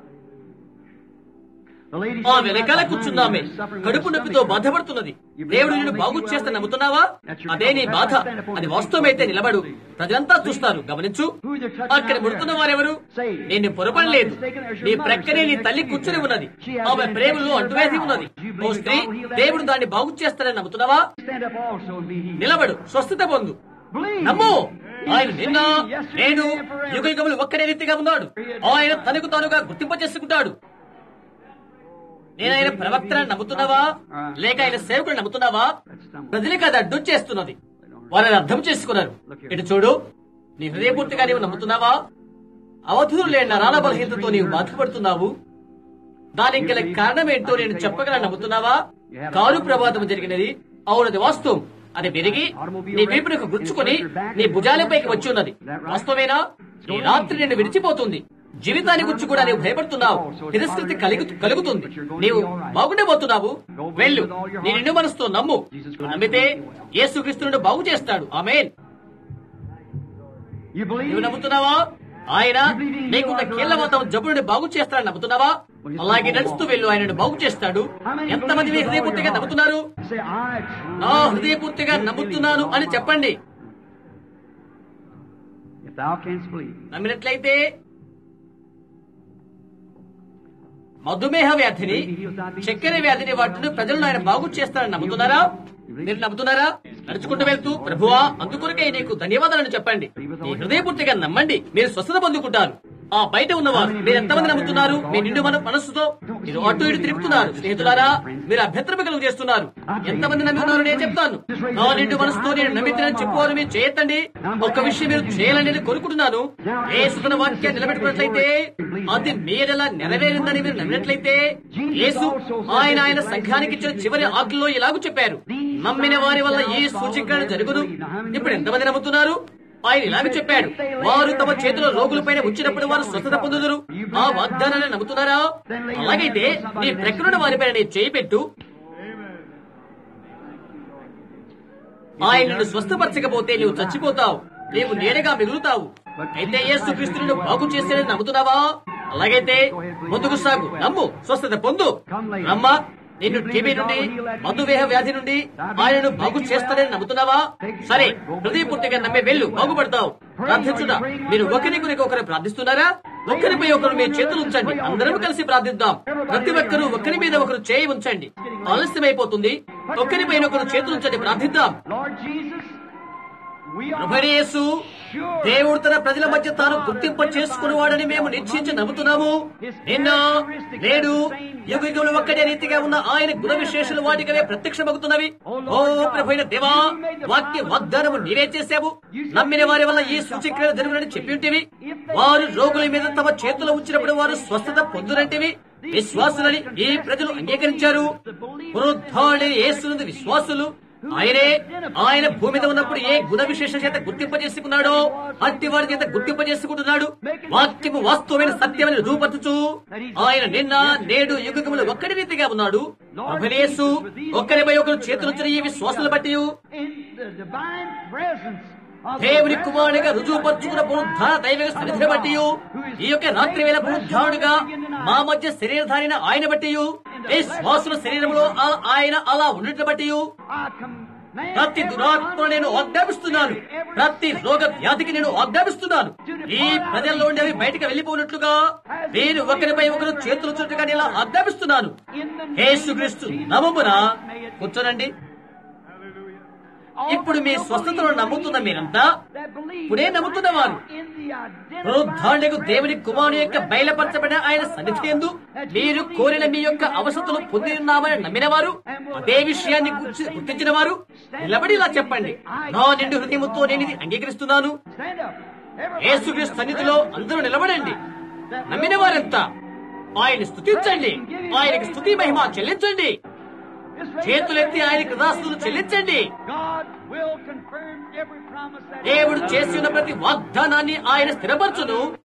The lady ఆ sitting వెనకాల right కూర్చున్నామే behind you is suffering with కడుపు a నొప్పితో stomach బాధపడుతున్నది trouble. దేవుడు నిన్ను బాగు చేస్తా నమ్ముతున్నావా అదే నీ బాధ అది వాస్తవమైతే నిలబడు ప్రజలంతా చూస్తారు గమనించు అక్కడ ముడుతున్న వారెవరు నేను పొరపడలేదు నీ ప్రక్కనే నీ తల్లి కూర్చుని ఉన్నది ఆమె ప్రేమలో అంటువ్యాధి ఉన్నది ఓ స్త్రీ దేవుడు దాన్ని బాగు చేస్తాడని నమ్ముతున్నావా Stand up also and be healed. నిలబడు స్వస్థత పొందు Believe. నమ్ము ఆయన నిన్న నేను యుగ యుగములు ఒక్కడే రీతిగా ఉన్నాడు ఆయన తనకు తానుగా గుర్తింప చేసుకుంటాడు నేను ఆయన ప్రవక్తను నమ్ముతున్నావా లేక ఆయన సేవకుడు నమ్ముతున్నావా ప్రజలకు అది అడ్డు చేస్తున్నది వారిని అర్థం చేసుకున్నారు ఇటు చూడు నీ హృదయపూర్తిగా నీవు నమ్ముతున్నావా అవధులు లేని నరాల బలహీనతతో నీవు బాధపడుతున్నావు దానికి గల కారణం ఏంటో నేను చెప్పగల నమ్ముతున్నావా కారు ప్రమాదం జరిగినది అవునది వాస్తవం అది పెరిగి నీ వీపునకు గుచ్చుకొని నీ భుజాలపైకి వచ్చి ఉన్నది వాస్తవేనా ఈ రాత్రి నిన్ను విడిచిపోతుంది జీవితాన్ని గురించి కూడా నీవు భయపడుతున్నావు తిరస్కృతి కలుగు కలుగుతుంది నీవు బాగుండబోతున్నావు వెళ్ళు నీ నిండు మనసుతో నమ్ము నువ్వు నమ్మితే యేసుక్రీస్తునుడు బాగు చేస్తాడు ఆమెన్ You believe? నీవు నమ్ముతున్నావా ఆయన నీకున్న కీళ్లవాతం జబ్బుని బాగు చేస్తాడని నమ్ముతున్నావా అలాగే నడుస్తూ వెళ్ళు ఆయనను బాగు చేస్తాడు ఎంతమంది మీ హృదయపూర్తిగా నమ్ముతున్నారు You say, I నా truly హృదయపూర్తిగా నమ్ముతున్నాను అని చెప్పండి If thou canst believe. నమ్మినట్లయితే మధుమేహ వ్యాధిని చక్కెర వ్యాధిని వాటిని ప్రజలను ఆయన బాగు చేస్తారని నమ్ముతున్నారా మీరు నమ్ముతున్నారా నడుచుకుంటూ వెళ్తూ ప్రభువా అందుకొరకే నీకు ధన్యవాదాలను చెప్పండి మీ హృదయపూర్తిగా నమ్మండి మీరు స్వస్థత పొందుకుంటారు ఆ బయట ఉన్నవారు మీరు ఎంతమంది నమ్ముతున్నారు మీ నిండు మన మనస్సుతో మీరు అటు ఇటు తిరుగుతున్నారు స్నేహితులారా మీరు అభ్యంతరం కలుగు చేస్తున్నారు ఎంతమంది నమ్ముతున్నారు నేను చెప్తాను నా నిండు మనసుతో నేను నమ్మితేనని చెప్పుకోవాలి మీరు చేయొద్దండి ఒక్క విషయం మీరు చేయాలని నేను కోరుకుంటున్నాను ఏ సుతన వాక్యాన్ని నిలబెట్టుకున్నట్లయితే అది మీరెలా నెరవేరిందని మీరు నమ్మినట్లయితే యేసు ఆయన ఆయన సంఘానికి ఇచ్చిన చివరి ఆజ్ఞలో ఇలాగూ చెప్పారు నమ్మిన వారి వల్ల ఈ సూచికలు జరుగును ఇప్పుడు ఎంతమంది నమ్ముతున్నారు ఆయన ఇలాగ చెప్పాడు వారు తమ చేతిలో రోగులపైన ఉంచినప్పుడు వారు స్వస్థత పొందుదురు ఆ వాగ్దానాన్ని నమ్ముతున్నారా అలాగైతే నీ ప్రక్కనున్న వారిపైన నీ చేయి పెట్టు ఆయనను స్వస్థపరచకపోతే నీవు చచ్చిపోతావు నీవు నీడగా మిగులుతావు అయితే యేసు క్రీస్తును బాగు చేసేదని నమ్ముతున్నావా అలాగైతే ముందుకు సాగు నమ్ము స్వస్థత పొందు రమ్మా నిన్ను టీబీ నుండి మధుమేహ వ్యాధి నుండి ఆయనను బాగు చేస్తానని నమ్ముతున్నావా సరే హృదయపూర్తిగా నమ్మే వెళ్ళు బాగుపడతావు ప్రార్థించుదా మీరు ఒకరి గురికి ఒకరు ప్రార్థిస్తున్నారా ఒక్కరిపై ఒకరు మీ చేతులు ఉంచండి అందరం కలిసి ప్రార్థిద్దాం ప్రతి ఒక్కరూ ఒకరి మీద ఒకరు చేయి ఉంచండి ఆలస్యమైపోతుంది ఒకరిపైన ఒకరు చేతులు ఉంచండి ప్రార్థిద్దాం Lord Jesus, we are ప్రభుయేసు దేవుడు తన ప్రజల మధ్య తాను గుర్తింప చేసుకునేవాడని మేము నిశ్చయించి నమ్ముతున్నాము నిన్న నేడు యుగయుగములు ఒక్కడే రీతిగా ఉన్న ఆయన గుణ విశేషాలు వాటికవే ప్రత్యక్షమవుతున్నవి ఓ ప్రభుైన దేవా వాక్య వాగ్దానము నీవే చేశావు నమ్మిన వారి వల్ల ఈ సూచక్రియ జరుగునని చెప్పి ఉంటివి వారు రోగుల మీద తమ చేతులు ఉంచినప్పుడు వారు స్వస్థత పొందునంటివి విశ్వాసులని ఈ ప్రజలు అంగీకరించారు వృద్ధాళి యేసునందు విశ్వాసులు ఆయనే ఆయన భూమి మీద ఉన్నప్పుడు ఏ గుణ విశేష చేత గుర్తింపజేసుకున్నాడో అట్టి వారి చేత గుర్తింపజేసుకుంటున్నాడు వాక్యము వాస్తవమైన సత్యమని రూపొందుచు ఆయన నిన్న నేడు యుగములు ఒక్కడి రీతిగా ఉన్నాడు ప్రభునేసు ఒక్కరిపై ఒకరు చేతులుచ్చిన ఈ విశ్వాసాలు బట్టి in the divine presence of the దేవుని కుమారునిగా రుజువుపరుచుకున్న పునరుద్ధార దైవిక సన్నిధిని బట్టి ఈ యొక్క రాత్రి వేళ పునరుద్ధారుడుగా మా మధ్య శరీరధారిన ఆయన బట్టి విశ్వాసుల శరీరంలో ఆ- ఆయన అలా ఉండటం బట్టి I command ప్రతి దురాత్మను నేను ఆజ్ఞాపిస్తున్నాను ప్రతి రోగ వ్యాధికి నేను ఆజ్ఞాపిస్తున్నాను ఈ ప్రజల్లో ఉండేవి బయటకు వెళ్లిపోయినట్లుగా నేను ఒకరిపై ఒకరు చేతులు చుట్టగా నేను ఇలా ఆజ్ఞాపిస్తున్నాను in the యేసుక్రీస్తు నమమున కూర్చోనండి ఇప్పుడు మీ స్వస్థతను నమ్ముతున్న మీరంతా that believe ఇప్పుడే నమ్ముతున్నవారు in the identified వృద్ధాండకు దేవుని కుమారుని యొక్క బయలుపరచబడిన ఆయన సన్నిధి ఎందు మీరు కోరిన మీ యొక్క అవసరతలు పొంది ఉన్నామని నమ్మిన వారు అదే విషయాన్ని గుర్చి- గుర్తించిన వారు నిలబడి ఇలా చెప్పండి నా నిండు హృదయముతో నేను ఇది అంగీకరిస్తున్నాను stand up. Everybody యేసుక్రీస్తు సన్నిధిలో అందరూ నిలబడండి నమ్మిన వారంతా ఆయన స్తుతించండి ఆయనకి స్తుతి మహిమ చెల్లించండి is raised చేతులెత్తి ఆయన కృదాస్తులు చెల్లించండి God will confirm every promise that దేవుడు చేసి ఉన్న ప్రతి వాగ్దానాన్ని ఆయన స్థిరపరచును